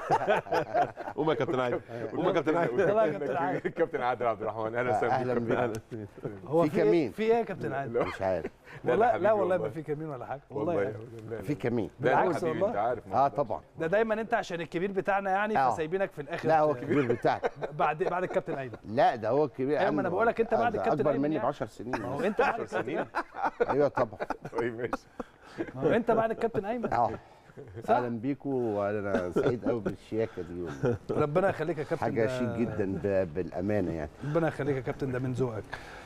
Speaker 2: قوم يا كابتن ايمن قوم يا كابتن ايمن الكابتن عادل عبد الرحمن اهلا وسهلا
Speaker 12: اهلا بيك
Speaker 1: هو في كمين في ايه يا كابتن عادل
Speaker 12: مش عارف
Speaker 1: والله لا والله ما في كمين ولا حاجه والله
Speaker 12: في كمين
Speaker 1: بالعكس والله
Speaker 2: انت عارف
Speaker 12: اه طبعا
Speaker 1: ده دايما انت عشان الكبير بتاعنا يعني فسايبينك في الاخر
Speaker 12: لا هو الكبير بتاعك
Speaker 1: بعد بعد الكابتن ايمن
Speaker 12: لا ده هو الكبير
Speaker 1: ايوه ما انا بقول لك انت بعد الكابتن
Speaker 12: اكبر مني ب 10 سنين
Speaker 1: هو انت بعد
Speaker 2: سنين
Speaker 12: ايوه طبعا
Speaker 2: طيب ماشي
Speaker 1: هو انت بعد الكابتن ايمن
Speaker 12: اه اهلا بيكم وانا سعيد قوي بالشياكه دي
Speaker 1: ربنا يخليك يا كابتن
Speaker 12: حاجه شيك جدا بالامانه يعني
Speaker 1: ربنا يخليك يا كابتن ده من ذوقك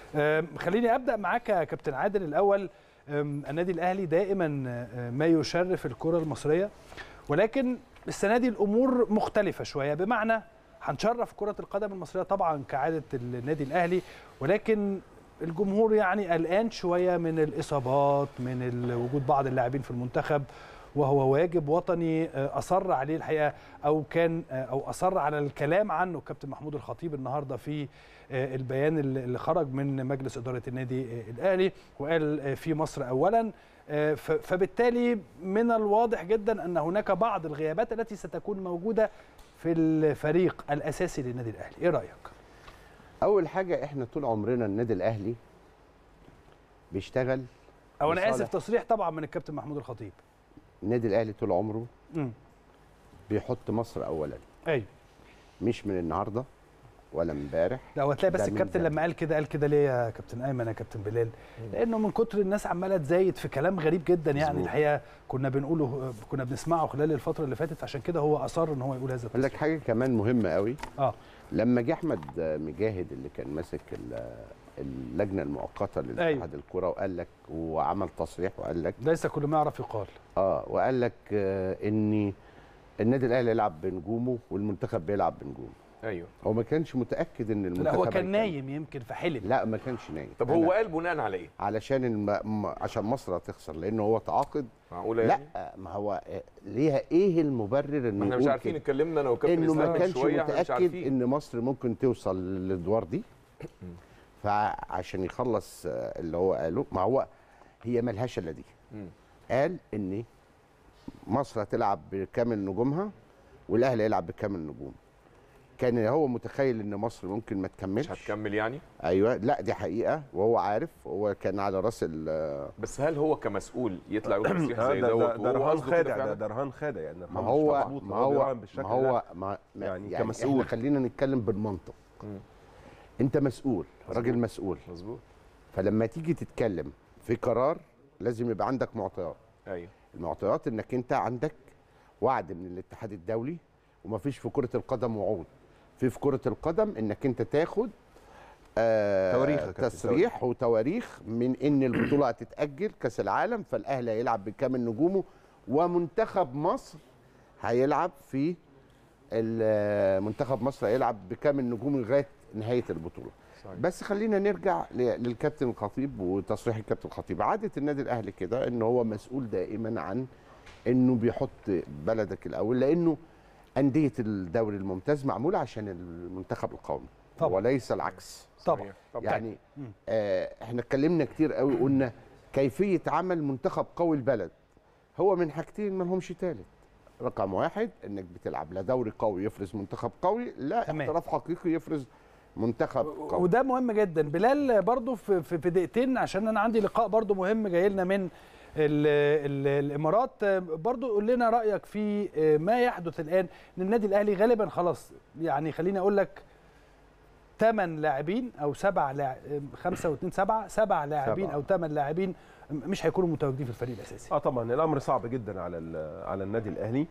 Speaker 1: خليني ابدا معاك يا كابتن عادل الاول النادي الاهلي دائما ما يشرف الكره المصريه ولكن السنه دي الامور مختلفه شويه بمعنى هنشرف كره القدم المصريه طبعا كعاده النادي الاهلي ولكن الجمهور يعني قلقان شويه من الاصابات من وجود بعض اللاعبين في المنتخب وهو واجب وطني اصر عليه الحقيقه او كان او اصر على الكلام عنه الكابتن محمود الخطيب النهارده في البيان اللي خرج من مجلس اداره النادي الاهلي وقال في مصر اولا فبالتالي من الواضح جدا ان هناك بعض الغيابات التي ستكون موجوده في الفريق الاساسي للنادي الاهلي ايه رايك
Speaker 12: اول حاجه احنا طول عمرنا النادي الاهلي بيشتغل
Speaker 1: او انا اسف تصريح طبعا من الكابتن محمود الخطيب
Speaker 12: النادي الاهلي طول عمره
Speaker 1: م.
Speaker 12: بيحط مصر اولا
Speaker 1: ايوه
Speaker 12: مش من النهارده ولا امبارح
Speaker 1: لا وهتلاقي بس
Speaker 12: ده من
Speaker 1: الكابتن
Speaker 12: زمان.
Speaker 1: لما قال كده قال كده ليه يا كابتن ايمن يا كابتن بلال لانه من كتر الناس عماله تزايد في كلام غريب جدا يعني
Speaker 12: مظبوط.
Speaker 1: الحقيقه كنا بنقوله كنا بنسمعه خلال الفتره اللي فاتت عشان كده هو اصر ان هو يقول هذا
Speaker 12: اقول لك حاجه كمان مهمه قوي
Speaker 1: اه
Speaker 12: لما جه احمد مجاهد اللي كان ماسك ال- اللجنه المؤقته لاتحاد
Speaker 1: أيوة.
Speaker 12: الكره وقال لك وعمل تصريح وقال لك
Speaker 1: ليس كل ما يعرف يقال
Speaker 12: اه وقال لك آه ان النادي الاهلي يلعب بنجومه والمنتخب بيلعب بنجومه
Speaker 2: ايوه
Speaker 12: هو ما كانش متاكد ان المنتخب
Speaker 1: لا هو كان
Speaker 12: هيكمل.
Speaker 1: نايم يمكن فحلم
Speaker 12: لا ما كانش نايم
Speaker 2: طب
Speaker 12: أنا-
Speaker 2: هو قال بناء على ايه؟
Speaker 12: علشان الم... م- عشان مصر هتخسر لان هو تعاقد
Speaker 2: معقوله
Speaker 12: لا
Speaker 2: يعني؟
Speaker 12: ما هو آه، ليها ايه المبرر انه
Speaker 2: ما احنا مش
Speaker 12: يقول
Speaker 2: عارفين
Speaker 12: كده؟
Speaker 2: اتكلمنا انا وكابتن
Speaker 12: انه
Speaker 2: اسلام
Speaker 12: ما
Speaker 2: من
Speaker 12: كانش
Speaker 2: شويه احنا مش
Speaker 12: متاكد
Speaker 2: عارفين
Speaker 12: ان مصر ممكن توصل للادوار دي فعشان يخلص آه، اللي هو قاله ما هو هي ملهاش الا دي
Speaker 2: مم.
Speaker 12: قال ان مصر هتلعب بكامل نجومها والاهلي هيلعب بكامل نجوم كان هو متخيل ان مصر ممكن ما تكملش
Speaker 2: مش هتكمل يعني
Speaker 12: ايوه لا دي حقيقه وهو عارف هو كان على راس ال-
Speaker 2: بس هل هو كمسؤول يطلع يقول تصريح
Speaker 13: آه،
Speaker 2: زي
Speaker 13: ده
Speaker 2: دوت
Speaker 13: ده, ده
Speaker 2: وهو
Speaker 13: رهان
Speaker 2: قصده كده
Speaker 13: خادع ده,
Speaker 2: فعلا؟
Speaker 13: ده رهان خادع يعني
Speaker 12: ما
Speaker 13: رهان مش
Speaker 12: هو
Speaker 13: مظبوط،
Speaker 12: ما
Speaker 13: هو
Speaker 12: هو
Speaker 13: بيراهن بالشكل
Speaker 12: ما هو
Speaker 13: ده.
Speaker 12: ما ما-
Speaker 13: يعني
Speaker 12: يعني
Speaker 13: كمسؤول.
Speaker 12: احنا خلينا نتكلم بالمنطق انت مسؤول راجل مسؤول
Speaker 2: مظبوط
Speaker 12: فلما تيجي تتكلم في قرار لازم يبقى عندك معطيات
Speaker 2: ايوه
Speaker 12: المعطيات انك انت عندك وعد من الاتحاد الدولي ومفيش في كرة القدم وعود في في كرة القدم انك انت تاخد آه
Speaker 13: تواريخ يا كابتن،
Speaker 12: تصريح وتواريخ من ان البطولة هتتأجل كأس العالم فالاهلي هيلعب بكامل نجومه ومنتخب مصر هيلعب في ال- منتخب مصر هيلعب بكامل نجومه لغاية نهاية البطولة
Speaker 2: صحيح.
Speaker 12: بس خلينا نرجع ل- للكابتن الخطيب وتصريح الكابتن الخطيب عادة النادي الأهلي كده إن هو مسؤول دائما عن إنه بيحط بلدك الأول لأنه أندية الدوري الممتاز معمولة عشان المنتخب القومي
Speaker 1: طبعا.
Speaker 12: وليس العكس
Speaker 1: طبعا
Speaker 2: طبعا
Speaker 12: يعني آه احنا اتكلمنا كتير قوي قلنا كيفية عمل منتخب قوي البلد هو من حاجتين ما لهمش تالت رقم واحد انك بتلعب لا دوري قوي يفرز منتخب قوي لا
Speaker 1: تمام.
Speaker 12: احتراف حقيقي يفرز منتخب قوي
Speaker 1: وده مهم جدا بلال برضو في في في دقيقتين عشان انا عندي لقاء برضو مهم جاي لنا من ال ال الامارات برضو قول لنا رايك في ما يحدث الان ان النادي الاهلي غالبا خلاص يعني خليني اقول لك ثمان لاعبين او سبع لاعب خمسه واثنين سبعه سبع لاعبين
Speaker 13: سبعة.
Speaker 1: او ثمان لاعبين مش هيكونوا متواجدين في الفريق الاساسي
Speaker 13: اه طبعا الامر صعب جدا على ال- على النادي الاهلي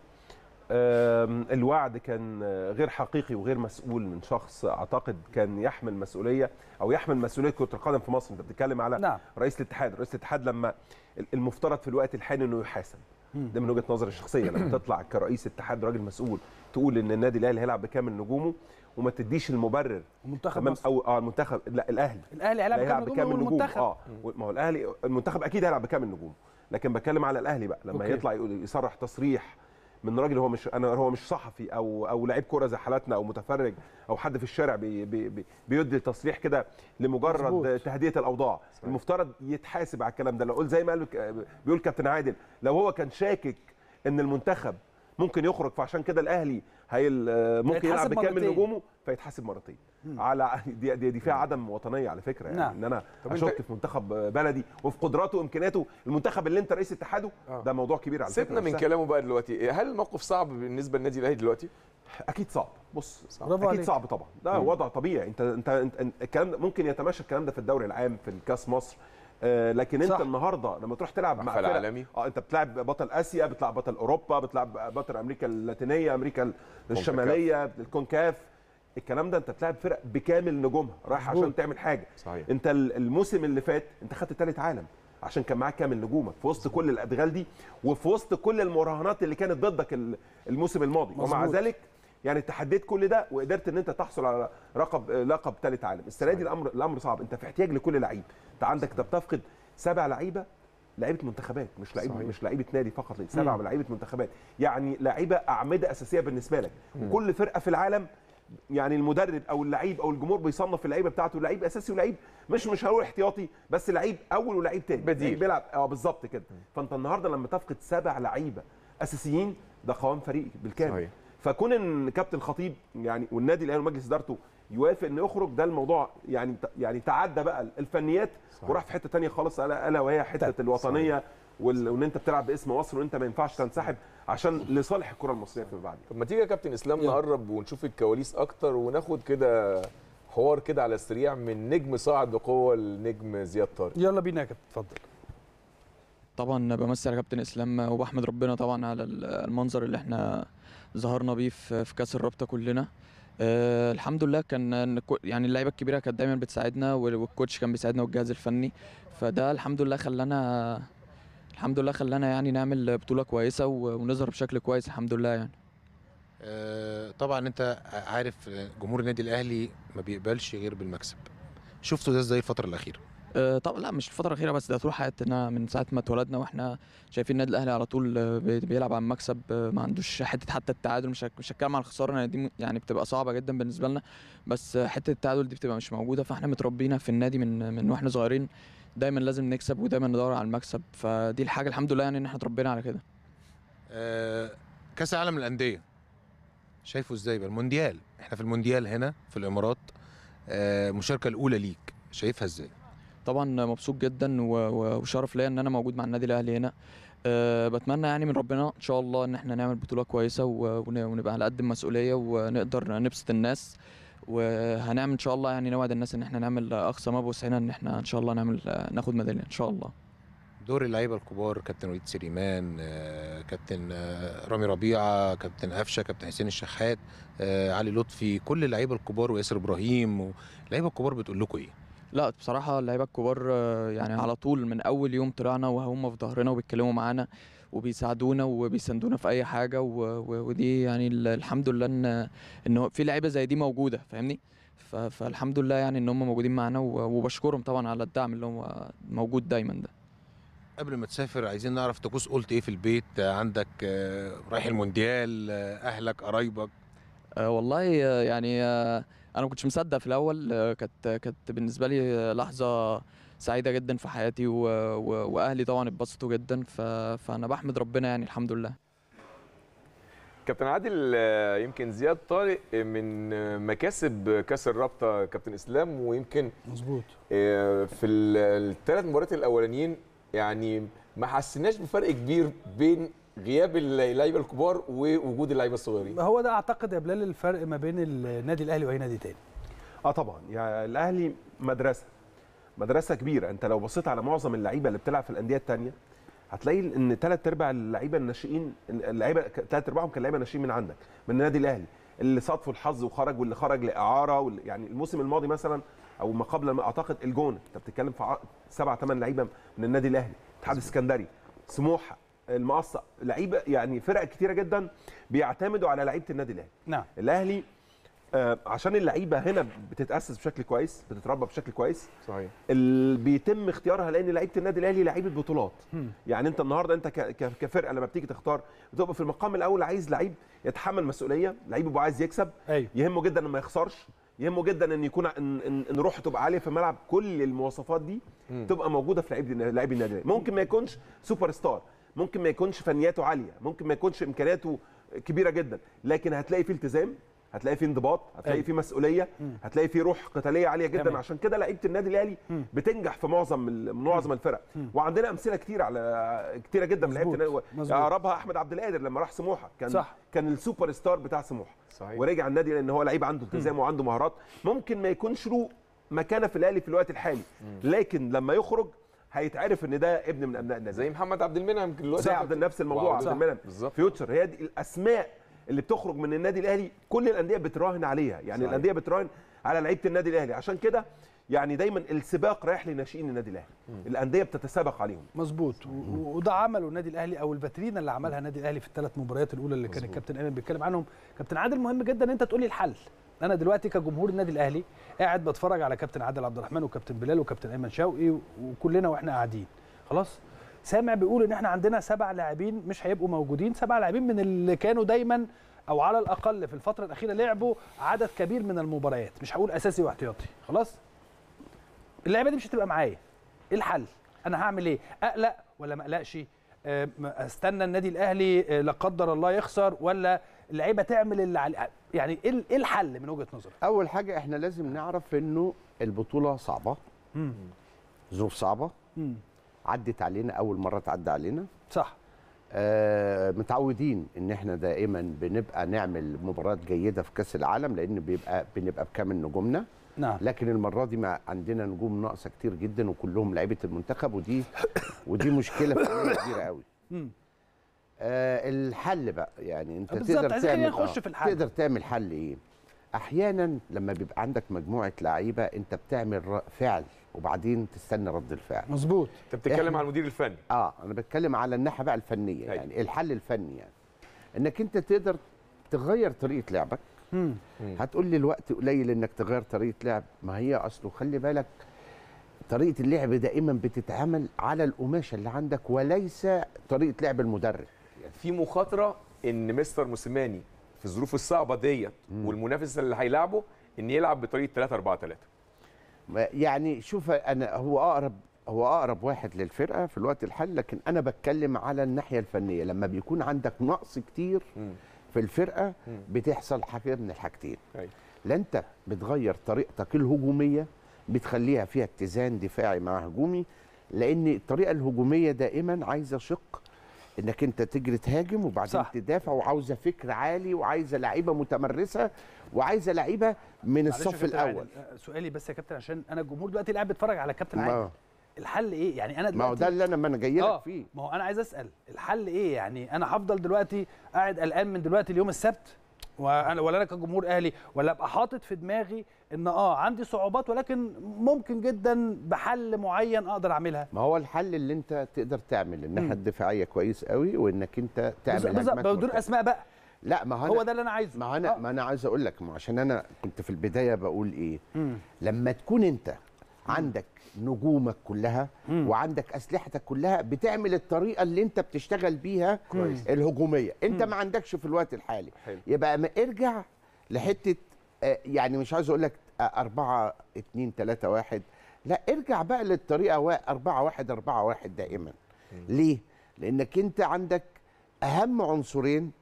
Speaker 13: آم، الوعد كان آه، غير حقيقي وغير مسؤول من شخص اعتقد كان يحمل مسؤوليه او يحمل مسؤوليه كره القدم في مصر انت بتتكلم على
Speaker 1: نعم.
Speaker 13: رئيس الاتحاد رئيس الاتحاد لما المفترض في الوقت الحالي انه يحاسب ده من وجهه نظري الشخصيه لما تطلع كرئيس اتحاد راجل مسؤول تقول ان النادي الاهلي هيلعب بكامل نجومه وما تديش المبرر
Speaker 1: منتخب
Speaker 13: تمام
Speaker 1: مصر.
Speaker 13: او اه المنتخب لا الاهلي
Speaker 1: الاهلي هيلعب
Speaker 13: لا
Speaker 1: بكامل نجومه والمنتخب
Speaker 13: اه ما هو الاهلي المنتخب اكيد هيلعب بكامل نجومه لكن بتكلم على الاهلي بقى لما
Speaker 1: أوكي.
Speaker 13: يطلع يقول يصرح تصريح من راجل هو مش انا هو مش صحفي او او لعيب كوره زي حالاتنا او متفرج او حد في الشارع بي بي بي بيدي تصريح كده لمجرد
Speaker 1: مظبوط.
Speaker 13: تهدئه الاوضاع صحيح. المفترض يتحاسب على الكلام ده لو قلت زي ما قال بيقول كابتن عادل لو هو كان شاكك ان المنتخب ممكن يخرج فعشان كده الاهلي هي ممكن يلعب
Speaker 1: هيتحاسب
Speaker 13: بكامل
Speaker 1: مرتين.
Speaker 13: نجومه فيتحاسب مرتين على دي, دي, دي فيها عدم وطنيه على فكره يعني
Speaker 1: نعم.
Speaker 13: ان انا
Speaker 2: طب أنت-
Speaker 13: اشك في منتخب بلدي وفي قدراته وامكانياته المنتخب اللي انت رئيس اتحاده
Speaker 2: آه.
Speaker 13: ده موضوع كبير على فكره
Speaker 2: سيبنا
Speaker 13: مش
Speaker 2: من
Speaker 13: سهل.
Speaker 2: كلامه بقى دلوقتي هل الموقف صعب بالنسبه للنادي الاهلي دلوقتي
Speaker 13: اكيد صعب بص صعب.
Speaker 1: برافو
Speaker 13: اكيد
Speaker 1: عليك.
Speaker 13: صعب طبعا ده وضع طبيعي انت انت, انت, انت الكلام ده ممكن يتماشى الكلام ده في الدوري العام في الكاس مصر آه لكن انت
Speaker 1: صح.
Speaker 13: النهارده لما تروح تلعب مع
Speaker 2: محفل
Speaker 13: فرق-
Speaker 2: عالمي.
Speaker 13: اه انت بتلعب بطل اسيا بتلعب بطل اوروبا بتلعب بطل امريكا اللاتينيه امريكا الشماليه الكونكاف الكلام ده انت بتلعب فرق بكامل نجومها رايح
Speaker 1: مظبوط.
Speaker 13: عشان تعمل حاجه
Speaker 2: صحيح.
Speaker 13: انت ال- الموسم اللي فات انت خدت ثالث عالم عشان كان معاك كامل نجومك في وسط كل الادغال دي وفي وسط كل المراهنات اللي كانت ضدك ال- الموسم الماضي ومع
Speaker 1: مظبوط.
Speaker 13: ذلك يعني تحديت كل ده وقدرت ان انت تحصل على لقب لقب ثالث عالم السنه دي الامر الامر صعب انت في احتياج لكل لعيب انت عندك انت بتفقد سبع لعيبه لعيبه منتخبات مش لعيبه
Speaker 2: صحيح.
Speaker 13: مش لعيبه نادي فقط لا، سبع لعيبه منتخبات يعني لعيبه اعمده اساسيه بالنسبه لك وكل فرقه في العالم يعني المدرب او اللعيب او الجمهور بيصنف اللعيبه بتاعته لعيب اساسي ولعيب مش مش هقول احتياطي بس لعيب اول ولعيب تاني
Speaker 2: بديل.
Speaker 13: لعيب بيلعب اه بالظبط كده فانت النهارده لما تفقد سبع لعيبه اساسيين ده قوام فريق بالكامل
Speaker 2: صحيح.
Speaker 13: فكون ان كابتن الخطيب يعني والنادي الاهلي ومجلس ادارته يوافق انه يخرج ده الموضوع يعني يعني تعدى بقى الفنيات
Speaker 2: صحيح.
Speaker 13: وراح في حته تانية خالص الا الا وهي حته
Speaker 1: طيب.
Speaker 13: الوطنيه وال- وان انت بتلعب باسم مصر وانت ما ينفعش تنسحب عشان لصالح الكره المصريه فيما بعد
Speaker 2: طب ما تيجي يا كابتن اسلام نقرب ونشوف الكواليس اكتر وناخد كده حوار كده على السريع من نجم صاعد بقوه النجم زياد طارق
Speaker 1: يلا بينا يا كابتن اتفضل
Speaker 14: طبعا بمثل على كابتن اسلام وبحمد ربنا طبعا على المنظر اللي احنا ظهرنا بيه في كاس الرابطه كلنا أه الحمد لله كان يعني اللعيبه الكبيره كانت دايما بتساعدنا والكوتش كان بيساعدنا والجهاز الفني فده الحمد لله خلانا الحمد لله خلانا يعني نعمل بطوله كويسه ونظهر بشكل كويس الحمد لله يعني
Speaker 11: أه طبعا انت عارف جمهور النادي الاهلي ما بيقبلش غير بالمكسب شفتوا ده ازاي الفتره الاخيره
Speaker 14: أه طبعا لا مش الفتره الاخيره بس ده طول حياتنا من ساعه ما اتولدنا واحنا شايفين النادي الاهلي على طول بيلعب على المكسب ما عندوش حته حتى التعادل مش مش هتكلم على الخساره دي يعني بتبقى صعبه جدا بالنسبه لنا بس حته التعادل دي بتبقى مش موجوده فاحنا متربينا في النادي من من واحنا صغيرين دايما لازم نكسب ودايما ندور على المكسب فدي الحاجه الحمد لله يعني ان احنا اتربينا على كده
Speaker 11: أه كاس العالم للانديه شايفه ازاي بقى المونديال احنا في المونديال هنا في الامارات أه المشاركه الاولى ليك شايفها ازاي
Speaker 14: طبعا مبسوط جدا وشرف ليا ان انا موجود مع النادي الاهلي هنا أه بتمنى يعني من ربنا ان شاء الله ان احنا نعمل بطوله كويسه ونبقى على قد المسؤوليه ونقدر نبسط الناس وهنعمل ان شاء الله يعني نوعد الناس ان احنا نعمل اقصى ما بوسعنا ان احنا ان شاء الله نعمل ناخد ميداليه ان شاء الله
Speaker 11: دور اللعيبه الكبار كابتن وليد سليمان كابتن رامي ربيعه كابتن قفشه كابتن حسين الشحات علي لطفي كل اللعيبه الكبار وياسر ابراهيم اللعيبه الكبار بتقول لكم ايه
Speaker 14: لا بصراحة اللعيبة الكبار يعني على طول من أول يوم طلعنا وهم في ظهرنا وبيتكلموا معانا وبيساعدونا وبيساندونا في أي حاجة ودي يعني الحمد لله إن إن في لعيبة زي دي موجودة فاهمني؟ فالحمد لله يعني إن هم موجودين معانا وبشكرهم طبعا على الدعم اللي هو موجود دايما ده.
Speaker 11: قبل ما تسافر عايزين نعرف طقوس قلت ايه في البيت عندك رايح المونديال اهلك قرايبك
Speaker 14: أه والله يعني أه انا ما كنتش مصدق في الاول كانت كانت بالنسبه لي لحظه سعيده جدا في حياتي و... و... واهلي طبعا اتبسطوا جدا ف... فانا بحمد ربنا يعني الحمد لله
Speaker 2: كابتن عادل يمكن زياد طارق من مكاسب كاس الرابطه كابتن اسلام ويمكن
Speaker 1: مظبوط
Speaker 2: في الثلاث مباريات الاولانيين يعني ما حسيناش بفرق كبير بين غياب اللعيبه الكبار ووجود اللعيبه الصغيرين
Speaker 1: هو ده اعتقد يا بلال الفرق ما بين النادي الاهلي واي نادي تاني
Speaker 13: اه طبعا يعني الاهلي مدرسه مدرسه كبيره انت لو بصيت على معظم اللعيبه اللي بتلعب في الانديه الثانيه هتلاقي ان ثلاث ارباع اللعيبه الناشئين اللعيبه ثلاث ارباعهم كان لعيبه ناشئين من عندك من النادي الاهلي اللي صادفوا الحظ وخرج واللي خرج لاعاره واللي يعني الموسم الماضي مثلا او ما قبل ما اعتقد الجونه انت بتتكلم في سبع ثمان لعيبه من النادي الاهلي اتحاد السكندري سموحه المقصه لعيبه يعني فرق كتيره جدا بيعتمدوا على لعيبه النادي الاهلي
Speaker 1: نعم
Speaker 13: الاهلي آه عشان اللعيبه هنا بتتاسس بشكل كويس بتتربى بشكل كويس
Speaker 2: صحيح
Speaker 13: اللي بيتم اختيارها لان لعيبه النادي الاهلي لعيبه بطولات م. يعني انت النهارده انت كفرقه لما بتيجي تختار بتبقى في المقام الاول عايز لعيب يتحمل مسؤوليه لعيب يبقى عايز يكسب
Speaker 1: أيوه.
Speaker 13: يهمه جدا ان ما يخسرش يهمه جدا ان يكون ان, إن, إن روحه تبقى عاليه في الملعب كل المواصفات دي م. تبقى موجوده في لعيب لعيب النادي ممكن ما يكونش سوبر ستار ممكن ما يكونش فنياته عاليه ممكن ما يكونش امكانياته كبيره جدا لكن هتلاقي فيه التزام هتلاقي فيه انضباط هتلاقي
Speaker 1: أيوة.
Speaker 13: فيه مسؤوليه
Speaker 1: مم.
Speaker 13: هتلاقي فيه روح قتاليه عاليه جدا
Speaker 1: تمام.
Speaker 13: عشان كده لعيبه النادي الاهلي
Speaker 1: مم.
Speaker 13: بتنجح في معظم ال- معظم الفرق
Speaker 1: مم.
Speaker 13: وعندنا امثله كتير على كتيره جدا من لعيبه
Speaker 1: مظبوط.
Speaker 13: النادي
Speaker 1: مظبوط.
Speaker 13: اقربها احمد عبد القادر لما راح سموحه كان
Speaker 1: صح.
Speaker 13: كان السوبر ستار بتاع سموحه
Speaker 2: صحيح.
Speaker 13: ورجع النادي لان هو لعيب عنده التزام وعنده مهارات ممكن ما يكونش له مكانه في الاهلي في الوقت الحالي لكن لما يخرج هيتعرف ان ده ابن من ابناء النادي
Speaker 2: زي محمد عبد المنعم دلوقتي
Speaker 13: زي عبد نفس الموضوع عبد
Speaker 2: صح.
Speaker 13: المنعم
Speaker 2: بالظبط
Speaker 13: فيوتشر هي دي الاسماء اللي بتخرج من النادي الاهلي كل الانديه بتراهن عليها يعني
Speaker 2: صحيح.
Speaker 13: الانديه بتراهن على لعيبه النادي الاهلي عشان كده يعني دايما السباق رايح لناشئين النادي الاهلي الانديه بتتسابق عليهم
Speaker 1: مظبوط و- و- وده عمله النادي الاهلي او الفاترينا اللي عملها النادي الاهلي في الثلاث مباريات الاولى اللي كان الكابتن ايمن بيتكلم عنهم كابتن عادل مهم جدا ان انت تقول لي الحل انا دلوقتي كجمهور النادي الاهلي قاعد بتفرج على كابتن عادل عبد الرحمن وكابتن بلال وكابتن ايمن شوقي و- وكلنا واحنا قاعدين خلاص سامع بيقول ان احنا عندنا سبع لاعبين مش هيبقوا موجودين سبع لاعبين من اللي كانوا دايما او على الاقل في الفتره الاخيره لعبوا عدد كبير من المباريات مش هقول اساسي واحتياطي خلاص اللعيبه دي مش هتبقى معايا ايه الحل انا هعمل ايه اقلق ولا ما اقلقش آه، ما استنى النادي الاهلي آه، لا قدر الله يخسر ولا اللعيبه تعمل اللي على يعني ايه ال- إيه الحل من وجهه نظرك
Speaker 12: اول حاجه احنا لازم نعرف انه البطوله صعبه ظروف صعبه
Speaker 1: مم.
Speaker 12: عدت علينا اول مره تعدي علينا
Speaker 1: صح
Speaker 12: آه متعودين ان احنا دائما بنبقى نعمل مباريات جيده في كاس العالم لان بيبقى بنبقى بكامل نجومنا
Speaker 1: نعم
Speaker 12: لكن المره دي ما عندنا نجوم ناقصه كتير جدا وكلهم لعيبه المنتخب ودي ودي مشكله فنيه كبيره قوي
Speaker 1: مم.
Speaker 12: آه الحل بقى يعني انت
Speaker 1: بالظبط،
Speaker 12: تقدر
Speaker 1: عايزين
Speaker 12: تعمل
Speaker 1: نخش في الحل.
Speaker 12: تقدر تعمل حل ايه احيانا لما بيبقى عندك مجموعه لعيبه انت بتعمل ر- فعل وبعدين تستنى رد الفعل
Speaker 1: مظبوط
Speaker 2: انت بتتكلم
Speaker 12: إحنا-
Speaker 2: على المدير الفني
Speaker 12: اه انا بتكلم على الناحيه بقى الفنيه
Speaker 2: أيوة.
Speaker 12: يعني الحل الفني يعني انك انت تقدر تغير طريقه لعبك
Speaker 1: مم.
Speaker 12: هتقول لي الوقت قليل انك تغير طريقه لعب ما هي اصله خلي بالك طريقه اللعب دائما بتتعمل على القماشه اللي عندك وليس طريقه لعب المدرب
Speaker 2: في مخاطره ان مستر موسيماني في الظروف الصعبه ديت والمنافس اللي هيلاعبه ان يلعب بطريقه 3 4 3
Speaker 12: ما- يعني شوف انا هو اقرب هو اقرب واحد للفرقه في الوقت الحالي لكن انا بتكلم على الناحيه الفنيه لما بيكون عندك نقص كتير في الفرقه بتحصل حاجه من الحاجتين
Speaker 2: أيوة.
Speaker 12: لا انت بتغير طريقتك الهجوميه بتخليها فيها اتزان دفاعي مع هجومي لان الطريقه الهجوميه دائما عايزه شق انك انت تجري تهاجم وبعدين
Speaker 1: صح.
Speaker 12: صح. تدافع وعاوزه فكر عالي وعايزه لعيبه متمرسه وعايزه لعيبه من
Speaker 1: معلش يا
Speaker 12: الصف
Speaker 1: كابتن
Speaker 12: الاول
Speaker 1: عادل، آه، سؤالي بس يا كابتن عشان انا الجمهور دلوقتي قاعد بيتفرج على كابتن
Speaker 12: ما-
Speaker 1: عادل الحل ايه يعني انا دلوقتي
Speaker 12: ما هو ده اللي انا ما انا جاي لك
Speaker 1: آه،
Speaker 12: فيه
Speaker 1: ما هو انا عايز اسال الحل ايه يعني انا هفضل دلوقتي قاعد قلقان من دلوقتي اليوم السبت وانا ولا انا كجمهور اهلي ولا ابقى حاطط في دماغي ان اه عندي صعوبات ولكن ممكن جدا بحل معين اقدر اعملها
Speaker 12: ما هو الحل اللي انت تقدر تعمل الناحيه الدفاعيه كويس قوي وانك انت تعمل
Speaker 1: بالظبط
Speaker 12: هجمات
Speaker 1: بدون
Speaker 12: مرتدة.
Speaker 1: اسماء بقى
Speaker 12: لا ما هو
Speaker 1: هو
Speaker 12: أنا
Speaker 1: ده اللي انا عايزه
Speaker 12: ما انا ما انا عايز اقول لك ما عشان انا كنت في البدايه بقول ايه لما تكون انت عندك نجومك كلها وعندك اسلحتك كلها بتعمل الطريقه اللي انت بتشتغل بيها
Speaker 2: كويس.
Speaker 12: الهجوميه انت ما عندكش في الوقت الحالي
Speaker 2: حلو.
Speaker 12: يبقى ما ارجع لحته آه، يعني مش عايز اقول لك آه، أربعة اتنين تلاتة واحد لا ارجع بقى للطريقة وا- أربعة واحد أربعة واحد دائما ليه؟ لأنك أنت عندك أهم عنصرين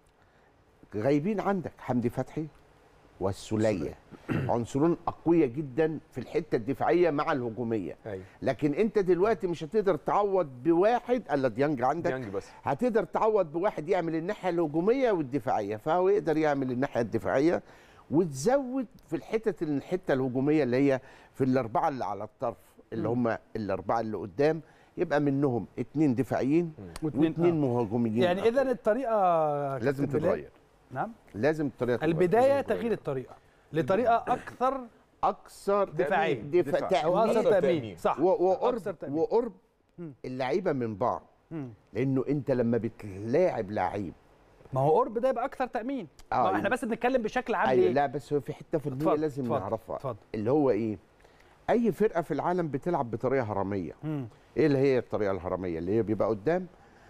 Speaker 12: غايبين عندك حمدي فتحي والسولية عنصرين أقوياء جدا في الحتة الدفاعية مع الهجومية
Speaker 2: ايوه
Speaker 12: لكن أنت دلوقتي مش هتقدر تعوض بواحد ألا ديانج عندك
Speaker 2: ديانج بس
Speaker 12: هتقدر تعوض بواحد يعمل الناحيه الهجوميه والدفاعيه فهو يقدر يعمل الناحيه الدفاعيه وتزود في الحتت الحته الهجوميه اللي هي في الاربعه اللي على الطرف اللي هم الاربعه اللي قدام يبقى منهم اتنين دفاعيين
Speaker 1: واتنين-
Speaker 12: واثنين
Speaker 1: آه.
Speaker 12: مهاجمين
Speaker 1: يعني اذا الطريقه
Speaker 12: لازم
Speaker 1: كابتن بلال-
Speaker 12: تتغير
Speaker 1: نعم
Speaker 12: لازم الطريقه تتغير.
Speaker 1: البدايه
Speaker 12: لازم تتغير.
Speaker 1: تغيير الطريقه لطريقه اكثر
Speaker 12: اكثر
Speaker 1: دفاعية.
Speaker 12: دفاع
Speaker 2: دفاع.
Speaker 1: او اكثر
Speaker 12: تأمين
Speaker 1: تامين صح
Speaker 12: و- وقرب
Speaker 1: أكثر تأمين.
Speaker 12: وقرب
Speaker 1: مم.
Speaker 12: اللعيبه من بعض
Speaker 1: مم.
Speaker 12: لانه انت لما بتلاعب لعيب
Speaker 1: ما هو قرب ده يبقى اكثر تامين
Speaker 12: آه،
Speaker 1: ما احنا
Speaker 12: يبقى-
Speaker 1: بس بنتكلم بشكل عام
Speaker 12: ايوه
Speaker 1: ليه
Speaker 12: لا بس هو في حته فنيه
Speaker 1: اتفضل،
Speaker 12: لازم
Speaker 1: اتفضل،
Speaker 12: نعرفها
Speaker 1: اتفضل.
Speaker 12: اللي هو ايه اي فرقه في العالم بتلعب بطريقه هرميه
Speaker 1: مم.
Speaker 12: ايه اللي هي الطريقه الهرميه اللي هي بيبقى قدام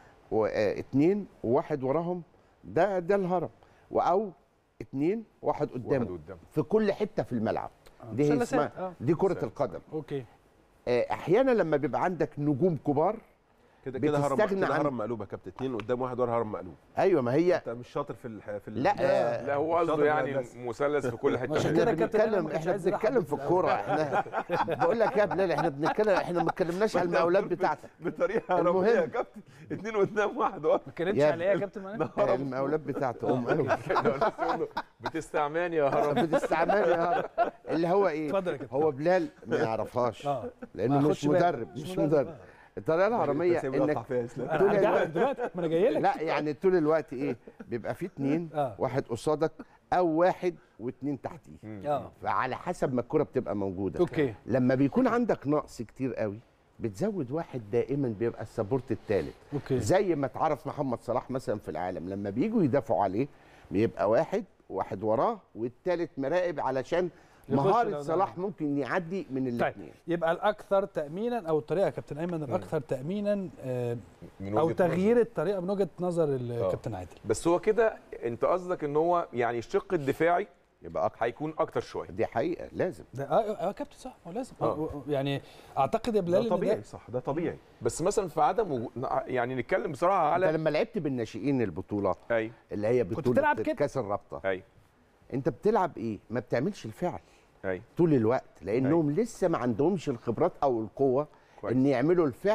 Speaker 12: واثنين وواحد وراهم ده ده الهرم او اثنين واحد
Speaker 2: واحد
Speaker 12: قدامه
Speaker 2: قدام
Speaker 12: في كل حته في الملعب دي هي
Speaker 1: مثلثات،
Speaker 12: اسمها
Speaker 1: آه.
Speaker 12: دي كره القدم
Speaker 1: اوكي
Speaker 12: آه، احيانا لما بيبقى عندك نجوم كبار
Speaker 13: كده كده هرم
Speaker 12: بتستغنى
Speaker 13: كده
Speaker 12: عن-
Speaker 13: هرم مقلوب يا كابتن اتنين قدام واحد ورا هرم مقلوب
Speaker 12: ايوه ما هي
Speaker 13: انت مش شاطر في الح... في ال-
Speaker 12: لا آه،
Speaker 2: لا هو
Speaker 13: شاطر
Speaker 2: قصده
Speaker 13: في
Speaker 2: يعني
Speaker 13: الهندسة.
Speaker 2: مثلث في كل حته
Speaker 1: عشان
Speaker 2: منه.
Speaker 1: كده
Speaker 12: احنا
Speaker 1: كابتن أنا ما
Speaker 12: بنتكلم
Speaker 1: كنتش
Speaker 12: احنا
Speaker 1: عايز أروح
Speaker 12: بنتكلم
Speaker 1: أبص
Speaker 12: في
Speaker 1: الأول.
Speaker 12: الكوره احنا بقول لك يا بلال احنا بنتكلم احنا ما اتكلمناش على المقاولات بتاعتك
Speaker 13: بطريقه هرميه يا
Speaker 12: المهم.
Speaker 13: كابتن اتنين قدام واحد ورا
Speaker 1: ما اتكلمتش
Speaker 12: يا
Speaker 1: على ايه يا كابتن ماني
Speaker 12: آه، المقاولات بتاعته ام قوي
Speaker 2: لو الناس تقول له بتستعماني يا هرم
Speaker 12: بتستعمل يا هرم اللي هو ايه
Speaker 1: اتفضل يا كابتن
Speaker 12: هو بلال ما يعرفهاش
Speaker 1: اه ما
Speaker 12: لانه مش
Speaker 1: ياخدش باله.
Speaker 12: مدرب مش مدرب الطريقه الهرميه
Speaker 13: انت سايبه
Speaker 12: انك
Speaker 13: يقطع فيها يا اسلام
Speaker 1: انا
Speaker 12: طول
Speaker 1: هرجع لك
Speaker 12: الوقت-
Speaker 1: دلوقتي ما انا جاي لك
Speaker 12: لا يعني طول الوقت ايه بيبقى في اتنين
Speaker 1: آه.
Speaker 12: واحد قصادك او واحد واتنين تحتيه
Speaker 1: اه
Speaker 12: فعلى حسب ما الكره بتبقى موجوده
Speaker 1: اوكي
Speaker 12: لما بيكون عندك نقص كتير قوي بتزود واحد دائما بيبقى السبورت الثالث
Speaker 1: اوكي
Speaker 12: زي ما اتعرف محمد صلاح مثلا في العالم لما بيجوا يدافعوا عليه بيبقى واحد واحد وراه والثالث مراقب علشان
Speaker 1: يخش
Speaker 12: مهاره
Speaker 1: لو ده.
Speaker 12: صلاح ممكن يعدي من
Speaker 1: طيب
Speaker 12: الاثنين
Speaker 1: يبقى الاكثر تامينا او الطريقه يا كابتن ايمن الاكثر تامينا آه،
Speaker 2: من
Speaker 1: او
Speaker 2: وجهة
Speaker 1: تغيير الطريقه من وجهه نظر الكابتن عادل
Speaker 2: بس هو كده انت قصدك ان هو يعني الشق الدفاعي
Speaker 12: يبقى أكتر.
Speaker 2: هيكون اكتر شويه
Speaker 12: دي حقيقه لازم
Speaker 1: ده اه اه كابتن صح هو لازم
Speaker 2: آه.
Speaker 1: آه. يعني اعتقد يا بلال
Speaker 13: ده
Speaker 1: ان
Speaker 13: طبيعي
Speaker 1: ده
Speaker 13: صح ده طبيعي
Speaker 2: بس مثلا في عدم وجو... يعني نتكلم بصراحه
Speaker 12: انت
Speaker 2: على
Speaker 12: لما لعبت بالناشئين البطوله
Speaker 2: اي
Speaker 12: اللي هي
Speaker 1: كنت
Speaker 12: بطوله
Speaker 1: بتلعب كده؟
Speaker 12: كاس الرابطه
Speaker 2: اي
Speaker 12: انت بتلعب ايه ما بتعملش الفعل
Speaker 2: اي
Speaker 12: طول الوقت لانهم لسه ما عندهمش الخبرات او القوه
Speaker 2: كويس.
Speaker 12: ان يعملوا الفعل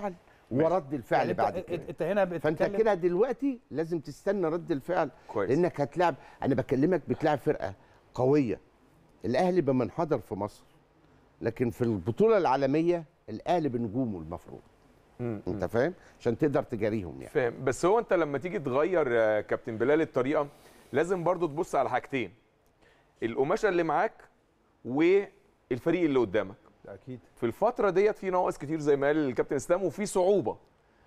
Speaker 12: ورد الفعل
Speaker 1: يعني
Speaker 12: بعد
Speaker 1: انت
Speaker 12: كده
Speaker 1: انت هنا
Speaker 12: فانت
Speaker 1: بتتكلم
Speaker 12: كده دلوقتي لازم تستنى رد الفعل
Speaker 2: كويس.
Speaker 12: لانك هتلعب انا بكلمك بتلعب فرقه قويه الاهلي بمنحدر في مصر لكن في البطوله العالميه الاهلي بنجومه المفروض انت فاهم عشان تقدر تجاريهم يعني
Speaker 2: فاهم بس هو انت لما تيجي تغير يا كابتن بلال الطريقه لازم برضو تبص على حاجتين القماشه اللي معاك والفريق اللي قدامك
Speaker 13: اكيد
Speaker 2: في الفتره ديت في نواقص كتير زي ما قال الكابتن اسلام وفي صعوبه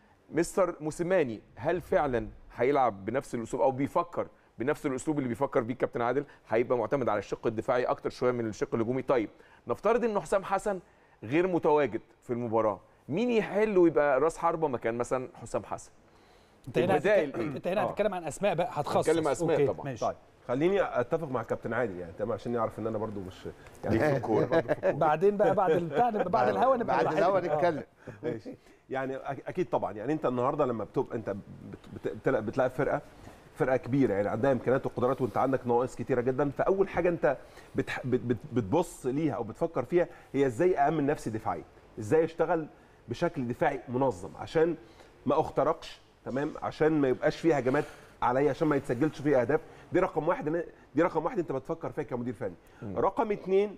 Speaker 2: مستر موسيماني هل فعلا هيلعب بنفس الاسلوب او بيفكر بنفس الاسلوب اللي بيفكر بيه الكابتن عادل هيبقى معتمد على الشق الدفاعي اكتر شويه من الشق الهجومي طيب نفترض ان حسام حسن غير متواجد في المباراه مين يحل ويبقى راس حربه مكان مثلا حسام حسن
Speaker 1: انت هنا
Speaker 2: البدائل
Speaker 1: هتتكلم-
Speaker 2: ايه؟
Speaker 1: انت هنا
Speaker 2: آه.
Speaker 1: هتتكلم عن اسماء بقى هتخصص
Speaker 2: هنتكلم أسماء
Speaker 1: أوكي،
Speaker 2: طبعاً.
Speaker 1: ماشي.
Speaker 13: طيب خليني اتفق مع الكابتن عادل يعني تمام عشان يعرف ان انا برضو مش
Speaker 2: ليك في الكورة.
Speaker 13: برضو في الكورة.
Speaker 1: بعدين بقى بعد البتاع نبقى بعد الهوا نبقى
Speaker 12: بعد
Speaker 1: لوحدنا.
Speaker 12: الهوا
Speaker 1: آه.
Speaker 12: نتكلم
Speaker 13: ماشي يعني أك- اكيد طبعا يعني انت النهارده لما بتبقى انت بت- بت- بتلعب بتلاعب فرقه فرقه كبيره يعني عندها امكانيات وقدرات وانت عندك نواقص كتيره جدا فاول حاجه انت بتح... بت... بت... بتبص ليها او بتفكر فيها هي ازاي امن نفسي دفاعيا ازاي اشتغل بشكل دفاعي منظم عشان ما اخترقش تمام عشان ما يبقاش فيه هجمات عليا عشان ما يتسجلش فيه اهداف دي رقم واحد إن- دي رقم واحد انت بتفكر فيها كمدير فني رقم اتنين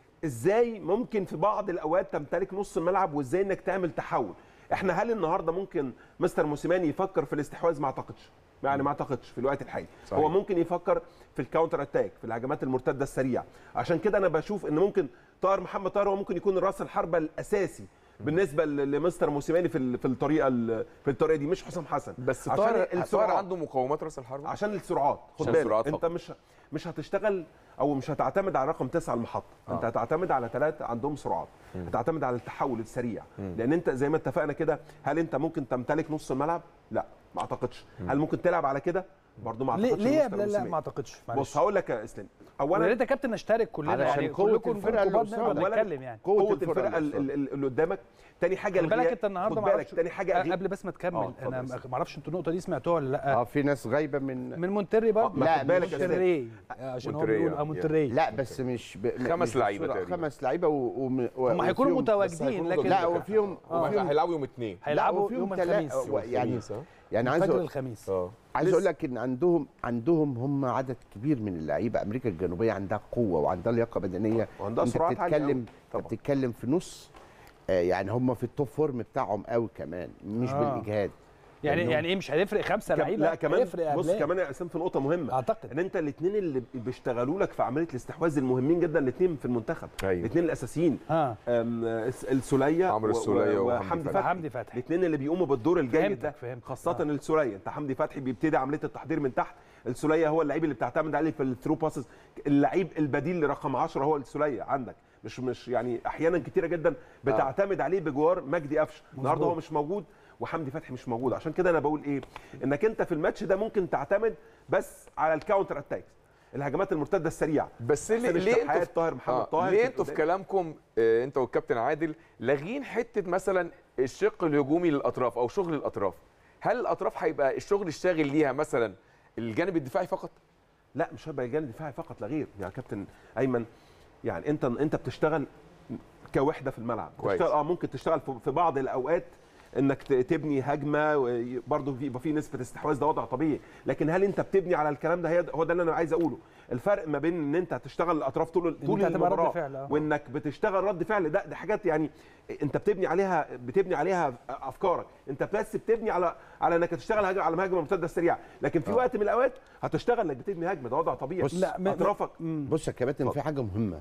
Speaker 13: ازاي ممكن في بعض الاوقات تمتلك نص الملعب وازاي انك تعمل تحول احنا هل النهارده ممكن مستر موسيماني يفكر في الاستحواذ ما اعتقدش يعني ما اعتقدش في الوقت الحالي
Speaker 2: صحيح.
Speaker 13: هو ممكن يفكر في الكاونتر اتاك في الهجمات المرتده السريعه عشان كده انا بشوف ان ممكن طاهر محمد طاهر هو ممكن يكون راس الحربه الاساسي بالنسبه ل- لمستر موسيماني في ال- في الطريقه ال- في الطريقه دي مش حسام حسن
Speaker 2: بس
Speaker 13: عشان
Speaker 2: طاهر طاهر
Speaker 13: السرعات.
Speaker 2: عنده مقومات راس الحربه
Speaker 13: عشان السرعات خد
Speaker 2: عشان
Speaker 13: بالك
Speaker 2: السرعات
Speaker 13: انت
Speaker 2: فقط.
Speaker 13: مش مش هتشتغل او مش هتعتمد على رقم تسعة المحطه آه. انت هتعتمد على ثلاثه عندهم سرعات هتعتمد على التحول السريع لان انت زي ما اتفقنا كده هل انت ممكن تمتلك نص الملعب لا ما اعتقدش هل ممكن تلعب على كده برضو ما
Speaker 1: ليه
Speaker 13: اعتقدش
Speaker 1: ليه يا
Speaker 13: مستر
Speaker 1: بلال لا
Speaker 13: موسيماني.
Speaker 1: ما اعتقدش معلش.
Speaker 13: بص هقول لك يا اسلام
Speaker 1: ويا
Speaker 13: اولا
Speaker 1: ريت يا كابتن نشترك كلنا
Speaker 12: علشان
Speaker 1: يعني
Speaker 12: قوة
Speaker 1: كلكم
Speaker 12: الفرقة اللي
Speaker 1: كبار نقدر
Speaker 12: قصادك.
Speaker 1: نتكلم يعني
Speaker 13: قوه,
Speaker 12: قوة
Speaker 13: الفرقه
Speaker 12: الفرقة
Speaker 13: ال- ال- ال- اللي قدامك تاني حاجه
Speaker 1: خلي بالك
Speaker 13: الغياب.
Speaker 1: انت النهارده
Speaker 13: خد
Speaker 1: ما
Speaker 13: بالك تاني حاجه غياب.
Speaker 1: قبل بس ما تكمل
Speaker 13: آه، اتفضل
Speaker 1: انا
Speaker 13: يا أستاذ.
Speaker 1: ما اعرفش انتوا النقطه دي سمعتوها ولا لا
Speaker 12: اه في ناس غايبه من
Speaker 1: من مونتري برضه
Speaker 13: ما خد بالك يا أستاذ.
Speaker 1: مونتري عشان هو
Speaker 2: مونتري،
Speaker 1: بيقول اه
Speaker 2: آه.
Speaker 1: مونتري
Speaker 12: لا بس مش ب...
Speaker 2: خمس
Speaker 12: مش
Speaker 2: لعيبة
Speaker 12: بالصورة.
Speaker 2: تقريبا.
Speaker 12: خمس لعيبه و... و... و...
Speaker 1: هم هيكونوا
Speaker 12: وفيهم-
Speaker 1: متواجدين لكن
Speaker 12: لا وفيهم
Speaker 2: هم
Speaker 12: وفيهم
Speaker 2: هيلعبوا يوم اثنين
Speaker 1: هيلعبوا
Speaker 12: وفيهم
Speaker 1: يوم
Speaker 12: تلا-
Speaker 1: الخميس
Speaker 12: و- يعني
Speaker 2: الخميس، آه.
Speaker 12: يعني عايز
Speaker 1: فجر
Speaker 12: أقول-
Speaker 1: الخميس
Speaker 2: اه
Speaker 12: عايز
Speaker 13: لسه.
Speaker 12: اقول لك ان عندهم عندهم هم عدد كبير من اللعيبه امريكا الجنوبيه عندها قوه وعندها لياقه بدنيه
Speaker 13: وعندها
Speaker 12: انت
Speaker 13: سرعات عالية
Speaker 12: بتتكلم
Speaker 13: أوي. طبعا.
Speaker 12: بتتكلم في نص آه، يعني هم في التوب فورم بتاعهم قوي كمان مش
Speaker 1: آه.
Speaker 12: بالاجهاد
Speaker 1: يعني
Speaker 12: لأنهم-
Speaker 1: يعني ايه مش هيفرق خمسه
Speaker 13: كم-
Speaker 1: لعيبه
Speaker 13: لا كمان
Speaker 1: هيفرق
Speaker 13: بص
Speaker 1: قبلها.
Speaker 13: كمان يا اسلام في نقطه مهمه
Speaker 1: اعتقد
Speaker 13: ان انت الاثنين اللي بيشتغلوا لك في عمليه الاستحواذ المهمين جدا الاثنين في المنتخب
Speaker 2: أيوة.
Speaker 13: الاثنين الاساسيين
Speaker 1: اه
Speaker 13: أم، الس- السوليه
Speaker 2: عمرو
Speaker 13: و-
Speaker 2: السولية
Speaker 13: و-
Speaker 2: وحمدي
Speaker 13: وحمدي
Speaker 2: فتحي.
Speaker 13: فتحي
Speaker 1: حمدي فتحي
Speaker 13: الاثنين اللي بيقوموا بالدور الجيد
Speaker 1: فهمتك،
Speaker 13: ده
Speaker 1: فهمت.
Speaker 13: خاصه
Speaker 1: آه.
Speaker 13: السوليه انت حمدي فتحي بيبتدي عمليه التحضير من تحت السوليه هو اللعيب اللي بتعتمد عليه في الثرو باسز اللعيب البديل لرقم 10 هو السوليه عندك مش مش يعني احيانا كتيره جدا بتعتمد عليه بجوار مجدي قفشه النهارده هو مش موجود وحمدي فتحي مش موجود عشان كده انا بقول ايه انك انت في الماتش ده ممكن تعتمد بس على الكاونتر اتاك الهجمات المرتده السريعه
Speaker 2: بس ليه
Speaker 13: حسين
Speaker 2: ليه انتوا
Speaker 13: الشحات،
Speaker 2: في-
Speaker 13: طاهر محمد
Speaker 2: آه،
Speaker 13: طاهر
Speaker 2: ليه
Speaker 13: في
Speaker 2: انتوا في
Speaker 13: القدام.
Speaker 2: كلامكم آه، انت والكابتن عادل لاغين حته مثلا الشق الهجومي للاطراف او شغل الاطراف هل الاطراف هيبقى الشغل الشاغل ليها مثلا الجانب الدفاعي فقط
Speaker 13: لا مش هيبقى جانب دفاعي فقط لا غير يعني كابتن ايمن يعني انت انت بتشتغل كوحده في الملعب
Speaker 2: كويس.
Speaker 13: تشتغل اه ممكن تشتغل في- في بعض الاوقات انك ت- تبني هجمه برضه في يبقى في نسبه استحواذ ده وضع طبيعي لكن هل انت بتبني على الكلام ده هي هو ده اللي انا عايز اقوله الفرق ما بين ان انت تشتغل الاطراف طول طول
Speaker 1: أنت هتبقى رد
Speaker 13: المباراه
Speaker 1: فعل، آه.
Speaker 13: وانك بتشتغل رد فعل ده دي حاجات يعني انت بتبني عليها بتبني عليها افكارك انت بس بتبني على على انك تشتغل هجمه على هجمه مرتده سريعه لكن في وقت من الاوقات هتشتغل انك بتبني هجمه ده وضع طبيعي
Speaker 12: بص، لا،
Speaker 1: ما-
Speaker 13: اطرافك
Speaker 12: بص يا كباتن في حاجه مهمه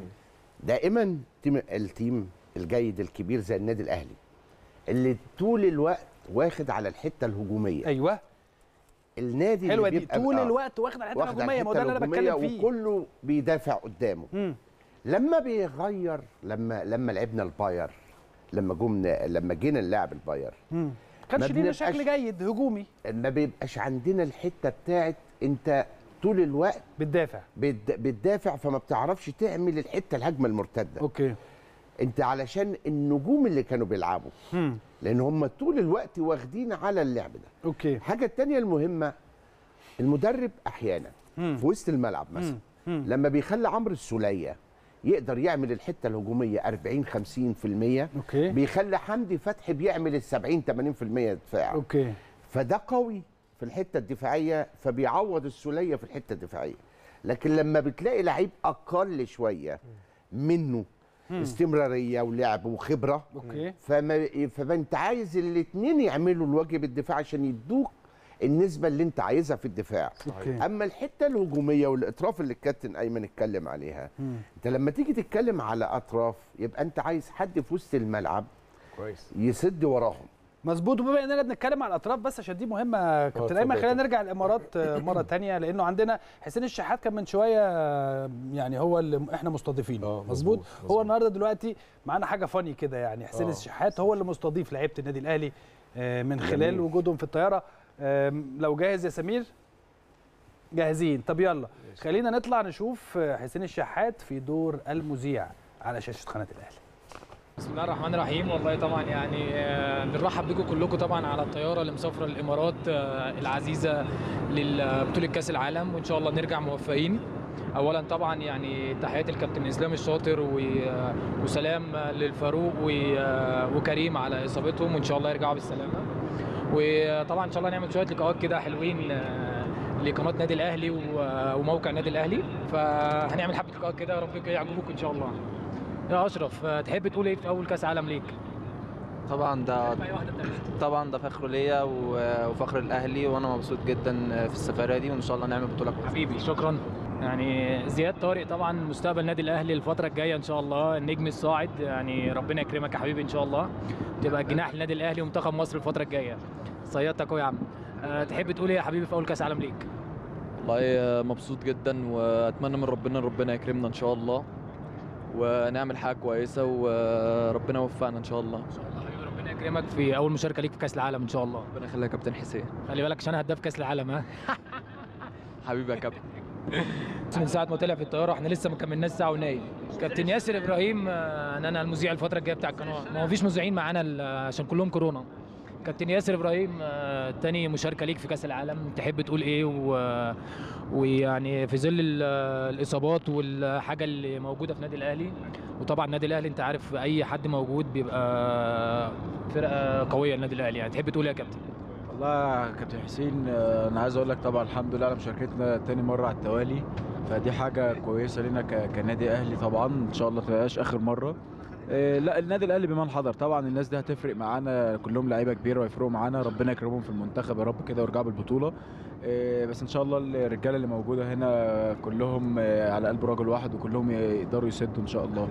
Speaker 12: دائما تيم التيم الجيد الكبير زي النادي الاهلي اللي طول الوقت واخد على الحته الهجوميه
Speaker 1: ايوه
Speaker 12: النادي
Speaker 1: حلوه
Speaker 12: اللي
Speaker 1: دي
Speaker 12: بيبقى-
Speaker 1: طول
Speaker 12: آه،
Speaker 1: الوقت واخد على الحته
Speaker 12: واخد على
Speaker 1: الهجوميه ما هو ده اللي انا
Speaker 12: الحتة
Speaker 1: بتكلم
Speaker 12: الهجومية
Speaker 1: فيه
Speaker 12: وكله بيدافع قدامه
Speaker 1: مم.
Speaker 12: لما بيغير لما لما لعبنا الباير لما جمنا لما جينا نلعب الباير
Speaker 1: مم. كانش
Speaker 12: ما
Speaker 1: لينا
Speaker 12: بنبقاش-
Speaker 1: شكل جيد هجومي
Speaker 12: ما بيبقاش عندنا الحته بتاعت انت طول الوقت
Speaker 1: بتدافع
Speaker 12: بت- بتدافع فما بتعرفش تعمل الحته الهجمه المرتده
Speaker 1: اوكي
Speaker 12: انت علشان النجوم اللي كانوا بيلعبوا
Speaker 1: مم.
Speaker 12: لان هم طول الوقت واخدين على اللعب ده
Speaker 1: اوكي
Speaker 12: الحاجه التانية المهمه المدرب احيانا
Speaker 1: مم.
Speaker 12: في وسط الملعب مثلا
Speaker 1: مم.
Speaker 12: لما بيخلي عمرو السوليه يقدر يعمل الحته الهجوميه 40 50%
Speaker 1: اوكي
Speaker 12: بيخلي حمدي فتحي بيعمل ال 70 80% دفاع
Speaker 1: اوكي
Speaker 12: فده قوي في الحته الدفاعيه فبيعوض السوليه في الحته الدفاعيه لكن لما بتلاقي لعيب اقل شويه منه
Speaker 1: مم.
Speaker 12: استمراريه ولعب وخبره
Speaker 1: اوكي
Speaker 12: فما فانت عايز الاثنين يعملوا الواجب الدفاعي عشان يدوك النسبه اللي انت عايزها في الدفاع
Speaker 1: أوكي.
Speaker 12: اما الحته الهجوميه والاطراف اللي الكابتن ايمن اتكلم عليها
Speaker 1: مم.
Speaker 12: انت لما تيجي تتكلم على اطراف يبقى انت عايز حد في وسط الملعب
Speaker 2: كويس
Speaker 12: يسد وراهم
Speaker 1: مظبوط وبما اننا بنتكلم على الاطراف بس عشان دي مهمه يا كابتن
Speaker 12: اتفضل
Speaker 1: ايمن
Speaker 12: يا
Speaker 1: خلينا
Speaker 12: كابتن.
Speaker 1: نرجع الامارات آه، مره تانية لانه عندنا حسين الشحات كان من شويه آه، يعني هو اللي احنا مستضيفينه مظبوط هو النهارده دلوقتي معانا حاجه فاني كده يعني حسين
Speaker 2: آه.
Speaker 1: الشحات هو اللي مستضيف لعيبه النادي الاهلي آه، من خلال
Speaker 2: جميل.
Speaker 1: وجودهم في الطياره آم، لو جاهز يا سمير جاهزين طب يلا خلينا نطلع نشوف آه، حسين الشحات في دور المذيع على شاشه قناه الاهلي
Speaker 7: بسم الله الرحمن الرحيم والله طبعا يعني آه، بنرحب بكم كلكم طبعا على الطياره اللي مسافره الامارات آه، العزيزه لبطوله كاس العالم وان شاء الله نرجع موفقين اولا طبعا يعني تحياتي للكابتن اسلام الشاطر و- آه، وسلام آه، للفاروق و- آه، وكريم على اصابتهم وان شاء الله يرجعوا بالسلامه وطبعا ان شاء الله نعمل شويه لقاءات كده حلوين آه، لقناه نادي الاهلي و- وموقع نادي الاهلي فهنعمل حبه لقاءات كده يا رب يعجبوكم ان شاء الله يا اشرف آه، تحب تقول ايه في اول كاس عالم ليك
Speaker 15: طبعا ده طبعا ده فخر ليا و- وفخر الاهلي وانا مبسوط جدا في السفريه دي وان شاء الله نعمل بطوله كويسه
Speaker 7: حبيبي شكرا يعني زياد طارق طبعا مستقبل النادي الاهلي الفتره الجايه ان شاء الله النجم الصاعد يعني ربنا يكرمك يا حبيبي ان شاء الله تبقى جناح للنادي الاهلي ومنتخب مصر الفتره الجايه صيادتك اهو يا عم أه تحب تقول ايه يا حبيبي في اول كاس عالم ليك
Speaker 14: والله مبسوط جدا واتمنى من ربنا ربنا يكرمنا ان شاء الله ونعمل حاجه كويسه وربنا يوفقنا ان شاء الله
Speaker 7: ربنا يكرمك في اول مشاركه ليك في كاس العالم ان شاء الله
Speaker 14: ربنا يخليك يا كابتن حسين
Speaker 7: خلي بالك عشان هداف كاس العالم ها
Speaker 14: حبيبي يا كابتن
Speaker 7: من ساعه ما طلع في الطياره احنا لسه ما كملناش ساعه ونايم كابتن ياسر ابراهيم آه، ان انا المذيع الفتره الجايه بتاع القناه ما هو فيش مذيعين معانا ال- عشان كلهم كورونا كابتن ياسر ابراهيم آه، تاني مشاركه ليك في كاس العالم تحب تقول ايه و... ويعني في ظل ال- الاصابات والحاجه اللي موجوده في النادي الاهلي وطبعا النادي الاهلي انت عارف اي حد موجود بيبقى فرقه قويه النادي الاهلي يعني تحب تقول ايه يا كابتن
Speaker 16: والله يا كابتن حسين آه، انا عايز اقول لك طبعا الحمد لله على مشاركتنا تاني مره على التوالي فدي حاجه كويسه لنا ك- كنادي اهلي طبعا ان شاء الله تبقاش اخر مره آه، لا النادي الاهلي بمن حضر طبعا الناس دي هتفرق معانا كلهم لعيبه كبيره ويفرقوا معانا ربنا يكرمهم في المنتخب يا رب كده ويرجعوا بالبطوله آه، بس ان شاء الله الرجاله اللي موجوده هنا كلهم آه، على قلب راجل واحد وكلهم يقدروا يسدوا ان شاء الله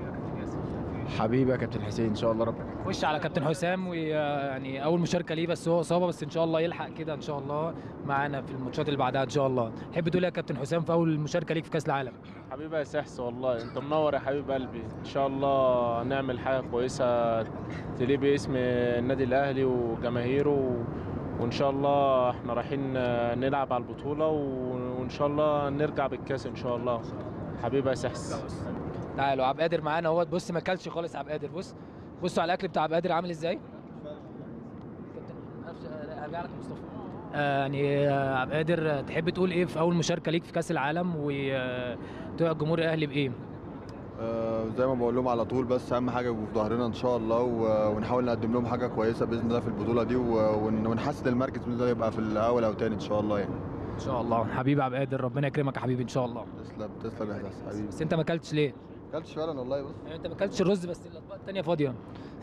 Speaker 16: حبيبي يا كابتن حسين ان شاء الله رب
Speaker 7: خش على كابتن حسام ويعني اول مشاركه ليه بس هو اصابه بس ان شاء الله يلحق كده ان شاء الله معانا في الماتشات اللي بعدها ان شاء الله تحب تقول إيه يا كابتن حسام في اول مشاركه ليك في كاس العالم
Speaker 17: حبيبي يا سحس والله انت منور يا حبيب قلبي ان شاء الله نعمل حاجه كويسه تليق باسم النادي الاهلي وجماهيره و... وان شاء الله احنا رايحين نلعب على البطوله و... وان شاء الله نرجع بالكاس ان شاء الله حبيبي يا سحس
Speaker 7: تعالوا عبد القادر معانا اهوت بص ما اكلش خالص عبد القادر بص بصوا على الاكل بتاع عبد القادر عامل ازاي هرجع لك مصطفى آه، يعني آه، عبد القادر آه، تحب تقول ايه في اول مشاركه ليك في كاس العالم وتوع الجمهور الاهلي بايه
Speaker 18: آه، زي ما بقول لهم على طول بس اهم حاجه يبقوا في ظهرنا ان شاء الله و- ونحاول نقدم لهم حاجه كويسه باذن الله في البطوله دي و- ون- ونحسن المركز باذن الله يبقى في الاول او تاني ان شاء الله يعني
Speaker 7: ان شاء الله حبيبي عبد القادر ربنا يكرمك يا حبيبي ان شاء الله
Speaker 18: تسلم تسلم يا احساس حبيبي
Speaker 7: بس انت ما اكلتش ليه؟
Speaker 18: ما اكلتش فعلا والله بص
Speaker 7: يعني انت ما اكلتش الرز بس الاطباق الثانيه فاضيه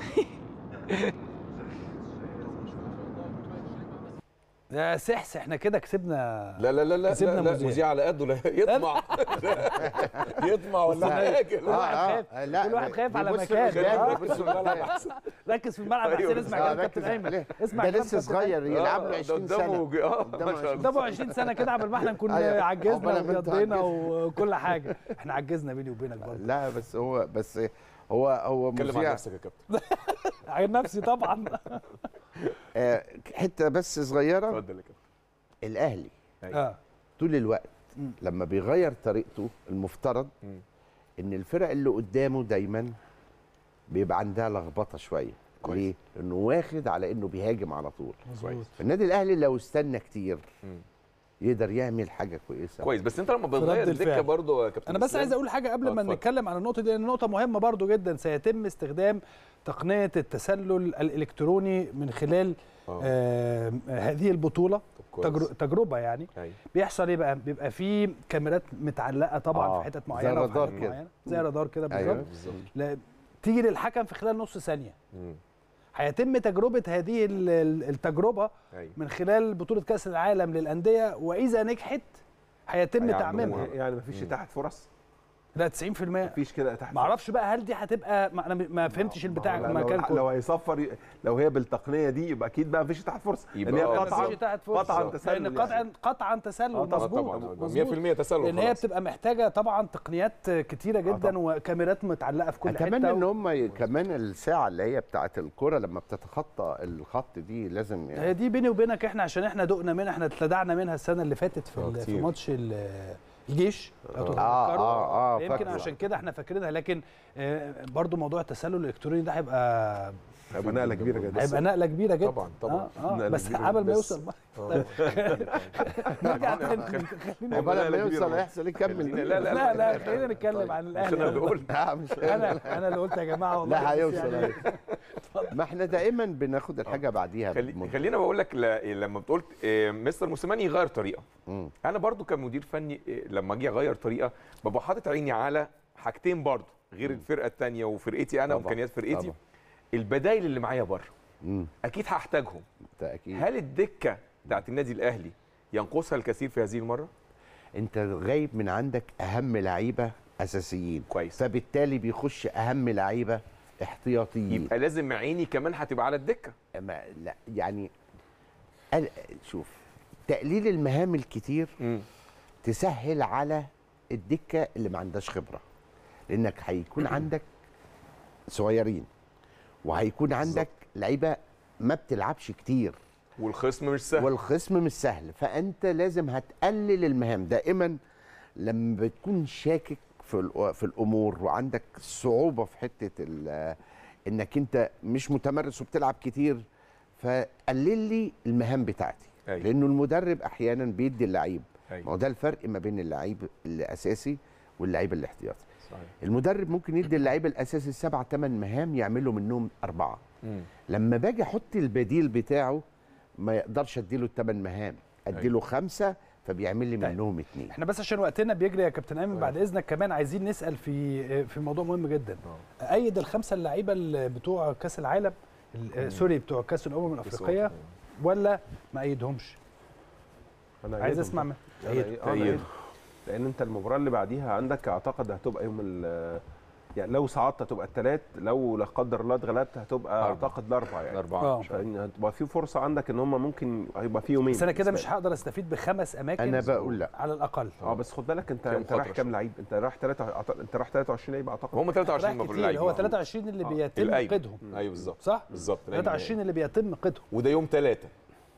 Speaker 1: يا سحس احنا كده كسبنا
Speaker 2: لا لا لا لا
Speaker 1: كسبنا
Speaker 2: لا, لا
Speaker 1: مذيع.
Speaker 2: مذيع على قده لا يطمع يطمع ولا حاجه
Speaker 1: كل واحد خايف كل واحد خايف على
Speaker 2: بيبص
Speaker 1: مكان
Speaker 2: في المكان،
Speaker 1: آه.
Speaker 2: بيبص في الملعب أحسن.
Speaker 1: ركز في الملعب
Speaker 2: أيوة،
Speaker 1: احسن اسمع
Speaker 2: آه،
Speaker 1: كلام
Speaker 2: ركز
Speaker 1: كابتن ايمن
Speaker 2: عليه.
Speaker 1: اسمع
Speaker 12: ده
Speaker 1: كلام
Speaker 12: لسه
Speaker 1: كابتن
Speaker 12: صغير
Speaker 1: أيمن.
Speaker 12: يلعب
Speaker 2: آه،
Speaker 12: له
Speaker 2: ده
Speaker 12: 20
Speaker 2: قدامه
Speaker 12: سنه
Speaker 2: وج- آه،
Speaker 12: قدامه
Speaker 2: ما شاء الله.
Speaker 1: قدامه 20 سنه كده قبل ما احنا نكون
Speaker 12: أيوة.
Speaker 1: عجزنا
Speaker 12: عقبال ما أنت
Speaker 1: وقضينا
Speaker 12: عجزت.
Speaker 1: وكل حاجه احنا عجزنا بيني وبينك برضه
Speaker 12: لا بس هو بس هو هو
Speaker 2: اتكلم عن
Speaker 12: مذيع
Speaker 2: نفسك يا كابتن
Speaker 1: عن نفسي طبعا
Speaker 12: آه، حته بس صغيره
Speaker 2: اتفضل يا كابتن
Speaker 12: الاهلي
Speaker 1: اه
Speaker 12: طول الوقت
Speaker 1: مم.
Speaker 12: لما بيغير طريقته المفترض
Speaker 2: مم.
Speaker 12: ان الفرق اللي قدامه دايما بيبقى عندها لخبطه شويه
Speaker 2: كويس.
Speaker 12: ليه؟ لانه واخد على انه بيهاجم على طول
Speaker 1: مظبوط
Speaker 12: فالنادي الاهلي لو استنى كتير
Speaker 2: مم.
Speaker 12: يقدر يعمل حاجه كويسه
Speaker 2: كويس بس انت لما بتغير الدكه برضه يا كابتن
Speaker 1: انا بس
Speaker 2: إسلام.
Speaker 1: عايز اقول حاجه قبل
Speaker 2: آه،
Speaker 1: ما
Speaker 2: اتفضل.
Speaker 1: نتكلم عن النقطه دي لان نقطه مهمه برضو جدا سيتم استخدام تقنيه التسلل الالكتروني من خلال آه هذه البطوله
Speaker 2: كويس.
Speaker 1: تجر- تجربه يعني
Speaker 2: أيوة.
Speaker 1: بيحصل ايه بقى بيبقى في كاميرات متعلقه طبعا
Speaker 12: آه،
Speaker 1: في حتت
Speaker 12: زي
Speaker 1: معينه وفي
Speaker 12: الرادار
Speaker 1: حتت
Speaker 12: كده.
Speaker 1: معينة، زي رادار كده
Speaker 12: أيوة،
Speaker 1: بالظبط
Speaker 2: بالظبط.
Speaker 1: لا- تيجي للحكم في خلال نص ثانيه هيتم تجربه هذه ال- ال- التجربه
Speaker 2: أيوة.
Speaker 1: من خلال بطوله كاس العالم للانديه واذا نجحت هيتم تعميمها
Speaker 13: يعني مفيش اتاحه فرص
Speaker 1: لا 90%
Speaker 13: مفيش كده اتاحه
Speaker 1: ما اعرفش بقى هل دي هتبقى ما انا ما فهمتش البتاع
Speaker 13: لو,
Speaker 1: المكان
Speaker 13: لو
Speaker 1: كله
Speaker 13: هيصفر لو هي بالتقنيه دي يبقى اكيد بقى مفيش اتاحه فرصه
Speaker 2: يبقى
Speaker 13: لان هي
Speaker 2: آه،
Speaker 13: قطعا
Speaker 1: مفيش تحت فرصة.
Speaker 13: قطعا تسلل
Speaker 1: لان قطعا
Speaker 13: يعني.
Speaker 1: قطعا تسلل
Speaker 13: آه، طبعاً،
Speaker 1: مظبوط
Speaker 2: طبعاً.
Speaker 1: مظبوط.
Speaker 2: 100% تسلل
Speaker 1: لان هي
Speaker 2: خلاص.
Speaker 1: بتبقى محتاجه طبعا تقنيات كتيره جدا وكاميرات متعلقه في كل
Speaker 12: اتمنى
Speaker 1: حته
Speaker 12: ان هم ي- كمان الساعه اللي هي بتاعه الكره لما بتتخطى الخط دي لازم
Speaker 1: هي دي بيني وبينك احنا عشان احنا دقنا منها احنا اتلدعنا منها السنه اللي فاتت في,
Speaker 12: آه،
Speaker 1: ال- في
Speaker 12: كتير.
Speaker 1: ماتش ال- الجيش لو
Speaker 12: آه.
Speaker 1: تتذكروا
Speaker 12: آه، آه،
Speaker 1: يمكن
Speaker 12: فاكره.
Speaker 1: عشان كده احنا فاكرينها لكن آه، برضو موضوع التسلل الالكتروني ده هيبقى
Speaker 13: هيبقى نقله كبيره جدا
Speaker 1: هيبقى نقله كبيره جدا
Speaker 2: طبعاً، طبعاً.
Speaker 1: آه آه
Speaker 13: نقلة
Speaker 1: بس
Speaker 13: كبيرة
Speaker 1: قبل ما
Speaker 13: بس-
Speaker 1: يوصل
Speaker 2: آه.
Speaker 1: نرجع تاني خلينا
Speaker 12: عقبال
Speaker 13: نقلة
Speaker 12: ما
Speaker 13: كبيرة
Speaker 12: يوصل
Speaker 13: برضه.
Speaker 12: هيحصل يكمل
Speaker 2: لا، لا،
Speaker 1: لا لا خلينا نتكلم عن
Speaker 2: مش
Speaker 1: الاهلي
Speaker 2: انا اللي قلت
Speaker 12: لا مش
Speaker 1: انا انا اللي قلت يا جماعه والله
Speaker 12: لا
Speaker 1: بس
Speaker 12: هيوصل
Speaker 1: يعني-
Speaker 12: هيوصل. ما احنا دائما بناخد الحاجه بعديها
Speaker 2: خلي
Speaker 12: بمدة.
Speaker 2: خلينا بقول لك ل- لما بتقول آه، مستر موسيماني يغير طريقه
Speaker 12: مم.
Speaker 2: انا برضو كمدير فني آه، لما اجي اغير طريقه ببقى حاطط عيني على حاجتين برضو غير الفرقه الثانيه وفرقتي انا
Speaker 12: طبعاً،
Speaker 2: وامكانيات فرقتي
Speaker 12: طبعاً.
Speaker 2: البدايل اللي معايا بره
Speaker 12: مم.
Speaker 2: اكيد هحتاجهم
Speaker 12: ده اكيد
Speaker 2: هل الدكه بتاعت النادي الاهلي ينقصها الكثير في هذه المره
Speaker 12: انت غايب من عندك اهم لعيبه اساسيين
Speaker 2: كويس
Speaker 12: فبالتالي بيخش اهم لعيبه احتياطيين
Speaker 2: يبقى لازم عيني كمان هتبقى على الدكه
Speaker 12: ما لا يعني ال- شوف تقليل المهام الكتير
Speaker 2: مم.
Speaker 12: تسهل على الدكه اللي ما عندهاش خبره لانك هيكون عندك صغيرين وهيكون عندك لعيبه ما بتلعبش كتير
Speaker 2: والخصم مش سهل
Speaker 12: والخصم مش سهل فانت لازم هتقلل المهام دائما لما بتكون شاكك في الأ- في الامور وعندك صعوبه في حته ال- انك انت مش متمرس وبتلعب كتير فقلل لي المهام بتاعتي
Speaker 2: أيوة.
Speaker 12: لانه المدرب احيانا بيدي اللعيب
Speaker 2: أيوة.
Speaker 12: ما هو ده الفرق ما بين اللعيب الاساسي واللعيب الاحتياطي
Speaker 2: صحيح.
Speaker 12: المدرب ممكن يدي اللعيب الاساسي سبع ثمان مهام يعملوا منهم اربعه
Speaker 2: مم.
Speaker 12: لما باجي احط البديل بتاعه ما يقدرش اديله الثمان مهام اديله خمسه فبيعمل لي منهم اثنين
Speaker 1: احنا بس عشان وقتنا بيجري يا كابتن ايمن بعد اذنك كمان عايزين نسال في في موضوع مهم جدا ايد الخمسه اللعيبه اللي بتوع كاس العالم ال- سوري بتوع كاس الامم الافريقيه ولا ما ايدهمش
Speaker 13: أنا
Speaker 1: عايز
Speaker 13: أيدهم
Speaker 1: اسمع
Speaker 13: طبعاً.
Speaker 1: من
Speaker 13: أنا
Speaker 1: أيد.
Speaker 13: أيد- آه، أنا
Speaker 1: أيد.
Speaker 13: أيد. لان انت المباراه اللي بعديها عندك اعتقد هتبقى يوم ال يعني لو صعدت هتبقى الثلاث لو لا قدر الله اتغلبت هتبقى اعتقد الاربع يعني
Speaker 2: الأربعة.
Speaker 1: آه.
Speaker 13: عشان هتبقى في فرصه عندك ان هم ممكن هيبقى في يومين
Speaker 1: بس انا كده
Speaker 13: بالنسبة
Speaker 1: مش هقدر استفيد بخمس اماكن
Speaker 12: أنا بقول لا.
Speaker 1: على الاقل
Speaker 13: اه بس خد بالك انت
Speaker 2: فيهم
Speaker 13: انت رايح
Speaker 2: خطرة
Speaker 13: كام لعيب انت رايح 3 انت رايح 23 لعيب اعتقد
Speaker 2: هم 23
Speaker 1: رايح
Speaker 2: المفروض
Speaker 1: كتير
Speaker 2: اللعيبة.
Speaker 1: هو 23 اللي
Speaker 13: آه.
Speaker 1: بيتم
Speaker 2: الأيمن.
Speaker 1: قيدهم
Speaker 2: ايوه بالظبط
Speaker 1: صح
Speaker 2: بالظبط الأيمن
Speaker 1: 23 اللي بيتم قيدهم
Speaker 2: وده يوم ثلاثة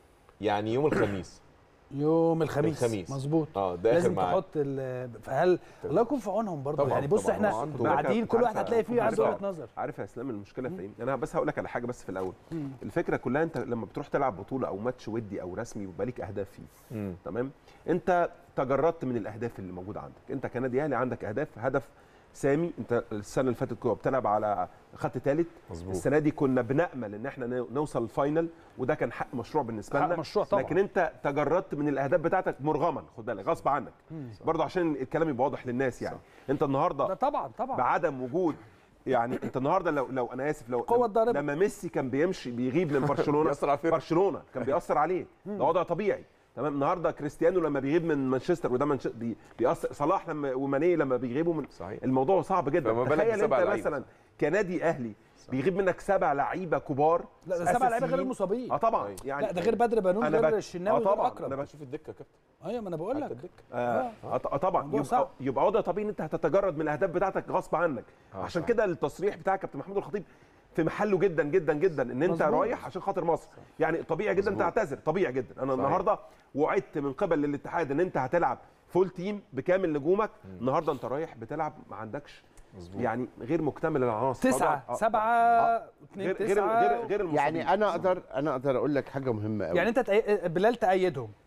Speaker 2: يعني يوم الخميس
Speaker 1: يوم الخميس
Speaker 2: الخميس.
Speaker 1: مظبوط
Speaker 2: اه ده اخر
Speaker 1: لازم
Speaker 2: ميعاد
Speaker 1: تحط ال- فهل الله يكون في عونهم برضه
Speaker 2: طبعاً،
Speaker 1: يعني بص
Speaker 2: طبعاً.
Speaker 1: احنا
Speaker 2: هو عنده-
Speaker 1: قاعدين كل واحد
Speaker 13: عارف-
Speaker 1: هتلاقي فيه عنده
Speaker 13: عارف-
Speaker 1: وجهه نظر
Speaker 13: عارف يا اسلام المشكله في ايه؟ انا بس هقول لك على حاجه بس في الاول
Speaker 1: مم.
Speaker 13: الفكره كلها انت لما بتروح تلعب بطوله او ماتش ودي او رسمي بيبقى ليك اهداف فيه
Speaker 2: مم.
Speaker 13: تمام انت تجردت من الاهداف اللي موجوده عندك انت كنادي اهلي عندك اهداف هدف سامي انت السنه اللي فاتت كنت بتلعب على خط ثالث
Speaker 2: مظبوط.
Speaker 13: السنه دي كنا بنامل ان احنا نو- نوصل الفاينل وده كان حق مشروع بالنسبه
Speaker 1: حق
Speaker 13: لنا
Speaker 1: مشروع طبعاً.
Speaker 13: لكن انت تجردت من الاهداف بتاعتك مرغما خد بالك غصب عنك برضه عشان الكلام يبقى واضح للناس يعني انت النهارده
Speaker 1: ده طبعا طبعا
Speaker 13: بعدم وجود يعني انت النهارده لو لو انا اسف لو
Speaker 1: قوة ضاربة.
Speaker 13: لما ميسي كان بيمشي بيغيب من برشلونه
Speaker 2: بيأثر على الفرقة.
Speaker 13: برشلونه كان بيأثر عليه ده وضع طبيعي تمام النهارده كريستيانو لما بيغيب من مانشستر وده منش... بي... بيأثر صلاح لما وماني لما بيغيبوا من
Speaker 2: صحيح.
Speaker 13: الموضوع صعب جدا
Speaker 2: فما بالك
Speaker 13: تخيل انت
Speaker 2: بسبع لعيبة.
Speaker 13: مثلا كنادي اهلي بيغيب منك سبع لعيبه كبار
Speaker 1: لا ده سبع لعيبه غير
Speaker 13: أساسيين.
Speaker 1: المصابين
Speaker 13: اه طبعا يعني
Speaker 1: لا ده غير بدر بنون
Speaker 13: أنا
Speaker 1: غير
Speaker 13: بك-
Speaker 1: الشناوي
Speaker 13: آه
Speaker 1: غير
Speaker 13: طبعا
Speaker 1: اكرم
Speaker 13: انا بك...
Speaker 2: شوف الدكه يا كابتن
Speaker 1: ايوه ما انا بقول لك
Speaker 13: آه آه طبعا
Speaker 1: موضوع
Speaker 13: يبقى,
Speaker 1: صعب.
Speaker 13: يبقى وضع طبيعي ان انت هتتجرد من الاهداف بتاعتك غصب عنك
Speaker 2: آه،
Speaker 13: عشان
Speaker 2: صح.
Speaker 13: كده التصريح بتاع كابتن محمود الخطيب في محله جدا جدا جدا ان انت
Speaker 1: مظبوط.
Speaker 13: رايح عشان خاطر مصر يعني طبيعي جدا
Speaker 2: مظبوط.
Speaker 13: تعتذر طبيعي جدا انا
Speaker 2: صحيح.
Speaker 13: النهارده وعدت من قبل الاتحاد ان انت هتلعب فول تيم بكامل نجومك النهارده انت رايح بتلعب ما عندكش
Speaker 2: مظبوط.
Speaker 13: يعني غير مكتمل العناصر
Speaker 1: تسعه
Speaker 13: آه، آه،
Speaker 1: سبعه
Speaker 13: آه.
Speaker 1: اثنين
Speaker 13: غير غير
Speaker 1: تسعه
Speaker 13: غير غير المصابين.
Speaker 12: يعني انا اقدر انا اقدر اقول لك حاجه مهمه قوي
Speaker 1: يعني انت تأي... بلال تأيدهم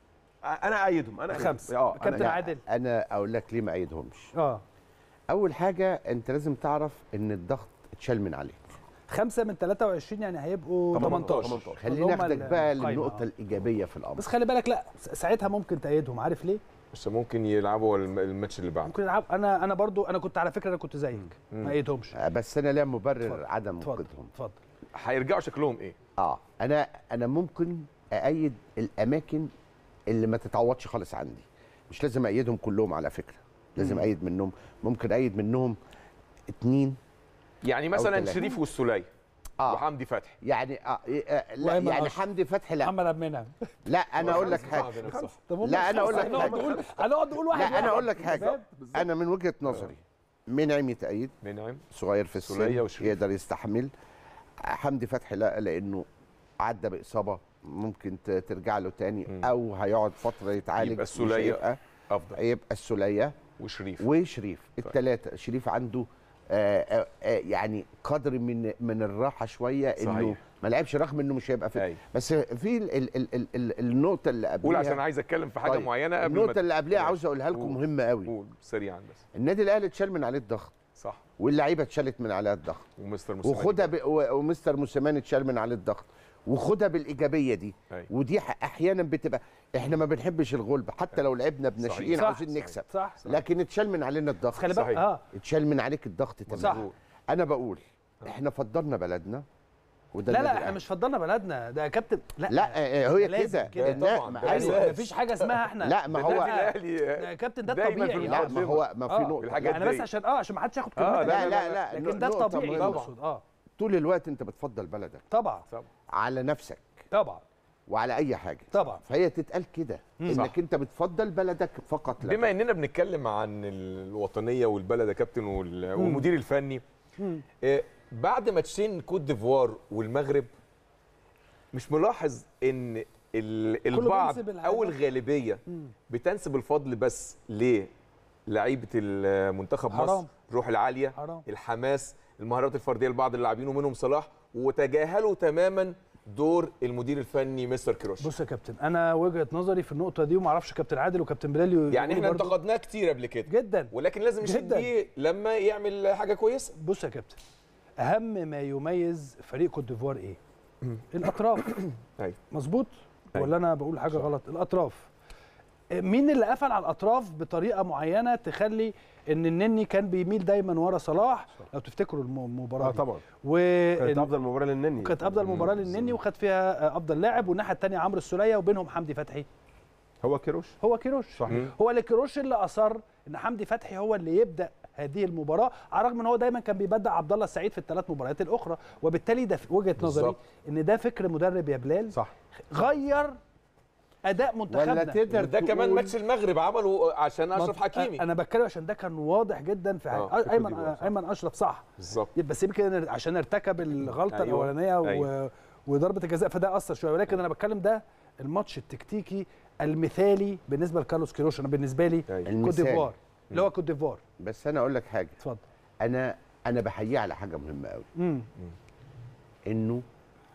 Speaker 13: انا ايدهم انا
Speaker 1: خمسة.
Speaker 13: اه
Speaker 1: كابتن
Speaker 13: أنا
Speaker 1: عادل
Speaker 12: انا اقول لك ليه ما ايدهمش
Speaker 1: اه
Speaker 12: اول حاجه انت لازم تعرف ان الضغط اتشال من عليك
Speaker 1: خمسة من 23 يعني هيبقوا 18
Speaker 12: خلينا ناخدك بقى للنقطه الايجابيه في الامر
Speaker 1: بس خلي بالك لا ساعتها ممكن تأيدهم عارف ليه؟
Speaker 2: بس ممكن يلعبوا الم- الماتش اللي بعده
Speaker 1: ممكن يلعب انا انا برضو انا كنت على فكره انا كنت زيك ما ايدهمش
Speaker 12: بس انا ليا مبرر عدم وجودهم
Speaker 1: اتفضل
Speaker 2: هيرجعوا شكلهم ايه؟
Speaker 12: اه انا انا ممكن ايد الاماكن اللي ما تتعوضش خالص عندي مش لازم ايدهم كلهم على فكره لازم
Speaker 2: مم.
Speaker 12: ايد منهم ممكن ايد منهم اتنين
Speaker 2: يعني
Speaker 12: أو
Speaker 2: مثلا
Speaker 12: تلاتة.
Speaker 2: شريف والسوليه
Speaker 12: آه.
Speaker 2: وحمدي فتحي
Speaker 12: يعني آه إيه، آه لا
Speaker 1: وأيمن
Speaker 12: يعني
Speaker 1: أشرف.
Speaker 12: حمدي فتحي لا
Speaker 1: محمد عبد المنعم
Speaker 12: لا انا اقول لك حاجه لا انا اقول لك
Speaker 1: هنقعد
Speaker 12: حاجه
Speaker 1: نقول هنقعد نقول واحد
Speaker 12: لا انا
Speaker 1: واحد.
Speaker 12: اقول لك حاجه انا من وجهه نظري منعم يتأيد
Speaker 2: منعم
Speaker 12: صغير في
Speaker 2: سولية
Speaker 12: السن يقدر يستحمل حمدي فتحي لا لانه عدى باصابه ممكن ت- ترجع له تاني او هيقعد فتره يتعالج
Speaker 2: يبقى
Speaker 12: مش
Speaker 2: السولية
Speaker 12: هيبقى-
Speaker 2: افضل
Speaker 12: يبقى السوليه
Speaker 2: وشريف
Speaker 12: وشريف الثلاثه شريف عنده آه آه آه يعني قدر من من الراحه شويه انه
Speaker 2: صحيح.
Speaker 12: ما لعبش رغم انه مش هيبقى في بس في ال ال ال ال ال النقطه اللي قبلها
Speaker 2: قول عشان عايز اتكلم في حاجه
Speaker 12: طيب،
Speaker 2: معينه قبل
Speaker 12: النقطه
Speaker 2: ما
Speaker 12: اللي قبلها
Speaker 2: ماشي.
Speaker 12: عاوز اقولها لكم
Speaker 2: قول.
Speaker 12: مهمه قوي
Speaker 2: قول سريعا بس
Speaker 12: النادي الاهلي اتشال من عليه الضغط
Speaker 2: صح
Speaker 12: واللعيبه اتشالت من عليها الضغط
Speaker 2: ومستر موسيماني
Speaker 12: وخدها ب... و- ومستر موسيماني اتشال من عليه الضغط وخدها بالايجابيه دي
Speaker 2: أيوة.
Speaker 12: ودي ح- احيانا بتبقى احنا ما بنحبش الغلب حتى لو لعبنا بناشئين
Speaker 1: صح،
Speaker 12: عاوزين
Speaker 1: صح،
Speaker 12: نكسب
Speaker 1: صح، صح.
Speaker 12: لكن اتشال من علينا الضغط
Speaker 1: خلي بالك- صحيح. آه.
Speaker 12: اتشال من عليك الضغط تمام
Speaker 1: صح.
Speaker 12: انا بقول احنا فضلنا بلدنا وده
Speaker 1: لا
Speaker 12: النادي
Speaker 1: لا احنا
Speaker 12: الأهلي.
Speaker 1: مش فضلنا بلدنا ده يا كابتن لا
Speaker 12: لا آه، هي
Speaker 1: ده لازم
Speaker 12: كده
Speaker 1: كده
Speaker 12: لا،
Speaker 1: ايوه مفيش حاجه اسمها احنا
Speaker 12: لا ما هو
Speaker 1: ده يا كابتن ده
Speaker 12: دايماً في
Speaker 1: الطبيعي
Speaker 12: لا ما هو ما في
Speaker 1: آه.
Speaker 12: نقطه
Speaker 1: يعني بس عشان اه عشان ما حدش ياخد
Speaker 12: آه
Speaker 1: كلمتك
Speaker 12: لا لا لا
Speaker 1: لكن ده
Speaker 12: نقطة
Speaker 1: الطبيعي
Speaker 12: مهمة.
Speaker 1: اقصد اه
Speaker 12: طول الوقت انت بتفضل بلدك
Speaker 1: طبعا
Speaker 12: على نفسك
Speaker 1: طبعا
Speaker 12: وعلى اي حاجه
Speaker 1: طبعا
Speaker 12: فهي تتقال كده
Speaker 2: مم.
Speaker 12: انك
Speaker 2: صح.
Speaker 12: انت بتفضل بلدك فقط لا
Speaker 2: بما اننا بنتكلم عن الوطنيه والبلد يا كابتن وال- والمدير الفني آه، بعد ماتشين كوت ديفوار والمغرب مش ملاحظ ان ال- البعض
Speaker 1: بينسب الحاجة.
Speaker 2: او الغالبيه بتنسب الفضل بس للعيبه المنتخب
Speaker 1: حرام.
Speaker 2: مصر الروح العاليه
Speaker 1: حرام.
Speaker 2: الحماس المهارات الفرديه لبعض اللاعبين ومنهم صلاح وتجاهلوا تماما دور المدير الفني مستر كيروش
Speaker 1: بص يا كابتن انا وجهه نظري في النقطه دي وما اعرفش كابتن عادل وكابتن بلال
Speaker 2: يعني احنا
Speaker 1: برضو.
Speaker 2: انتقدناه كتير قبل كده
Speaker 1: جدا
Speaker 2: ولكن لازم نشيد
Speaker 1: جداً.
Speaker 2: بيه لما يعمل حاجه كويسه
Speaker 1: بص يا كابتن اهم ما يميز فريق كوت ديفوار ايه الاطراف
Speaker 2: ايوه
Speaker 1: مظبوط ولا انا بقول حاجه غلط الاطراف مين اللي قفل على الاطراف بطريقه معينه تخلي ان النني كان بيميل دايما ورا صلاح لو تفتكروا الم- المباراه
Speaker 13: اه
Speaker 1: دي.
Speaker 13: طبعا
Speaker 1: و
Speaker 13: كانت افضل مباراه للنني
Speaker 1: كانت افضل مباراه للنني وخد فيها افضل لاعب والناحيه الثانيه عمرو السوليه وبينهم حمدي فتحي
Speaker 13: هو كيروش
Speaker 1: هو كيروش
Speaker 13: صحيح.
Speaker 1: هو اللي كيروش اللي اصر ان حمدي فتحي هو اللي يبدا هذه المباراه على الرغم ان هو دايما كان بيبدع عبد الله السعيد في الثلاث مباريات الاخرى وبالتالي ده في وجهه نظري
Speaker 2: بالظبط.
Speaker 1: ان ده فكر مدرب يا بلال
Speaker 13: صح
Speaker 1: غير اداء منتخبنا
Speaker 2: ده كمان ماتش المغرب عمله عشان اشرف
Speaker 1: ما-
Speaker 2: حكيمي
Speaker 1: انا بتكلم عشان ده كان واضح جدا في
Speaker 2: آه،
Speaker 1: حاجة.
Speaker 2: في
Speaker 1: ايمن
Speaker 2: كوت ديفوار، صح.
Speaker 1: ايمن اشرف صح
Speaker 2: بالظبط
Speaker 1: بس يمكن عشان ارتكب الغلطه
Speaker 2: أيوة،
Speaker 1: أيوة. الاولانيه و...
Speaker 2: أيوة.
Speaker 1: وضربه الجزاء فده اثر شويه ولكن انا بتكلم ده الماتش التكتيكي المثالي بالنسبه لكارلوس كيروش انا بالنسبه لي كوت
Speaker 12: المثالي.
Speaker 1: ديفوار اللي هو كوت ديفوار
Speaker 12: بس انا اقول لك حاجه
Speaker 1: اتفضل
Speaker 12: انا انا بحييه على حاجه مهمه قوي
Speaker 1: امم
Speaker 12: انه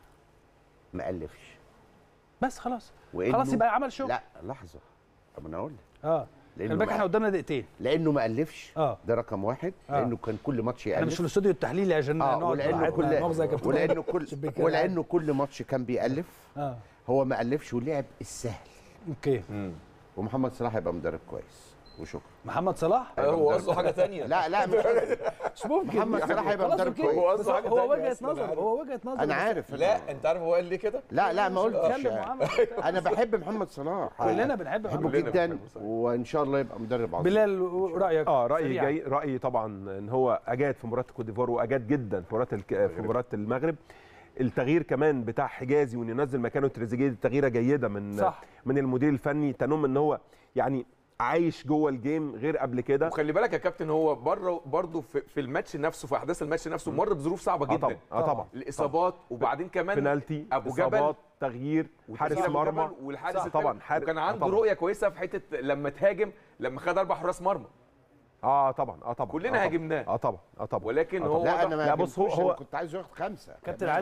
Speaker 12: ما الفش
Speaker 1: بس خلاص
Speaker 12: وإنه
Speaker 1: خلاص يبقى عمل شغل
Speaker 12: لا لحظه طب انا اقول لك
Speaker 1: اه
Speaker 12: لأنه
Speaker 1: خلي بالك
Speaker 12: ما-
Speaker 1: احنا قدامنا دقيقتين
Speaker 12: لانه ما الفش
Speaker 1: اه
Speaker 12: ده رقم واحد
Speaker 1: آه.
Speaker 12: لانه كان كل ماتش
Speaker 1: احنا مش
Speaker 12: يالف
Speaker 1: في الاستوديو التحليلي عشان
Speaker 12: اه
Speaker 1: نقعد
Speaker 12: ولانه
Speaker 1: براحتنا.
Speaker 12: كل
Speaker 1: مؤاخذة يا كابتن.
Speaker 12: ولانه كل
Speaker 1: شبيك كده.
Speaker 12: ولانه كل ماتش كان بيالف
Speaker 1: اه
Speaker 12: هو ما الفش ولعب السهل
Speaker 1: اوكي
Speaker 12: ومحمد صلاح هيبقى مدرب كويس وشكرا
Speaker 1: محمد صلاح
Speaker 2: هو قصده حاجه ثانيه
Speaker 12: لا لا مش
Speaker 1: مش ممكن
Speaker 12: محمد صلاح هيبقى
Speaker 1: خلاص
Speaker 12: مدرب
Speaker 1: أوكي.
Speaker 12: كويس
Speaker 2: هو
Speaker 1: بس
Speaker 2: قصده حاجه
Speaker 1: هو
Speaker 2: ثانيه
Speaker 1: وجهه
Speaker 2: أصلاً،
Speaker 1: نظر
Speaker 2: عارف.
Speaker 1: هو وجهه نظر
Speaker 12: انا
Speaker 1: بس-
Speaker 12: عارف
Speaker 2: لا انت عارف هو قال ليه كده
Speaker 12: لا لا ما قلتش
Speaker 1: اتكلم وعمل.
Speaker 12: انا بحب محمد صلاح
Speaker 1: كلنا بنحب
Speaker 12: بحبه
Speaker 1: محمد
Speaker 2: كلنا
Speaker 12: جدا
Speaker 2: بنحبه صحيح.
Speaker 12: وان شاء الله يبقى مدرب عظيم
Speaker 1: بلال رايك
Speaker 13: اه رايي
Speaker 1: سريعاً.
Speaker 13: جاي رايي طبعا ان هو اجاد في مباراه كوت ديفوار واجاد جدا في مباراه الك... في مباراه المغرب التغيير كمان بتاع حجازي وانه ينزل مكانه تريزيجيه دي تغييره جيده من
Speaker 1: صح.
Speaker 13: من المدير الفني تنم ان هو يعني عايش جوه الجيم غير قبل كده
Speaker 2: وخلي بالك يا كابتن هو بره برضه في, في الماتش نفسه في احداث الماتش نفسه مر بظروف صعبه
Speaker 13: آه
Speaker 2: جدا
Speaker 13: طبعا اه طبعا
Speaker 2: الاصابات وبعدين كمان
Speaker 13: بنالتي
Speaker 2: ابو جبل
Speaker 13: اصابات تغيير حارس
Speaker 2: وتغيير أبو
Speaker 13: مرمى
Speaker 2: جبل والحارس
Speaker 13: صح،
Speaker 2: التاني.
Speaker 13: طبعا حارس
Speaker 2: وكان
Speaker 13: آه
Speaker 2: عنده
Speaker 13: طبعاً.
Speaker 2: رؤيه كويسه في حته لما تهاجم لما خد اربع حراس مرمى
Speaker 13: اه طبعا اه طبعا
Speaker 2: كلنا
Speaker 13: آه طبعاً.
Speaker 2: هاجمناه.
Speaker 13: اه طبعا اه طبعا
Speaker 2: ولكن
Speaker 13: آه
Speaker 2: هو
Speaker 13: طبعاً.
Speaker 12: لا انا ما
Speaker 13: لا بص هو
Speaker 12: عجبتوش، أنا
Speaker 13: هو
Speaker 12: كنت عايز ياخد خمسه
Speaker 1: كابتن عادل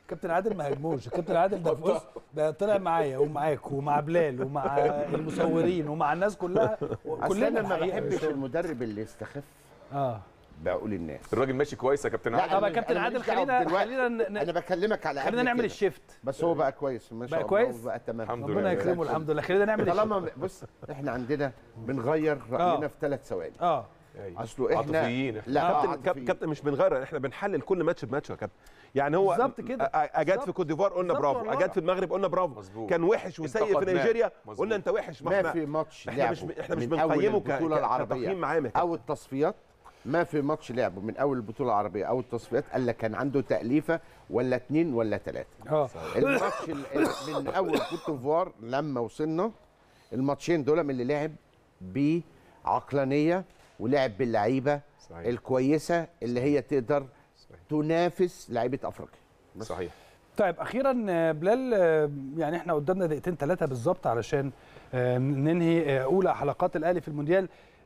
Speaker 1: كابتن عادل ما هاجموش كابتن عادل ده بص ده طلع معايا ومعاك ومع بلال ومع المصورين ومع الناس كلها
Speaker 12: كلنا انا ما بحبش المدرب اللي يستخف
Speaker 1: اه
Speaker 12: بعقول الناس
Speaker 2: الراجل ماشي كويس يا كابتن عادل
Speaker 1: طب يا كابتن عادل خلينا خلينا
Speaker 12: ن... انا بكلمك على
Speaker 1: خلينا نعمل الشيفت
Speaker 12: بس هو بقى كويس ما شاء
Speaker 1: بقى كويس
Speaker 12: بقى تمام
Speaker 2: الحمد
Speaker 1: ربنا يكرمه الحمد لله خلينا نعمل
Speaker 12: طالما بص احنا عندنا بنغير راينا في ثلاث ثواني
Speaker 1: اه
Speaker 12: اصله احنا
Speaker 2: عاطفيين
Speaker 12: لا
Speaker 13: كابتن كابتن مش بنغير احنا بنحلل كل ماتش بماتش يا كابتن يعني هو
Speaker 1: بالظبط كده
Speaker 13: اجاد في كوت ديفوار قلنا برافو اجاد في المغرب قلنا برافو
Speaker 2: مزبوط.
Speaker 13: كان وحش وسيء في نيجيريا قلنا انت وحش
Speaker 12: ما في ماتش
Speaker 13: احنا مش
Speaker 12: لعبه
Speaker 13: احنا مش
Speaker 12: من أول
Speaker 13: بنقيمه
Speaker 12: البطوله العربيه
Speaker 13: معامل
Speaker 12: او التصفيات ما في ماتش لعبه من اول البطوله العربيه او التصفيات الا كان عنده تاليفه ولا اثنين ولا ثلاثه
Speaker 1: اه
Speaker 12: الماتش من اول كوت ديفوار لما وصلنا الماتشين دول من اللي لعب بعقلانيه ولعب باللعيبه
Speaker 2: صحيح.
Speaker 12: الكويسه اللي هي تقدر صحيح. تنافس لعيبه افريقيا
Speaker 2: صحيح
Speaker 1: طيب اخيرا بلال يعني احنا قدامنا دقيقتين ثلاثه بالظبط علشان ننهي اولى حلقات الاهلي في المونديال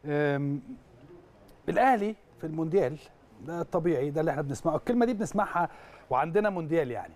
Speaker 1: الاهلي في المونديال ده الطبيعي ده اللي احنا بنسمعه الكلمه دي بنسمعها وعندنا مونديال يعني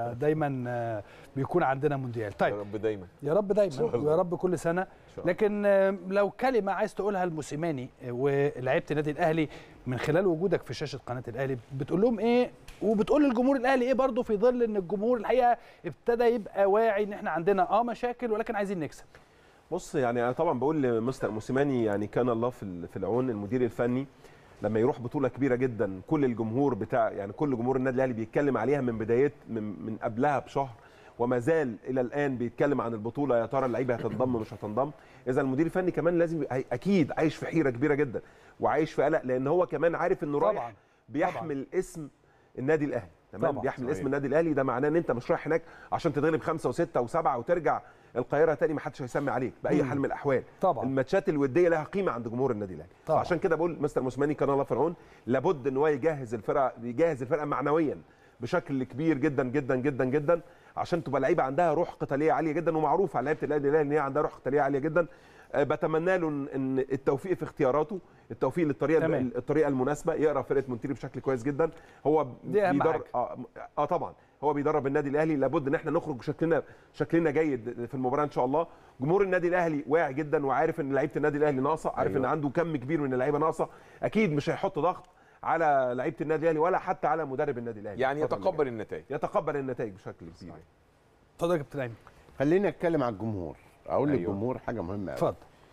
Speaker 1: فدايما بيكون عندنا مونديال طيب
Speaker 2: يا رب دايما
Speaker 1: يا رب دايما ويا رب كل سنه لكن لو كلمه عايز تقولها لموسيماني ولعيبه النادي الاهلي من خلال وجودك في شاشه قناه الاهلي بتقول لهم ايه وبتقول للجمهور الاهلي ايه برضه في ظل ان الجمهور الحقيقه ابتدى يبقى واعي ان احنا عندنا اه مشاكل ولكن عايزين نكسب
Speaker 13: بص يعني انا طبعا بقول لمستر موسيماني يعني كان الله في في العون المدير الفني لما يروح بطوله كبيره جدا كل الجمهور بتاع يعني كل جمهور النادي الاهلي بيتكلم عليها من بدايه من, من قبلها بشهر وما زال الى الان بيتكلم عن البطوله يا ترى اللعيبه هتنضم مش هتنضم اذا المدير الفني كمان لازم اكيد عايش في حيره كبيره جدا وعايش في قلق لان هو كمان عارف انه رايح بيحمل طبعًا. اسم النادي الاهلي تمام
Speaker 1: طبعًا.
Speaker 13: بيحمل اسم النادي الاهلي ده معناه ان انت مش رايح هناك عشان تتغلب خمسه وسته وسبعه وترجع القاهره تاني ما حدش هيسمي عليك باي حال من الاحوال
Speaker 1: طبعا
Speaker 13: الماتشات الوديه لها قيمه عند جمهور النادي الاهلي عشان كده بقول مستر موسيماني كان الله في العون لابد ان هو يجهز الفرقه يجهز الفرقه معنويا بشكل كبير جدا جدا جدا جدا عشان تبقى لعيبه عندها روح قتاليه عاليه جدا ومعروف على لعيبه النادي الاهلي ان هي عندها روح قتاليه عاليه جدا أه بتمنى له ان التوفيق في اختياراته التوفيق للطريقه تمام. الطريقه المناسبه يقرا فرقه مونتيري بشكل كويس جدا هو
Speaker 1: بيدرب
Speaker 13: آه, اه طبعا هو بيدرب النادي الاهلي لابد ان احنا نخرج شكلنا شكلنا جيد في المباراه ان شاء الله جمهور النادي الاهلي واعي جدا وعارف ان لعيبه النادي الاهلي ناقصه عارف أيوة. ان عنده كم كبير من اللعيبه ناقصه اكيد مش هيحط ضغط على لعيبه النادي الاهلي ولا حتى على مدرب النادي الاهلي
Speaker 2: يعني يتقبل النتائج
Speaker 13: يتقبل النتائج بشكل كبير
Speaker 1: اتفضل يا كابتن ايمن
Speaker 12: خليني اتكلم على الجمهور اقول أيوة. للجمهور حاجه مهمه
Speaker 1: اتفضل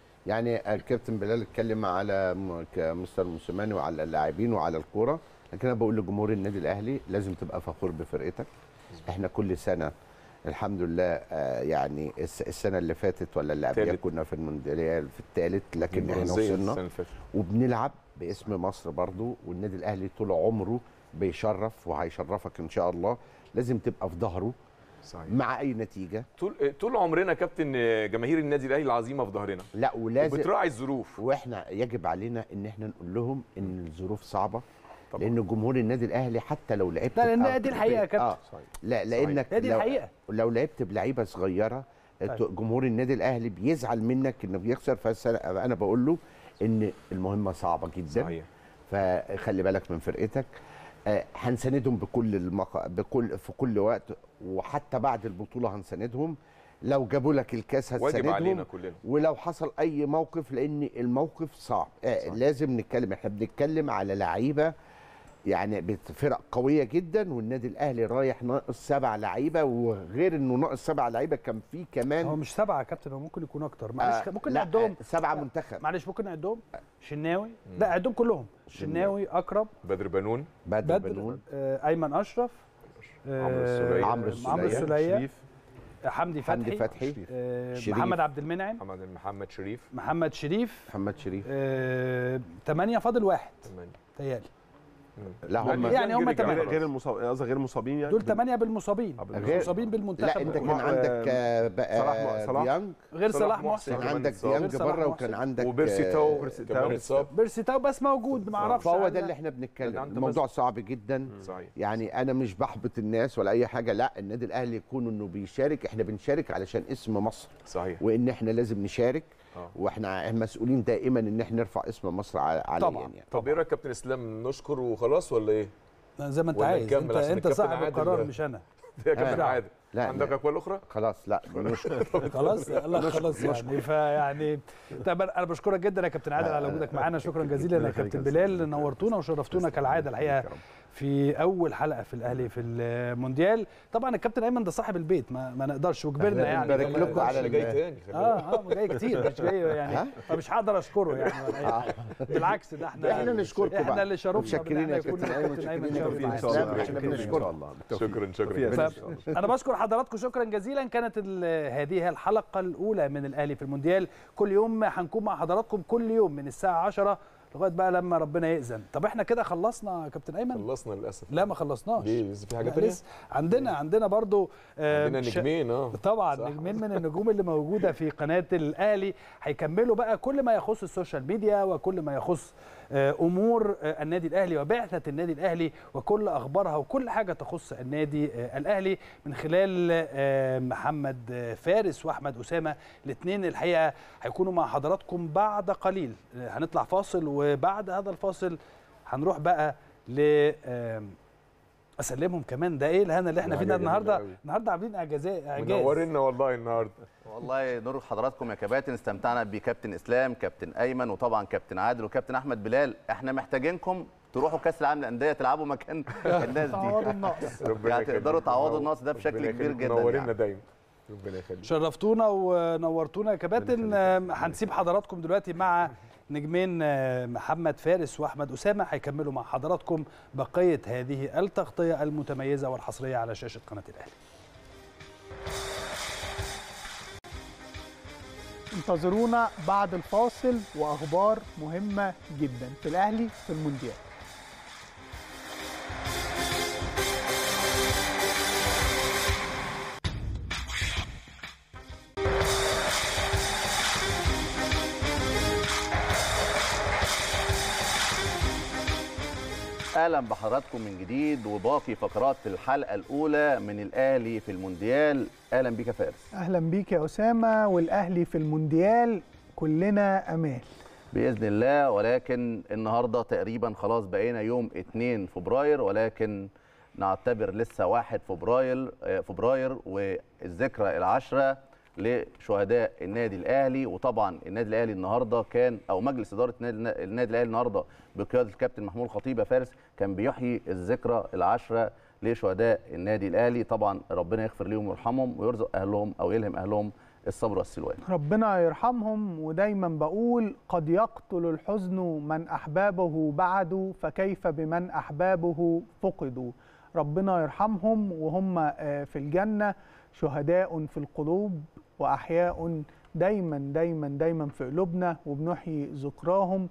Speaker 12: يعني الكابتن بلال اتكلم على مستر موسيماني وعلى اللاعبين وعلى الكوره لكن انا بقول لجمهور النادي الاهلي لازم تبقى فخور بفرقتك احنا كل سنه الحمد لله يعني السنه اللي فاتت ولا اللي قبلها كنا في المونديال في الثالث لكن احنا وصلنا وبنلعب باسم مصر برضو والنادي الاهلي طول عمره بيشرف وهيشرفك ان شاء الله لازم تبقى في ظهره صحيح. مع اي نتيجه
Speaker 2: طول طول عمرنا كابتن جماهير النادي الاهلي العظيمه في ظهرنا
Speaker 12: لا ولازم
Speaker 2: بتراعي الظروف
Speaker 12: واحنا يجب علينا ان احنا نقول لهم ان الظروف صعبه طبعا. لان جمهور النادي الاهلي حتى لو لعبت
Speaker 1: لا لان دي الحقيقه يا كابتن
Speaker 12: آه. لا لانك
Speaker 1: دي الحقيقه
Speaker 12: لو لعبت بلعيبه صغيره طيب. جمهور النادي الاهلي بيزعل منك انه بيخسر فانا بقول له ان المهمه صعبه جدا
Speaker 2: صحيح.
Speaker 12: فخلي بالك من فرقتك آه هنساندهم بكل المق... بكل في كل وقت وحتى بعد البطوله هنساندهم لو جابوا لك الكاس
Speaker 2: واجب علينا
Speaker 12: هتساندهم
Speaker 2: كلنا
Speaker 12: ولو حصل اي موقف لان الموقف صعب آه لازم نتكلم احنا بنتكلم على لعيبه يعني فرق قويه جدا والنادي الاهلي رايح ناقص سبع لعيبه وغير انه ناقص سبع لعيبه كان في كمان
Speaker 1: هو مش سبعه يا كابتن هو ممكن يكون اكتر معلش ممكن نعدهم
Speaker 12: سبعه منتخب
Speaker 1: معلش ممكن نعدهم شناوي لا عدهم كلهم شناوي اكرم
Speaker 2: بدر بنون
Speaker 12: بدر, بدر بنون
Speaker 1: آه ايمن اشرف
Speaker 2: عمرو السوليه
Speaker 12: عمرو السوليه
Speaker 1: عمرو السوليه
Speaker 13: شريف
Speaker 1: حمدي فتحي
Speaker 12: حمدي فتحي
Speaker 1: آه
Speaker 12: شريف.
Speaker 1: محمد عبد المنعم
Speaker 2: محمد محمد شريف
Speaker 1: محمد شريف
Speaker 12: محمد شريف
Speaker 1: آه ثمانية فاضل واحد
Speaker 2: ثمانية
Speaker 1: تهيألي
Speaker 12: لا هم
Speaker 1: يعني هم
Speaker 13: غير
Speaker 1: ثمانية
Speaker 13: غير المصاب قصدي غير المصابين يعني
Speaker 1: دول ثمانية بالمصابين
Speaker 12: غير
Speaker 1: مصابين بالمنتخب
Speaker 12: لا انت كان عندك آه بقى
Speaker 13: صلاح صلاح
Speaker 12: ديانج
Speaker 1: غير صلاح محسن
Speaker 12: كان عندك ديانج بره وكان عندك
Speaker 2: وبيرسي تاو كمان اتصاب
Speaker 1: بيرسي تاو بس موجود ما اعرفش
Speaker 12: فهو ده اللي احنا بنتكلم الموضوع صعب جدا
Speaker 2: صحيح.
Speaker 12: يعني انا مش بحبط الناس ولا اي حاجه لا النادي الاهلي يكون انه بيشارك احنا بنشارك علشان اسم مصر
Speaker 2: صحيح
Speaker 12: وان احنا لازم نشارك
Speaker 2: آه.
Speaker 12: واحنا مسؤولين دائما ان احنا نرفع اسم مصر عاليا
Speaker 1: طبعا
Speaker 12: يعني
Speaker 2: طب ايه رايك كابتن اسلام نشكر وخلاص ولا ايه؟
Speaker 1: زي ما انت
Speaker 2: ولا
Speaker 1: عايز
Speaker 2: نكمل
Speaker 1: انت
Speaker 2: عشان
Speaker 1: انت
Speaker 2: الكابتن
Speaker 1: صاحب
Speaker 2: عادل
Speaker 1: القرار
Speaker 2: ده.
Speaker 1: مش انا
Speaker 2: يا كابتن عادل
Speaker 12: لا
Speaker 2: عندك اقوال اخرى
Speaker 12: خلاص لا نشكر
Speaker 1: خلاص لا خلاص يعني فيعني طب انا بشكرك جدا يا كابتن عادل على وجودك معانا شكرا جزيلا يا كابتن بلال نورتونا وشرفتونا كالعاده الحقيقه في اول حلقه في الاهلي في المونديال طبعا الكابتن ايمن ده صاحب البيت ما, ما نقدرش وكبرنا يعني
Speaker 12: نبارك لكم على
Speaker 2: اللي جاي تاني
Speaker 1: اه اه جاي كتير مش جاي يعني فمش هقدر اشكره يعني ولا أي حاجة. بالعكس ده احنا
Speaker 12: احنا نشكركم
Speaker 1: احنا
Speaker 12: بقى.
Speaker 1: اللي شرفنا
Speaker 12: متشكرين يا
Speaker 1: يكون
Speaker 12: كابتن أيمن،
Speaker 1: الكابتن ايمن
Speaker 12: متشكرين
Speaker 1: شرف
Speaker 12: يا
Speaker 1: معانا.
Speaker 12: كابتن. احنا بنشكرك
Speaker 2: شكرا شكرا
Speaker 1: ف- انا بشكر حضراتكم شكرا جزيلا كانت ال- هذه هي الحلقه الاولى من الاهلي في المونديال كل يوم هنكون مع حضراتكم كل يوم من الساعه 10 لغايه بقى لما ربنا يأذن طب احنا كده خلصنا يا كابتن ايمن
Speaker 2: خلصنا للاسف
Speaker 1: لا ما خلصناش
Speaker 2: ليه لسه في حاجه
Speaker 1: لا،
Speaker 2: تانية
Speaker 1: لسه. عندنا عندنا برضو آه،
Speaker 2: عندنا
Speaker 1: ش-
Speaker 2: نجمين اه
Speaker 1: طبعا
Speaker 2: صح.
Speaker 1: نجمين من النجوم اللي موجوده في قناه الاهلي هيكملوا بقى كل ما يخص السوشيال ميديا وكل ما يخص آه، امور آه، النادي الاهلي وبعثه النادي الاهلي وكل اخبارها وكل حاجه تخص النادي آه، الاهلي من خلال آه، محمد آه، فارس واحمد اسامه الاثنين الحقيقه هيكونوا مع حضراتكم بعد قليل آه، هنطلع فاصل وبعد هذا الفاصل هنروح بقى ل آم، اسلمهم كمان ده ايه الهنا اللي احنا
Speaker 2: حاجة
Speaker 1: فينا
Speaker 2: جميلة
Speaker 1: النهارده
Speaker 2: أوي.
Speaker 1: النهارده عاملين اعجازات اعجاز
Speaker 2: منورنا والله النهارده
Speaker 19: والله نور حضراتكم يا كباتن استمتعنا بكابتن اسلام كابتن ايمن وطبعا كابتن عادل وكابتن احمد بلال احنا محتاجينكم تروحوا كاس العالم للانديه تلعبوا مكان الناس
Speaker 1: تعوضوا
Speaker 19: دي
Speaker 1: النقص.
Speaker 2: ربنا
Speaker 19: يعني
Speaker 2: يخليك.
Speaker 19: تقدروا تعوضوا النقص ده بشكل
Speaker 2: ربنا
Speaker 19: كبير
Speaker 2: يخليك.
Speaker 19: جدا
Speaker 2: منورنا
Speaker 19: يعني.
Speaker 2: دايما ربنا يخليك
Speaker 1: شرفتونا ونورتونا يا كباتن آم، هنسيب حضراتكم دلوقتي مع نجمين آه، محمد فارس واحمد اسامه هيكملوا مع حضراتكم بقيه هذه التغطيه المتميزه والحصريه على شاشه قناه الاهلي
Speaker 20: انتظرونا بعد الفاصل واخبار مهمه جدا في الاهلي في المونديال
Speaker 19: اهلا بحضراتكم من جديد وباقي فقرات الحلقه الاولى من الاهلي في المونديال اهلا بيك يا فارس
Speaker 20: اهلا بيك يا اسامه والاهلي في المونديال كلنا امال
Speaker 19: باذن الله ولكن النهارده تقريبا خلاص بقينا يوم 2 فبراير ولكن نعتبر لسه 1 فبراير آه، فبراير والذكرى العاشره لشهداء النادي الاهلي وطبعا النادي الاهلي النهارده كان او مجلس اداره النادي النادي الاهلي النهارده بقياده الكابتن محمود الخطيب يا فارس كان بيحيي الذكرى العاشره لشهداء النادي الاهلي طبعا ربنا يغفر لهم ويرحمهم ويرزق اهلهم او يلهم اهلهم الصبر والسلوان
Speaker 20: ربنا يرحمهم ودايما بقول قد يقتل الحزن من احبابه بعدوا فكيف بمن احبابه فقدوا ربنا يرحمهم وهم آه، في الجنه شهداء في القلوب واحياء دايما دايما دايما في قلوبنا وبنحيي ذكراهم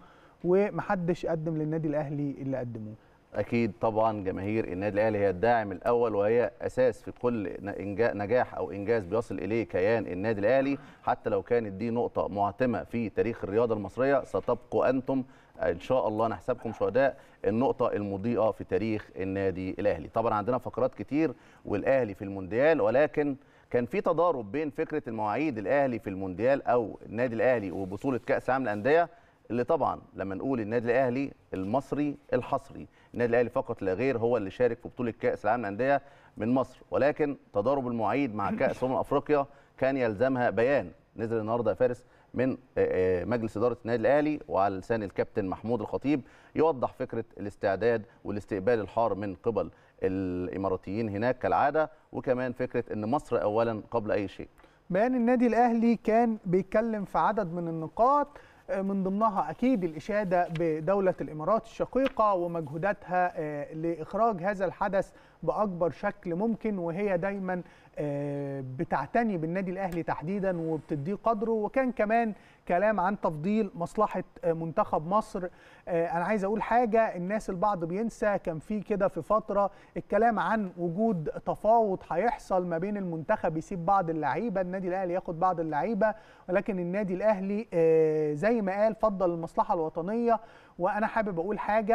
Speaker 20: ومحدش قدم للنادي الاهلي اللي قدموه
Speaker 19: اكيد طبعا جماهير النادي الاهلي هي الداعم الاول وهي اساس في كل إنجا- نجاح او انجاز بيصل اليه كيان النادي الاهلي حتى لو كانت دي نقطه معتمه في تاريخ الرياضه المصريه ستبقوا انتم ان شاء الله نحسبكم شهداء النقطه المضيئه في تاريخ النادي الاهلي طبعا عندنا فقرات كتير والاهلي في المونديال ولكن كان في تضارب بين فكره المواعيد الاهلي في المونديال او النادي الاهلي وبطوله كاس العالم للانديه اللي طبعا لما نقول النادي الاهلي المصري الحصري النادي الاهلي فقط لا غير هو اللي شارك في بطوله كاس العالم للانديه من مصر ولكن تضارب المواعيد مع كاس امم افريقيا كان يلزمها بيان نزل النهارده يا فارس من آه، آه، مجلس اداره النادي الاهلي وعلى لسان الكابتن محمود الخطيب يوضح فكره الاستعداد والاستقبال الحار من قبل الاماراتيين هناك كالعاده وكمان فكره ان مصر اولا قبل اي شيء
Speaker 20: بيان النادي الاهلي كان بيتكلم في عدد من النقاط آه، من ضمنها اكيد الاشاده بدوله الامارات الشقيقه ومجهوداتها آه، لاخراج هذا الحدث باكبر شكل ممكن وهي دايما آه، بتعتني بالنادي الاهلي تحديدا وبتديه قدره وكان كمان كلام عن تفضيل مصلحه آه، منتخب مصر آه، انا عايز اقول حاجه الناس البعض بينسى كان في كده في فتره الكلام عن وجود تفاوض هيحصل ما بين المنتخب يسيب بعض اللعيبه النادي الاهلي ياخد بعض اللعيبه ولكن النادي الاهلي آه، زي ما قال فضل المصلحه الوطنيه وانا حابب اقول حاجه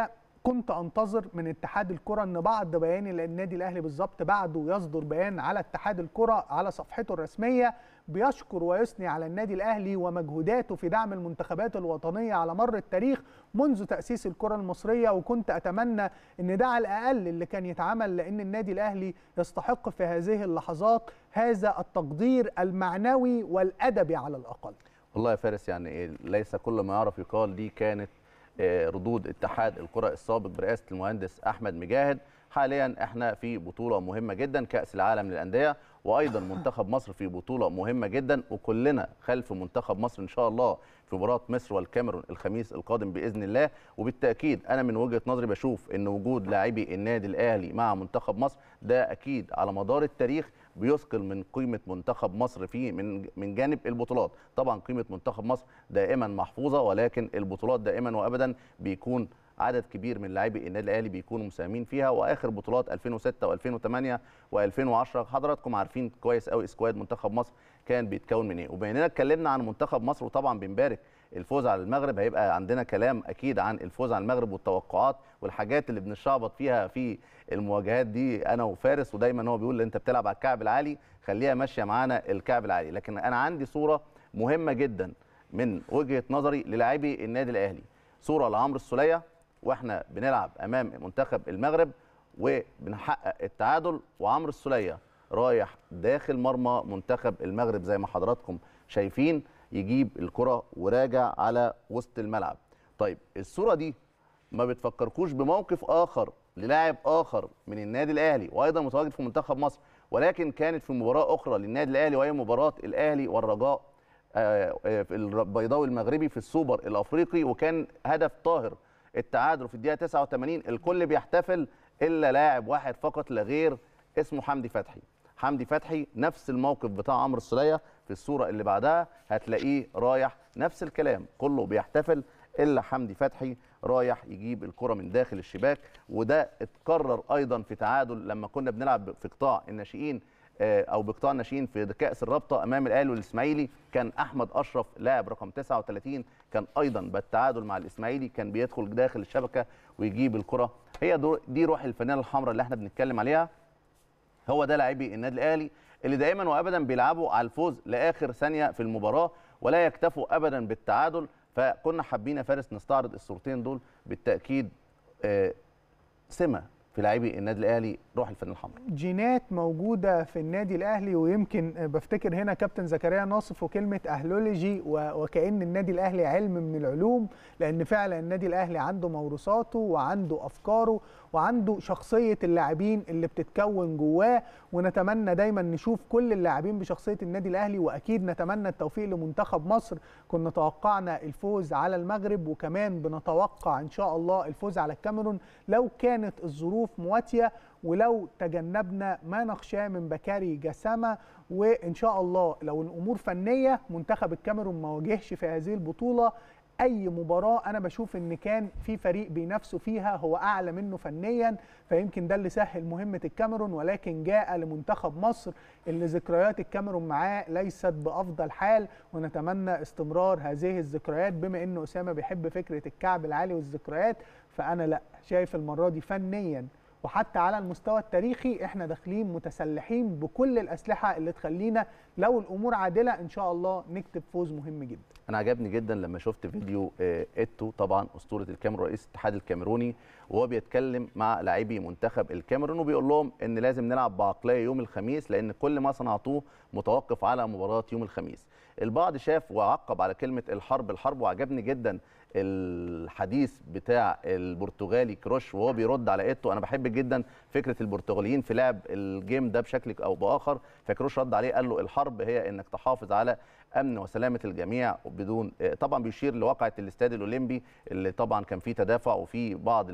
Speaker 20: كنت انتظر من اتحاد الكره ان بعد بيان النادي الاهلي بالظبط بعده يصدر بيان على اتحاد الكره على صفحته الرسميه بيشكر ويثني على النادي الاهلي ومجهوداته في دعم المنتخبات الوطنيه على مر التاريخ منذ تاسيس الكره المصريه وكنت اتمنى ان ده على الاقل اللي كان يتعمل لان النادي الاهلي يستحق في هذه اللحظات هذا التقدير المعنوي والادبي على الاقل.
Speaker 19: والله يا فارس يعني ليس كل ما يعرف يقال دي كانت ردود اتحاد الكره السابق برئاسه المهندس احمد مجاهد حاليا احنا في بطوله مهمه جدا كاس العالم للانديه وايضا منتخب مصر في بطوله مهمه جدا وكلنا خلف منتخب مصر ان شاء الله في مباراه مصر والكاميرون الخميس القادم باذن الله وبالتاكيد انا من وجهه نظري بشوف ان وجود لاعبي النادي الاهلي مع منتخب مصر ده اكيد على مدار التاريخ بيثقل من قيمه منتخب مصر في من من جانب البطولات طبعا قيمه منتخب مصر دائما محفوظه ولكن البطولات دائما وابدا بيكون عدد كبير من لاعبي النادي الاهلي بيكونوا مساهمين فيها واخر بطولات 2006 و2008 و2010 حضراتكم عارفين كويس قوي سكواد منتخب مصر كان بيتكون من ايه وبما اننا اتكلمنا عن منتخب مصر وطبعا بنبارك الفوز على المغرب هيبقى عندنا كلام اكيد عن الفوز على المغرب والتوقعات والحاجات اللي بنشعبط فيها في المواجهات دي انا وفارس ودايما هو بيقول انت بتلعب على الكعب العالي خليها ماشيه معانا الكعب العالي لكن انا عندي صوره مهمه جدا من وجهه نظري للاعبي النادي الاهلي صوره لعمرو السوليه واحنا بنلعب امام منتخب المغرب وبنحقق التعادل وعمرو السوليه رايح داخل مرمى منتخب المغرب زي ما حضراتكم شايفين يجيب الكره وراجع على وسط الملعب طيب الصوره دي ما بتفكركوش بموقف اخر للاعب اخر من النادي الاهلي وايضا متواجد في منتخب مصر ولكن كانت في مباراه اخرى للنادي الاهلي وهي مباراه الاهلي والرجاء في البيضاوي المغربي في السوبر الافريقي وكان هدف طاهر التعادل في الدقيقه 89 الكل بيحتفل الا لاعب واحد فقط لا غير اسمه حمدي فتحي حمدي فتحي نفس الموقف بتاع عمرو السوليه في الصوره اللي بعدها هتلاقيه رايح نفس الكلام كله بيحتفل الا حمدي فتحي رايح يجيب الكره من داخل الشباك وده اتكرر ايضا في تعادل لما كنا بنلعب في قطاع الناشئين او بقطاع الناشئين في كاس الرابطه امام الاهلي والاسماعيلي كان احمد اشرف لاعب رقم 39 كان ايضا بالتعادل مع الاسماعيلي كان بيدخل داخل الشبكه ويجيب الكره هي دي روح الفانيله الحمراء اللي احنا بنتكلم عليها هو ده لاعبي النادي الاهلي اللي دائما وابدا بيلعبوا على الفوز لاخر ثانيه في المباراه ولا يكتفوا ابدا بالتعادل فكنا حابين يا فارس نستعرض الصورتين دول بالتاكيد آه سمه في لاعبي النادي الاهلي روح الفانيله الحمراء
Speaker 20: جينات موجوده في النادي الاهلي ويمكن بفتكر هنا كابتن زكريا ناصف وكلمه اهلولوجي وكان النادي الاهلي علم من العلوم لان فعلا النادي الاهلي عنده موروثاته وعنده افكاره وعنده شخصيه اللاعبين اللي بتتكون جواه ونتمنى دايما نشوف كل اللاعبين بشخصيه النادي الاهلي واكيد نتمنى التوفيق لمنتخب مصر كنا توقعنا الفوز على المغرب وكمان بنتوقع ان شاء الله الفوز على الكاميرون لو كانت الظروف مواتيه ولو تجنبنا ما نخشاه من بكاري جسامه وان شاء الله لو الامور فنيه منتخب الكاميرون ما واجهش في هذه البطوله اي مباراه انا بشوف ان كان في فريق بينافسه فيها هو اعلى منه فنيا فيمكن ده اللي سهل مهمه الكاميرون ولكن جاء لمنتخب مصر اللي ذكريات الكاميرون معاه ليست بافضل حال ونتمنى استمرار هذه الذكريات بما ان اسامه بيحب فكره الكعب العالي والذكريات فانا لا شايف المره دي فنيا وحتى على المستوى التاريخي احنا داخلين متسلحين بكل الاسلحه اللي تخلينا لو الامور عادله ان شاء الله نكتب فوز مهم جدا
Speaker 19: انا عجبني جدا لما شفت فيديو ايتو طبعا اسطوره الكاميرون رئيس الاتحاد الكاميروني وهو بيتكلم مع لاعبي منتخب الكاميرون وبيقول لهم ان لازم نلعب بعقليه يوم الخميس لان كل ما صنعتوه متوقف على مباراه يوم الخميس البعض شاف وعقب على كلمه الحرب الحرب وعجبني جدا الحديث بتاع البرتغالي كروش وهو بيرد على ايتو انا بحب جدا فكره البرتغاليين في لعب الجيم ده بشكل او باخر فكروش رد عليه قال له الحرب هي انك تحافظ على امن وسلامه الجميع بدون طبعا بيشير لواقعه الاستاد الاولمبي اللي طبعا كان فيه تدافع وفي بعض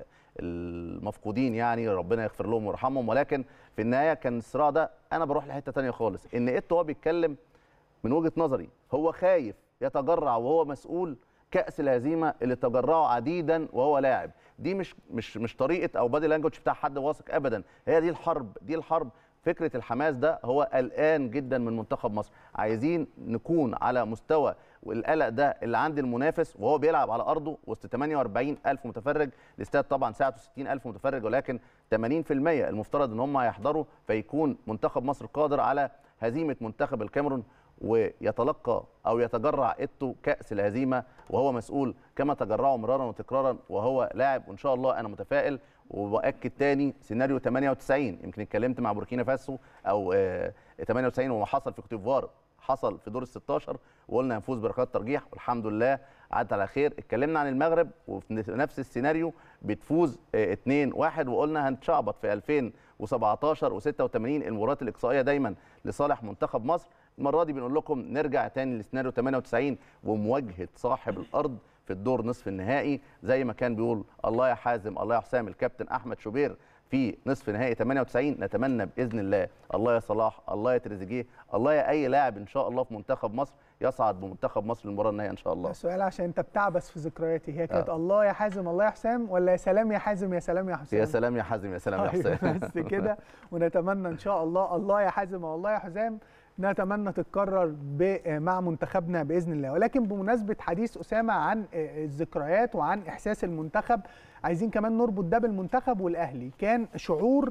Speaker 19: المفقودين يعني ربنا يغفر لهم ويرحمهم ولكن في النهايه كان الصراع ده انا بروح لحته ثانيه خالص ان ايتو هو بيتكلم من وجهه نظري هو خايف يتجرع وهو مسؤول كاس الهزيمه اللي تجرعه عديدا وهو لاعب دي مش مش مش طريقه او بادي لانجوج بتاع حد واثق ابدا هي دي الحرب دي الحرب فكره الحماس ده هو قلقان جدا من منتخب مصر عايزين نكون على مستوى والقلق ده اللي عند المنافس وهو بيلعب على ارضه وسط 48 الف متفرج الاستاد طبعا ساعته 60 الف متفرج ولكن 80% المفترض ان هم هيحضروا فيكون منتخب مصر قادر على هزيمه منتخب الكاميرون ويتلقى او يتجرع ايتو كاس الهزيمه وهو مسؤول كما تجرعه مرارا وتكرارا وهو لاعب وان شاء الله انا متفائل وباكد تاني سيناريو 98 يمكن اتكلمت مع بوركينا فاسو او 98 وما حصل في كوت ديفوار حصل في دور ال 16 وقلنا هنفوز بركلات ترجيح والحمد لله عدت على خير اتكلمنا عن المغرب وفي نفس السيناريو بتفوز 2 1 وقلنا هنتشعبط في 2017 و86 المباريات الاقصائيه دايما لصالح منتخب مصر المره دي بنقول لكم نرجع تاني لسيناريو 98 ومواجهه صاحب الارض في الدور نصف النهائي زي ما كان بيقول الله يا حازم الله يا حسام الكابتن احمد شوبير في نصف نهائي 98 نتمنى باذن الله الله يا صلاح الله يا تريزيجيه الله يا اي لاعب ان شاء الله في منتخب مصر يصعد بمنتخب مصر للمباراه النهائيه ان شاء الله
Speaker 20: سؤال عشان انت بتعبس في ذكرياتي هي كانت آه. الله يا حازم الله يا حسام ولا يا سلام يا حازم يا سلام يا حسام
Speaker 19: يا سلام يا حازم يا سلام يا حسام
Speaker 20: بس كده ونتمنى ان شاء الله الله يا حازم والله يا حسام نتمنى تتكرر مع منتخبنا باذن الله ولكن بمناسبه حديث اسامه عن الذكريات وعن احساس المنتخب عايزين كمان نربط ده بالمنتخب والاهلي كان شعور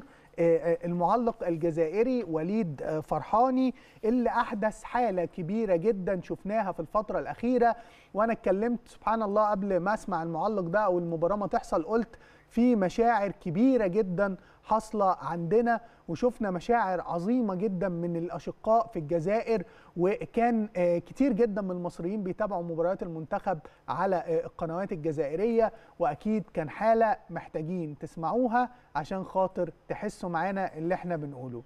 Speaker 20: المعلق الجزائري وليد فرحاني اللي احدث حاله كبيره جدا شفناها في الفتره الاخيره وانا اتكلمت سبحان الله قبل ما اسمع المعلق ده او المباراه ما تحصل قلت في مشاعر كبيره جدا حاصله عندنا وشفنا مشاعر عظيمه جدا من الاشقاء في الجزائر وكان كتير جدا من المصريين بيتابعوا مباريات المنتخب على القنوات الجزائريه واكيد كان حاله محتاجين تسمعوها عشان خاطر تحسوا معانا اللي احنا بنقوله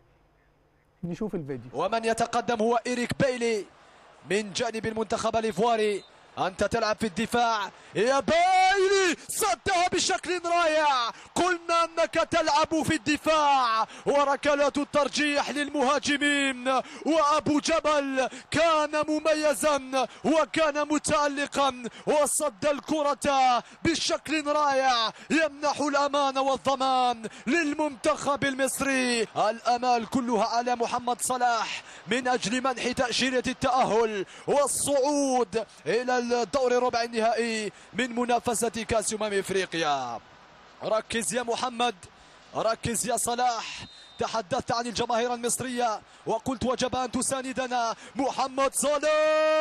Speaker 20: نشوف الفيديو
Speaker 21: ومن يتقدم هو إيريك بايلي من جانب المنتخب الإيفواري أنت تلعب في الدفاع يا بايلي صدها بشكل رائع قلنا أنك تلعب في الدفاع وركلات الترجيح للمهاجمين وأبو جبل كان مميزا وكان متألقا وصد الكرة بشكل رائع يمنح الأمان والضمان للمنتخب المصري الأمال كلها على محمد صلاح من أجل منح تأشيرة التأهل والصعود إلى الدور ربع النهائي من منافسة كأس أمم إفريقيا ركز يا محمد ركز يا صلاح تحدثت عن الجماهير المصرية وقلت وجب أن تساندنا محمد صلاح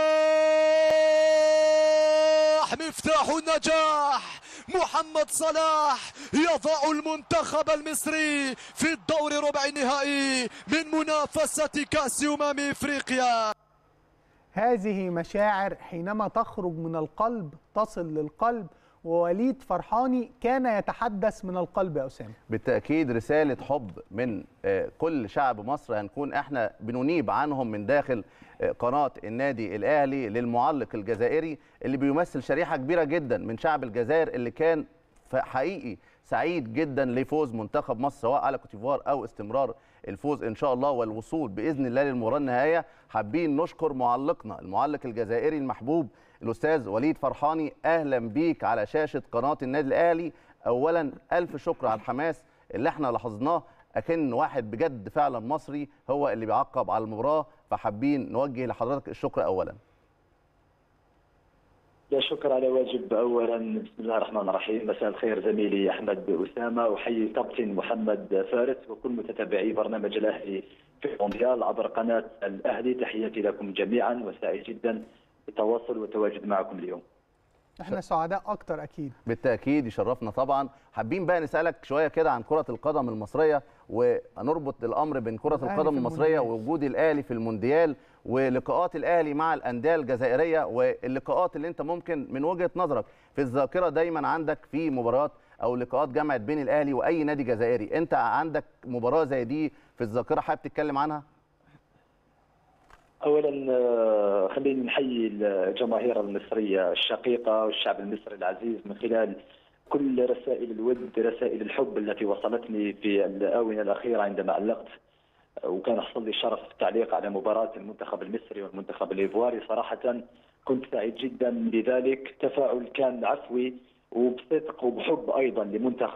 Speaker 21: مفتاح النجاح محمد صلاح يضع المنتخب المصري في الدور ربع النهائي من منافسة كأس أمم إفريقيا
Speaker 20: هذه مشاعر حينما تخرج من القلب تصل للقلب ووليد فرحاني كان يتحدث من القلب يا أسامة
Speaker 19: بالتأكيد رسالة حب من كل شعب مصر هنكون احنا بننيب عنهم من داخل قناة النادي الأهلي للمعلق الجزائري اللي بيمثل شريحة كبيرة جدا من شعب الجزائر اللي كان حقيقي سعيد جدا لفوز منتخب مصر سواء على كوتيفوار او استمرار الفوز ان شاء الله والوصول باذن الله للمباراه النهائيه حابين نشكر معلقنا المعلق الجزائري المحبوب الاستاذ وليد فرحاني اهلا بيك على شاشه قناه النادي الاهلي اولا الف شكر على الحماس اللي احنا لاحظناه اكن واحد بجد فعلا مصري هو اللي بيعقب على المباراه فحابين نوجه لحضرتك الشكر اولا
Speaker 22: لا شكر على واجب اولا بسم الله الرحمن الرحيم مساء الخير زميلي احمد اسامه احيي كابتن محمد فارس وكل متتبعي برنامج الاهلي في المونديال عبر قناه الاهلي تحياتي لكم جميعا وسعيد جدا بالتواصل والتواجد معكم اليوم
Speaker 20: احنا سعداء اكتر اكيد
Speaker 19: بالتاكيد يشرفنا طبعا حابين بقى نسالك شويه كده عن كره القدم المصريه ونربط الامر بين كره القدم المصريه ووجود الاهلي في المونديال ولقاءات الاهلي مع الانديه الجزائريه واللقاءات اللي انت ممكن من وجهه نظرك في الذاكره دايما عندك في مباريات او لقاءات جمعت بين الاهلي واي نادي جزائري انت عندك مباراه زي دي في الذاكره حابب تتكلم عنها
Speaker 22: اولا خليني نحيي الجماهير المصريه الشقيقه والشعب المصري العزيز من خلال كل رسائل الود رسائل الحب التي وصلتني في الاونه الاخيره عندما علقت وكان حصل لي الشرف التعليق على مباراه المنتخب المصري والمنتخب الايفواري صراحه كنت سعيد جدا بذلك تفاعل كان عفوي وبصدق وبحب ايضا لمنتخب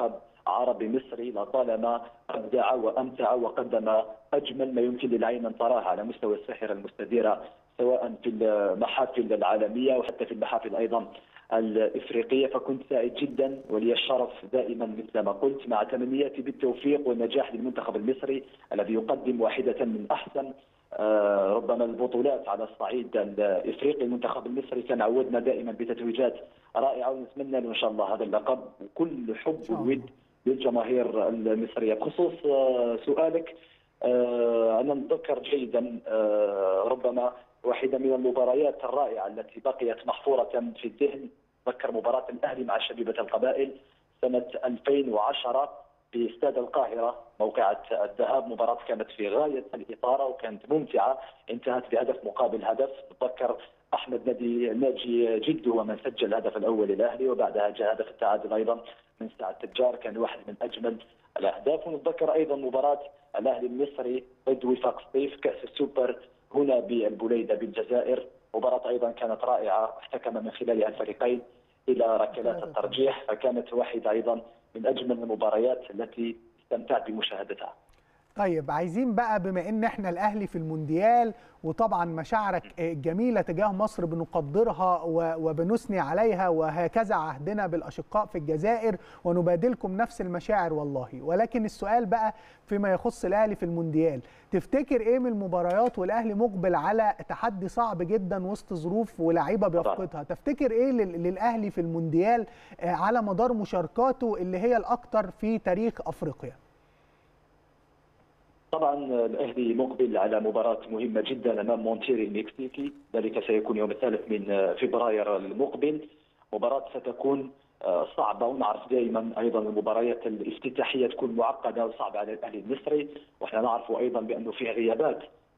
Speaker 22: عربي مصري لطالما ابدع وامتع وقدم اجمل ما يمكن للعين ان تراه على مستوى الساحره المستديره سواء في المحافل العالميه وحتى في المحافل ايضا الافريقيه فكنت سعيد جدا ولي الشرف دائما مثل ما قلت مع تمنياتي بالتوفيق والنجاح للمنتخب المصري الذي يقدم واحده من احسن ربما البطولات على الصعيد الافريقي المنتخب المصري كان عودنا دائما بتتويجات رائعه ونتمنى له ان شاء الله هذا اللقب وكل حب وود للجماهير المصريه بخصوص سؤالك انا نتذكر جيدا ربما واحده من المباريات الرائعه التي بقيت محفوره في الذهن ذكر مباراه الاهلي مع شبيبه القبائل سنه 2010 في استاد القاهره موقعة الذهاب مباراة كانت في غاية الإثارة وكانت ممتعة انتهت بهدف مقابل هدف نتذكر أحمد نادي ناجي جد هو من سجل الهدف الأول للأهلي وبعدها جاء هدف التعادل أيضا من سعد تجار كان واحد من أجمل الأهداف ونتذكر أيضا مباراة الأهلي المصري ضد وفاق سطيف كأس السوبر هنا بالبوليدة بالجزائر مباراة أيضا كانت رائعة احتكم من خلالها الفريقين إلى ركلات الترجيح فكانت واحدة أيضا من أجمل المباريات التي استمتعت بمشاهدتها
Speaker 20: طيب عايزين بقى بما ان احنا الاهلي في المونديال وطبعا مشاعرك جميله تجاه مصر بنقدرها وبنثني عليها وهكذا عهدنا بالاشقاء في الجزائر ونبادلكم نفس المشاعر والله ولكن السؤال بقى فيما يخص الاهلي في المونديال تفتكر ايه من المباريات والاهلي مقبل على تحدي صعب جدا وسط ظروف ولاعيبه بيفقدها تفتكر ايه للاهلي في المونديال على مدار مشاركاته اللي هي الاكثر في تاريخ افريقيا
Speaker 22: طبعا الاهلي مقبل على مباراه مهمه جدا امام مونتيري المكسيكي ذلك سيكون يوم الثالث من فبراير المقبل مباراه ستكون صعبه ونعرف دائما ايضا المباريات الافتتاحيه تكون معقده وصعبه على الاهلي المصري واحنا نعرف ايضا بانه فيها غيابات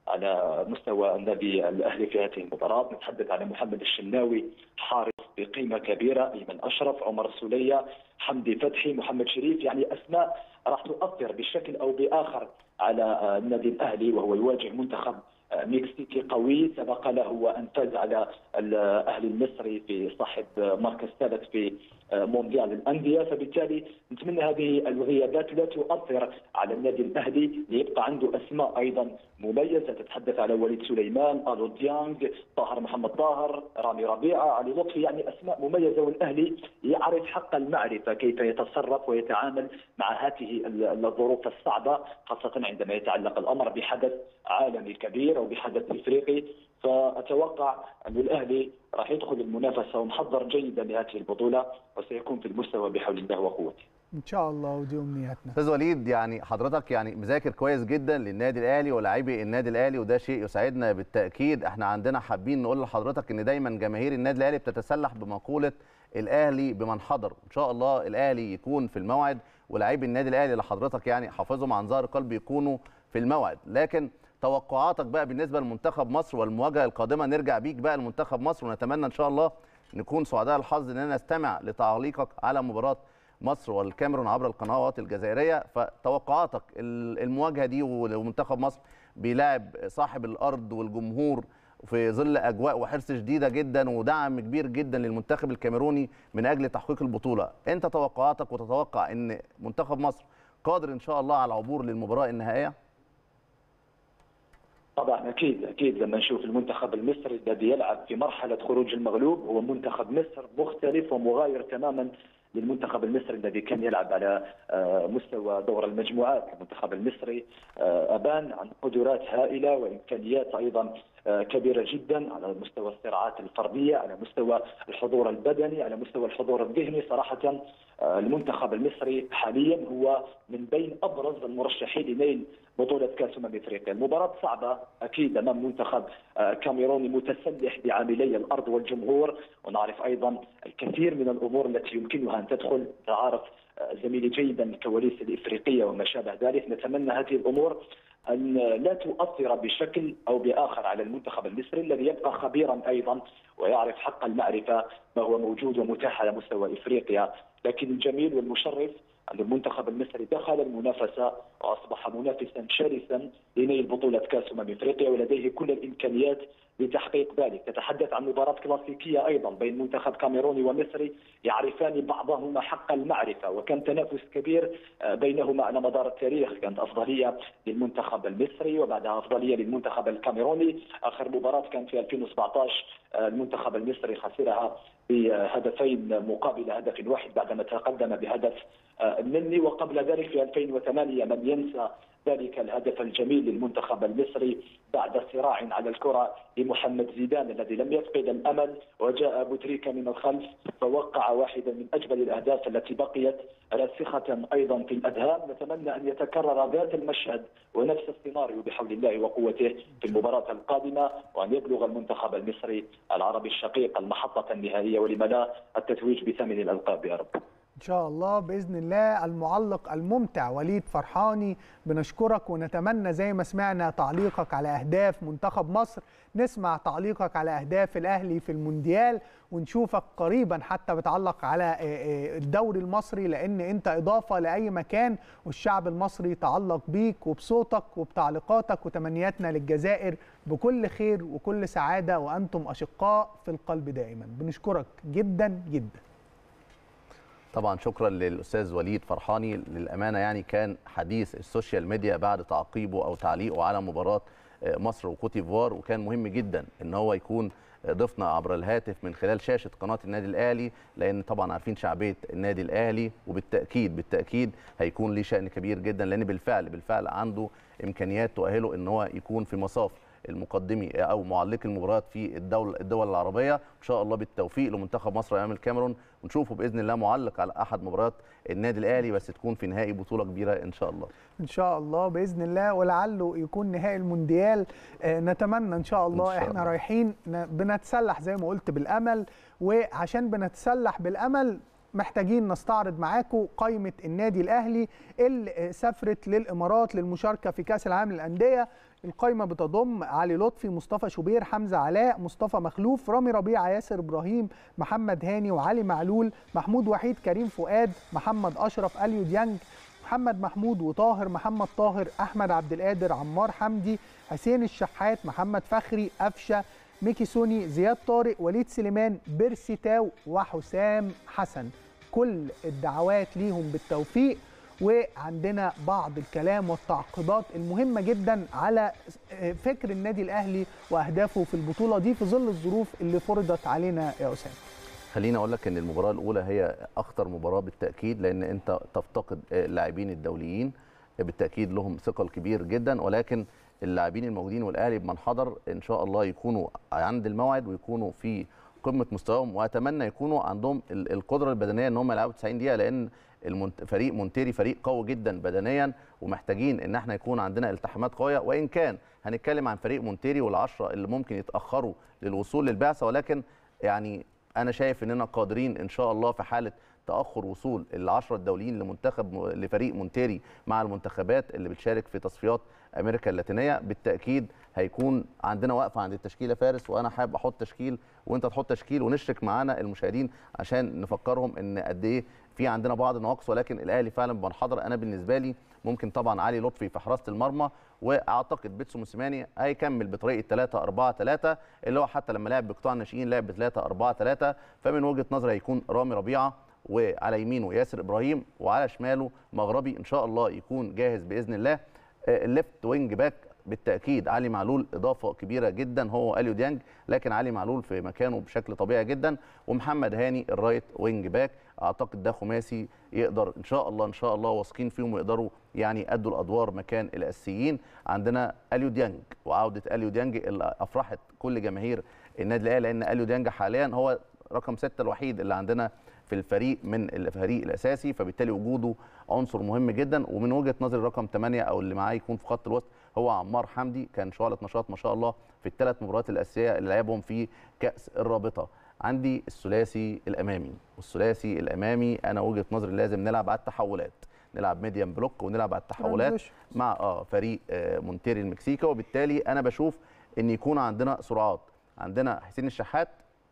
Speaker 22: على مستوى النادي الاهلي في هذه المباراه نتحدث عن محمد الشناوي حارس بقيمه كبيره ايمن اشرف عمر السوليه حمدي فتحي محمد شريف يعني اسماء راح تؤثر بشكل او باخر على النادي الاهلي وهو يواجه منتخب مكسيكي قوي سبق له وان فاز على الاهلي المصري في صاحب مركز ثالث في مونديال الانديه فبالتالي نتمنى هذه الغيابات لا تؤثر على النادي الاهلي ليبقى عنده اسماء ايضا مميزه تتحدث على وليد سليمان الو ديانغ طاهر محمد طاهر رامي ربيعه علي لطفي يعني اسماء مميزه والاهلي يعرف حق المعرفه كيف يتصرف ويتعامل مع هذه الظروف الصعبه خاصه عندما يتعلق الامر بحدث عالمي كبير او بحدث افريقي فاتوقع ان الاهلي راح يدخل المنافسه ومحضر جيدا لهذه البطوله وسيكون في المستوى بحول الله وقوته.
Speaker 20: ان شاء الله ودي امنياتنا.
Speaker 19: استاذ وليد يعني حضرتك يعني مذاكر كويس جدا للنادي الاهلي ولاعبي النادي الاهلي وده شيء يسعدنا بالتاكيد احنا عندنا حابين نقول لحضرتك ان دايما جماهير النادي الاهلي بتتسلح بمقوله الاهلي بمن حضر، ان شاء الله الاهلي يكون في الموعد ولاعبي النادي الاهلي اللي حضرتك يعني حافظهم عن ظهر قلب يكونوا في الموعد، لكن توقعاتك بقى بالنسبه لمنتخب مصر والمواجهه القادمه نرجع بيك بقى لمنتخب مصر ونتمنى ان شاء الله نكون سعداء الحظ اننا نستمع لتعليقك على مباراه مصر والكاميرون عبر القنوات الجزائريه فتوقعاتك المواجهه دي ومنتخب مصر بيلاعب صاحب الارض والجمهور في ظل اجواء وحرص شديده جدا ودعم كبير جدا للمنتخب الكاميروني من اجل تحقيق البطوله انت توقعاتك وتتوقع ان منتخب مصر قادر ان شاء الله على العبور للمباراه النهائيه
Speaker 22: طبعا اكيد اكيد لما نشوف المنتخب المصري الذي يلعب في مرحله خروج المغلوب هو منتخب مصر مختلف ومغاير تماما للمنتخب المصري الذي كان يلعب على مستوى دور المجموعات المنتخب المصري ابان عن قدرات هائله وامكانيات ايضا كبيره جدا على مستوى الصراعات الفرديه على مستوى الحضور البدني على مستوى الحضور الذهني صراحه المنتخب المصري حاليا هو من بين ابرز المرشحين لنيل بطوله كاس امم افريقيا، المباراه صعبه اكيد امام منتخب كاميروني متسلح بعاملي الارض والجمهور ونعرف ايضا الكثير من الامور التي يمكنها ان تدخل تعرف زميلي جيدا الكواليس الافريقيه وما شابه ذلك، نتمنى هذه الامور ان لا تؤثر بشكل او باخر على المنتخب المصري الذي يبقى خبيرا ايضا ويعرف حق المعرفه ما هو موجود ومتاح على مستوى افريقيا، لكن الجميل والمشرف أن المنتخب المصري دخل المنافسة واصبح منافسا شرسا لنيل بطوله كاس امم افريقيا ولديه كل الامكانيات لتحقيق ذلك تتحدث عن مباراة كلاسيكية أيضا بين منتخب كاميروني ومصري يعرفان بعضهما حق المعرفة وكان تنافس كبير بينهما على مدار التاريخ كانت أفضلية للمنتخب المصري وبعدها أفضلية للمنتخب الكاميروني آخر مباراة كانت في 2017 المنتخب المصري خسرها بهدفين مقابل هدف واحد بعدما تقدم بهدف مني وقبل ذلك في 2008 من ينسى ذلك الهدف الجميل للمنتخب المصري بعد صراع على الكرة لمحمد زيدان الذي لم يفقد الأمل وجاء بوتريكا من الخلف فوقع واحدا من أجمل الأهداف التي بقيت راسخة أيضا في الأذهان نتمنى أن يتكرر ذات المشهد ونفس السيناريو بحول الله وقوته في المباراة القادمة وأن يبلغ المنتخب المصري العربي الشقيق المحطة النهائية ولم لا التتويج بثمن الألقاب يا رب
Speaker 20: ان شاء الله باذن الله المعلق الممتع وليد فرحاني بنشكرك ونتمنى زي ما سمعنا تعليقك على اهداف منتخب مصر نسمع تعليقك على اهداف الاهلي في المونديال ونشوفك قريبا حتى بتعلق على الدوري المصري لان انت اضافه لاي مكان والشعب المصري يتعلق بيك وبصوتك وبتعليقاتك وتمنياتنا للجزائر بكل خير وكل سعاده وانتم اشقاء في القلب دائما بنشكرك جدا جدا
Speaker 19: طبعا شكرا للاستاذ وليد فرحاني للامانه يعني كان حديث السوشيال ميديا بعد تعقيبه او تعليقه على مباراه مصر وكوت ديفوار وكان مهم جدا ان هو يكون ضيفنا عبر الهاتف من خلال شاشه قناه النادي الاهلي لان طبعا عارفين شعبيه النادي الاهلي وبالتاكيد بالتاكيد هيكون ليه شان كبير جدا لان بالفعل بالفعل عنده امكانيات تؤهله ان هو يكون في مصاف المقدمي او معلقي المباريات في الدول الدول العربيه ان شاء الله بالتوفيق لمنتخب مصر امام الكاميرون ونشوفه باذن الله معلق على احد مباريات النادي الاهلي بس تكون في نهائي بطوله كبيره ان شاء الله
Speaker 20: ان شاء الله باذن الله ولعله يكون نهائي المونديال نتمنى ان شاء الله, إن شاء الله. احنا رايحين بنتسلح زي ما قلت بالامل وعشان بنتسلح بالامل محتاجين نستعرض معاكم قائمه النادي الاهلي اللي سافرت للامارات للمشاركه في كاس العالم للانديه القائمة بتضم علي لطفي مصطفى شوبير حمزة علاء مصطفى مخلوف رامي ربيعة ياسر إبراهيم محمد هاني وعلي معلول محمود وحيد كريم فؤاد محمد أشرف أليو ديانج محمد محمود وطاهر محمد طاهر أحمد عبد القادر عمار حمدي حسين الشحات محمد فخري أفشة ميكي سوني زياد طارق وليد سليمان بيرسي تاو وحسام حسن كل الدعوات ليهم بالتوفيق وعندنا بعض الكلام والتعقيبات المهمه جدا على فكر النادي الاهلي واهدافه في البطوله دي في ظل الظروف اللي فرضت علينا يا اسامه.
Speaker 19: خليني اقول لك ان المباراه الاولى هي اخطر مباراه بالتاكيد لان انت تفتقد اللاعبين الدوليين بالتاكيد لهم ثقل كبير جدا ولكن اللاعبين الموجودين والاهلي بمن حضر ان شاء الله يكونوا عند الموعد ويكونوا في قمه مستواهم واتمنى يكونوا عندهم القدره البدنيه ان هم يلعبوا 90 دقيقه لان المنت... فريق مونتيري فريق قوي جدا بدنيا ومحتاجين ان احنا يكون عندنا التحامات قويه وان كان هنتكلم عن فريق مونتيري والعشره اللي ممكن يتاخروا للوصول للبعثه ولكن يعني انا شايف اننا قادرين ان شاء الله في حاله تاخر وصول العشره الدوليين لمنتخب لفريق مونتيري مع المنتخبات اللي بتشارك في تصفيات امريكا اللاتينيه بالتاكيد هيكون عندنا وقفه عند التشكيله فارس وانا حابب احط تشكيل وانت تحط تشكيل ونشرك معانا المشاهدين عشان نفكرهم ان قد ايه في عندنا بعض النواقص ولكن الاهلي فعلا بنحضر انا بالنسبه لي ممكن طبعا علي لطفي في حراسه المرمى واعتقد بيتسو موسيماني هيكمل بطريقه 3 4 3 اللي هو حتى لما لعب بقطاع الناشئين لعب ب 3 4 3 فمن وجهه نظري هيكون رامي ربيعه وعلى يمينه ياسر ابراهيم وعلى شماله مغربي ان شاء الله يكون جاهز باذن الله الليفت وينج باك بالتاكيد علي معلول اضافه كبيره جدا هو اليو ديانج لكن علي معلول في مكانه بشكل طبيعي جدا ومحمد هاني الرايت وينج باك اعتقد ده خماسي يقدر ان شاء الله ان شاء الله واثقين فيهم ويقدروا يعني ادوا الادوار مكان الاساسيين عندنا اليو ديانج وعوده اليو ديانج اللي افرحت كل جماهير النادي الاهلي لان اليو ديانج حاليا هو رقم ستة الوحيد اللي عندنا في الفريق من الفريق الاساسي فبالتالي وجوده عنصر مهم جدا ومن وجهه نظري رقم 8 او اللي معاه يكون في خط الوسط هو عمار حمدي كان شعله نشاط ما شاء الله في الثلاث مباريات الاساسيه اللي لعبهم في كاس الرابطه عندي الثلاثي الامامي والثلاثي الامامي انا وجهه نظري لازم نلعب على التحولات نلعب ميديم بلوك ونلعب على التحولات مع اه فريق آه مونتيري المكسيكي وبالتالي انا بشوف ان يكون عندنا سرعات عندنا حسين الشحات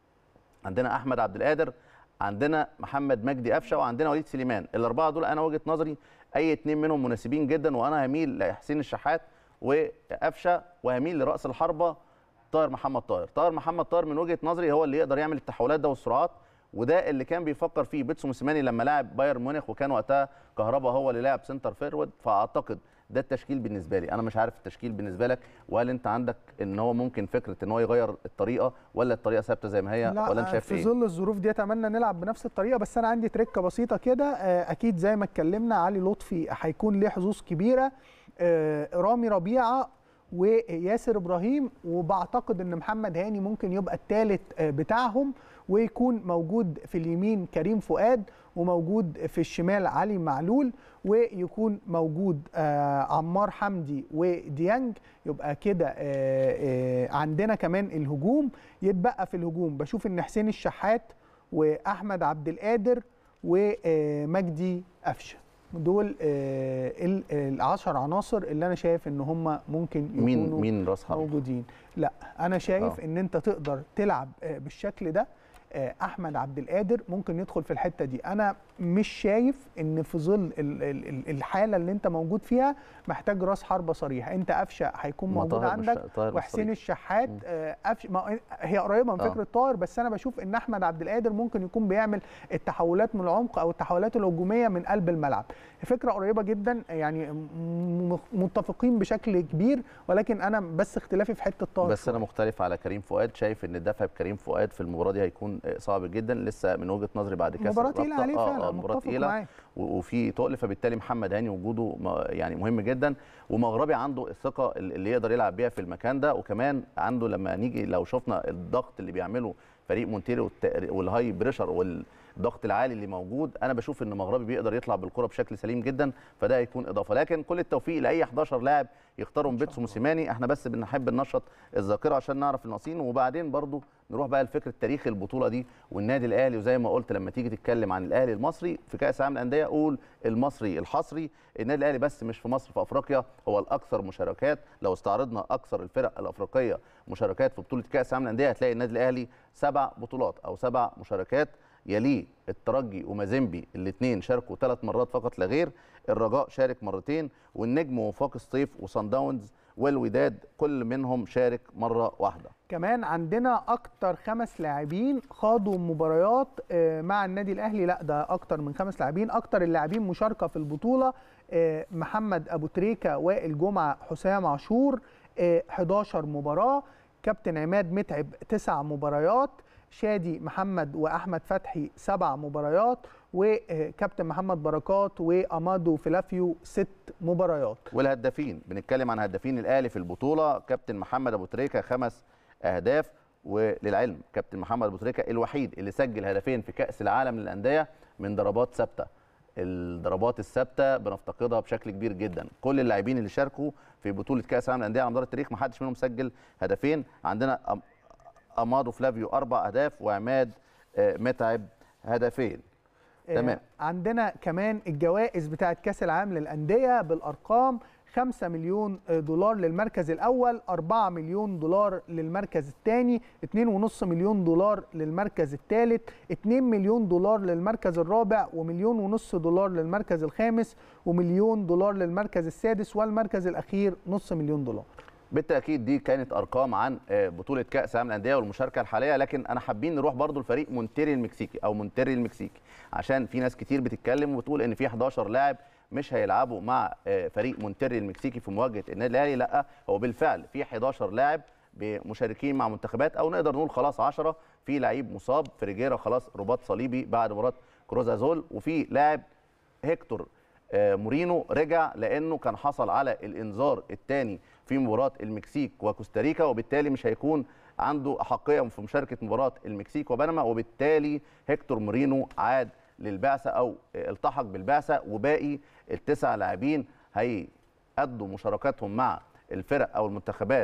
Speaker 19: عندنا احمد عبد القادر عندنا محمد مجدي قفشه وعندنا وليد سليمان الاربعه دول انا وجهه نظري اي اتنين منهم مناسبين جدا وانا هميل لحسين الشحات وقفشه وهميل لراس الحربه طاهر محمد طاهر طاهر محمد طاهر من وجهه نظري هو اللي يقدر يعمل التحولات ده والسرعات وده اللي كان بيفكر فيه بيتسو موسيماني لما لعب بايرن ميونخ وكان وقتها كهربا هو اللي لعب سنتر فيرود فاعتقد ده التشكيل بالنسبه لي انا مش عارف التشكيل بالنسبه لك وهل انت عندك ان هو ممكن فكره ان هو يغير الطريقه ولا الطريقه ثابته زي ما هي
Speaker 20: لا
Speaker 19: ولا انت شايف
Speaker 20: في
Speaker 19: ايه
Speaker 20: ظل الظروف دي اتمنى نلعب بنفس الطريقه بس انا عندي تركه بسيطه كده آه، اكيد زي ما اتكلمنا علي لطفي هيكون ليه حظوظ كبيره آه، رامي ربيعه وياسر ابراهيم وبعتقد ان محمد هاني ممكن يبقى الثالث بتاعهم ويكون موجود في اليمين كريم فؤاد وموجود في الشمال علي معلول ويكون موجود آه، عمار حمدي وديانج يبقى كده آه، آه، عندنا كمان الهجوم يتبقى في الهجوم بشوف ان حسين الشحات واحمد عبد القادر ومجدي قفشه دول آه، ال- العشر عناصر اللي انا شايف ان هم ممكن يكونوا
Speaker 19: مين مين راس حرب
Speaker 20: موجودين لا انا شايف
Speaker 19: آه.
Speaker 20: ان انت تقدر تلعب آه، بالشكل ده آه، احمد عبد القادر ممكن يدخل في الحته دي انا مش شايف ان في ظل ال- ال- ال- الحاله اللي انت موجود فيها محتاج راس حربه صريح انت قفشه هيكون
Speaker 19: ما
Speaker 20: موجود
Speaker 19: طاهر مش-
Speaker 20: عندك
Speaker 19: طاهر مش
Speaker 20: وحسين
Speaker 19: صريح.
Speaker 20: الشحات آه، قفش ما هي قريبه من
Speaker 19: آه.
Speaker 20: فكره طاهر بس انا بشوف ان احمد عبد القادر ممكن يكون بيعمل التحولات من العمق او التحولات الهجوميه من قلب الملعب فكره قريبه جدا يعني م- متفقين بشكل كبير ولكن انا بس اختلافي في حته طاهر
Speaker 19: بس انا مختلف على كريم فؤاد شايف ان الدفع بكريم فؤاد في المباراه دي هيكون صعب جدا لسه من وجهه نظري بعد كاس
Speaker 20: مباراة تقيلة
Speaker 19: الرابطة.
Speaker 20: عليه
Speaker 19: آه،
Speaker 20: فعلا،
Speaker 19: آه، مباراه
Speaker 20: متفق
Speaker 19: تقيله
Speaker 20: معاك.
Speaker 19: و- وفي تقل فبالتالي محمد هاني وجوده م- يعني مهم جدا ومغربي عنده الثقه اللي يقدر يلعب بيها في المكان ده وكمان عنده لما نيجي لو شفنا الضغط اللي بيعمله فريق مونتيري والت- والهاي بريشر والضغط العالي اللي موجود انا بشوف ان مغربي بيقدر يطلع بالكره بشكل سليم جدا فده هيكون اضافه لكن كل التوفيق لاي 11 لاعب يختارهم بيتسو موسيماني احنا بس بنحب ننشط الذاكره عشان نعرف الناقصين وبعدين برضو نروح بقى لفكره تاريخ البطوله دي والنادي الاهلي وزي ما قلت لما تيجي تتكلم عن الاهلي المصري في كاس العالم للانديه قول المصري الحصري النادي الاهلي بس مش في مصر في افريقيا هو الاكثر مشاركات لو استعرضنا اكثر الفرق الافريقيه مشاركات في بطوله كاس العالم للانديه هتلاقي النادي الاهلي سبع بطولات او سبع مشاركات يليه الترجي ومازيمبي الاثنين شاركوا ثلاث مرات فقط لا غير الرجاء شارك مرتين والنجم ووفاق الصيف وصن داونز والوداد كل منهم شارك مره واحده
Speaker 20: كمان عندنا اكتر خمس لاعبين خاضوا مباريات آه، مع النادي الاهلي لا ده اكتر من خمس لاعبين اكتر اللاعبين مشاركه في البطوله آه، محمد ابو تريكه وائل جمعه حسام عاشور آه، 11 مباراه كابتن عماد متعب تسع مباريات شادي محمد واحمد فتحي سبع مباريات وكابتن محمد بركات وامادو فلافيو ست مباريات
Speaker 19: والهدافين بنتكلم عن هدافين الاهلي في البطوله كابتن محمد ابو تريكه خمس اهداف وللعلم كابتن محمد ابو تريكه الوحيد اللي سجل هدفين في كاس العالم للانديه من ضربات ثابته الضربات الثابته بنفتقدها بشكل كبير جدا كل اللاعبين اللي شاركوا في بطوله كاس العالم للانديه على مدار التاريخ ما حدش منهم سجل هدفين عندنا أم- امادو فلافيو اربع اهداف وعماد آه، متعب هدفين تمام
Speaker 20: آه، عندنا كمان الجوائز بتاعه كاس العالم للانديه بالارقام 5 مليون دولار للمركز الاول 4 مليون دولار للمركز الثاني 2.5 مليون دولار للمركز الثالث 2 مليون دولار للمركز الرابع ومليون ونص دولار للمركز الخامس ومليون دولار للمركز السادس والمركز الاخير نص مليون دولار
Speaker 19: بالتاكيد دي كانت ارقام عن آه، بطوله كاس العالم للانديه والمشاركه الحاليه لكن انا حابين نروح برضو لفريق مونتيري المكسيكي او مونتيري المكسيكي عشان في ناس كتير بتتكلم وبتقول ان في 11 لاعب مش هيلعبوا مع آه، فريق مونتيري المكسيكي في مواجهه النادي الاهلي لا هو بالفعل في 11 لاعب مشاركين مع منتخبات او نقدر نقول خلاص 10 في لعيب مصاب فريجيرا خلاص رباط صليبي بعد مباراه كروزازول وفي لاعب هيكتور آه، مورينو رجع لانه كان حصل على الانذار الثاني في مباراه المكسيك وكوستاريكا وبالتالي مش هيكون عنده احقيه في مشاركه مباراه المكسيك وبنما وبالتالي هيكتور مورينو عاد للبعثه او آه، التحق بالبعثه وباقي التسع لاعبين هيأدوا مشاركاتهم مع الفرق او المنتخبات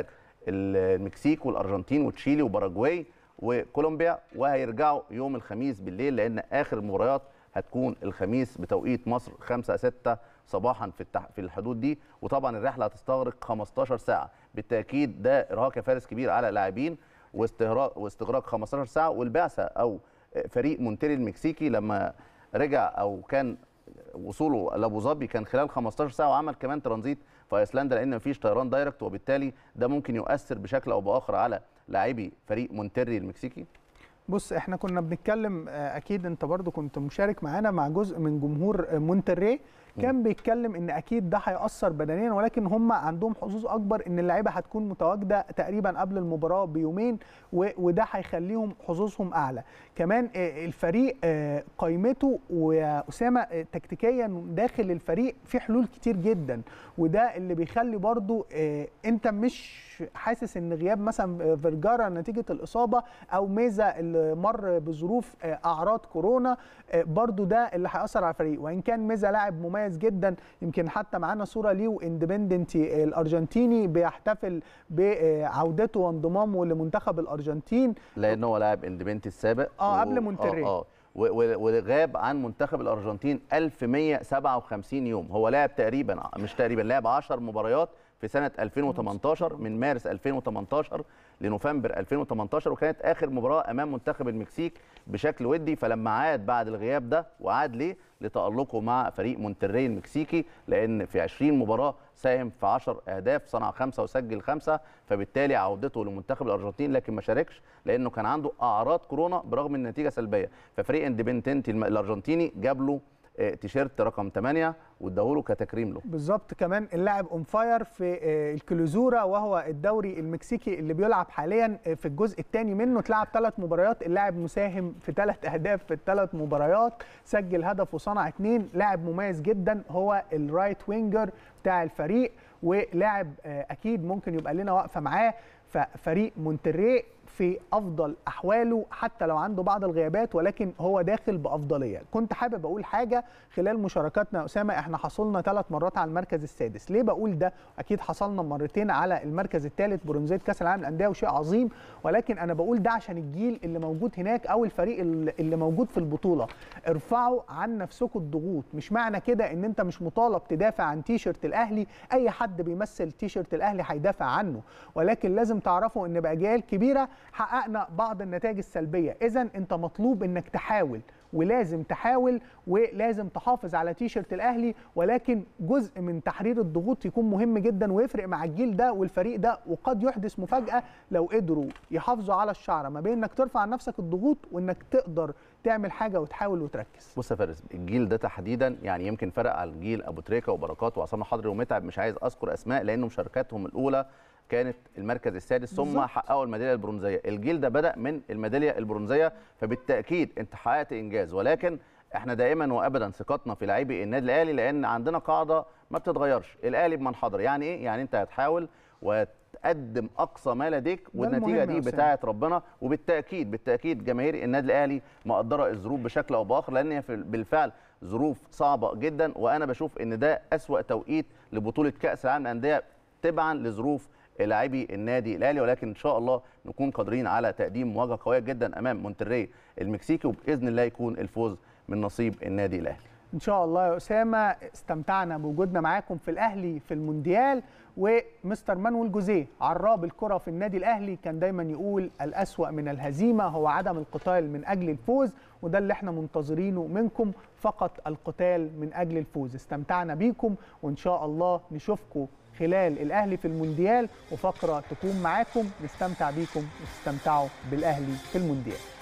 Speaker 19: المكسيك والارجنتين وتشيلي وباراجواي وكولومبيا وهيرجعوا يوم الخميس بالليل لان اخر المباريات هتكون الخميس بتوقيت مصر 5 6 صباحا في التح... في الحدود دي وطبعا الرحله هتستغرق 15 ساعه بالتاكيد ده ارهاق يا فارس كبير على لاعبين واستغراق واستغراق 15 ساعه والبعثه او فريق مونتيري المكسيكي لما رجع او كان وصوله لابو ظبي كان خلال 15 ساعه وعمل كمان ترانزيت في ايسلندا لان مفيش طيران دايركت وبالتالي ده ممكن يؤثر بشكل او باخر على لاعبي فريق مونتري المكسيكي
Speaker 20: بص احنا كنا بنتكلم اكيد انت برضو كنت مشارك معانا مع جزء من جمهور مونتري كان بيتكلم ان اكيد ده هياثر بدنيا ولكن هم عندهم حظوظ اكبر ان اللعيبه هتكون متواجده تقريبا قبل المباراه بيومين وده هيخليهم حظوظهم اعلى كمان الفريق قيمته واسامه تكتيكيا داخل الفريق في حلول كتير جدا وده اللي بيخلي برضو انت مش حاسس ان غياب مثلا فيرجارا نتيجه الاصابه او ميزا اللي مر بظروف اعراض كورونا برضو ده اللي هياثر على الفريق وان كان ميزا لاعب مميز جدا يمكن حتى معانا صوره ليه واندبندنتي الارجنتيني بيحتفل بعودته وانضمامه لمنتخب الارجنتين
Speaker 19: لان هو لاعب اندبندنتي السابق
Speaker 20: اه قبل مونتري
Speaker 19: اه, آه. وغاب عن منتخب الارجنتين 1157 يوم هو لعب تقريبا مش تقريبا لعب 10 مباريات في سنه 2018 من مارس 2018 لنوفمبر 2018 وكانت اخر مباراه امام منتخب المكسيك بشكل ودي فلما عاد بعد الغياب ده وعاد ليه لتالقه مع فريق مونتري المكسيكي لان في 20 مباراه ساهم في 10 اهداف صنع خمسه وسجل خمسه فبالتالي عودته لمنتخب الارجنتين لكن ما شاركش لانه كان عنده اعراض كورونا برغم ان النتيجه سلبيه ففريق اندبندنتي الارجنتيني جاب له تيشيرت رقم 8 واداهوله كتكريم له
Speaker 20: بالظبط كمان اللاعب اون فاير في الكلوزورا وهو الدوري المكسيكي اللي بيلعب حاليا في الجزء الثاني منه اتلعب ثلاث مباريات اللاعب مساهم في ثلاث اهداف في الثلاث مباريات سجل هدف وصنع اثنين لاعب مميز جدا هو الرايت وينجر بتاع الفريق ولاعب اكيد ممكن يبقى لنا واقفه معاه ففريق مونتري في افضل احواله حتى لو عنده بعض الغيابات ولكن هو داخل بافضليه كنت حابب اقول حاجه خلال مشاركاتنا اسامه احنا حصلنا ثلاث مرات على المركز السادس ليه بقول ده اكيد حصلنا مرتين على المركز الثالث برونزيه كاس العالم للانديه وشيء عظيم ولكن انا بقول ده عشان الجيل اللي موجود هناك او الفريق اللي موجود في البطوله ارفعوا عن نفسكم الضغوط مش معنى كده ان انت مش مطالب تدافع عن تيشرت الاهلي اي حد بيمثل تيشرت الاهلي هيدافع عنه ولكن لازم تعرفوا ان باجيال كبيره حققنا بعض النتائج السلبيه اذا انت مطلوب انك تحاول ولازم تحاول ولازم تحافظ على تيشرت الاهلي ولكن جزء من تحرير الضغوط يكون مهم جدا ويفرق مع الجيل ده والفريق ده وقد يحدث مفاجاه لو قدروا يحافظوا على الشعره ما بين انك ترفع عن نفسك الضغوط وانك تقدر تعمل حاجه وتحاول وتركز
Speaker 19: بص يا فارس الجيل ده تحديدا يعني يمكن فرق على الجيل ابو تريكه وبركات وعصام حضري ومتعب مش عايز اذكر اسماء لانه مشاركاتهم الاولى كانت المركز السادس ثم
Speaker 20: بالظبط.
Speaker 19: حققوا الميداليه البرونزيه الجيل ده بدا من الميداليه البرونزيه فبالتاكيد انت حققت انجاز ولكن احنا دائما وابدا ثقتنا في لاعبي النادي الاهلي لان عندنا قاعده ما بتتغيرش الاهلي بمن حضر يعني ايه يعني انت هتحاول وتقدم اقصى ما لديك والنتيجه
Speaker 20: المهم يا
Speaker 19: دي
Speaker 20: أسامة.
Speaker 19: بتاعه ربنا وبالتاكيد بالتاكيد جماهير النادي الاهلي مقدره الظروف بشكل او باخر لان هي في- بالفعل ظروف صعبه جدا وانا بشوف ان ده اسوا توقيت لبطوله كاس العالم للانديه تبعا لظروف لاعبي النادي الاهلي ولكن ان شاء الله نكون قادرين على تقديم مواجهه قويه جدا امام مونتري المكسيكي وباذن الله يكون الفوز من نصيب النادي الاهلي
Speaker 20: ان شاء الله يا اسامه استمتعنا بوجودنا معاكم في الاهلي في المونديال ومستر مانويل جوزيه عراب الكره في النادي الاهلي كان دايما يقول الاسوا من الهزيمه هو عدم القتال من اجل الفوز وده اللي احنا منتظرينه منكم فقط القتال من اجل الفوز استمتعنا بيكم وان شاء الله نشوفكم خلال الاهلي في المونديال وفقره تكون معاكم نستمتع بيكم وتستمتعوا بالاهلي في المونديال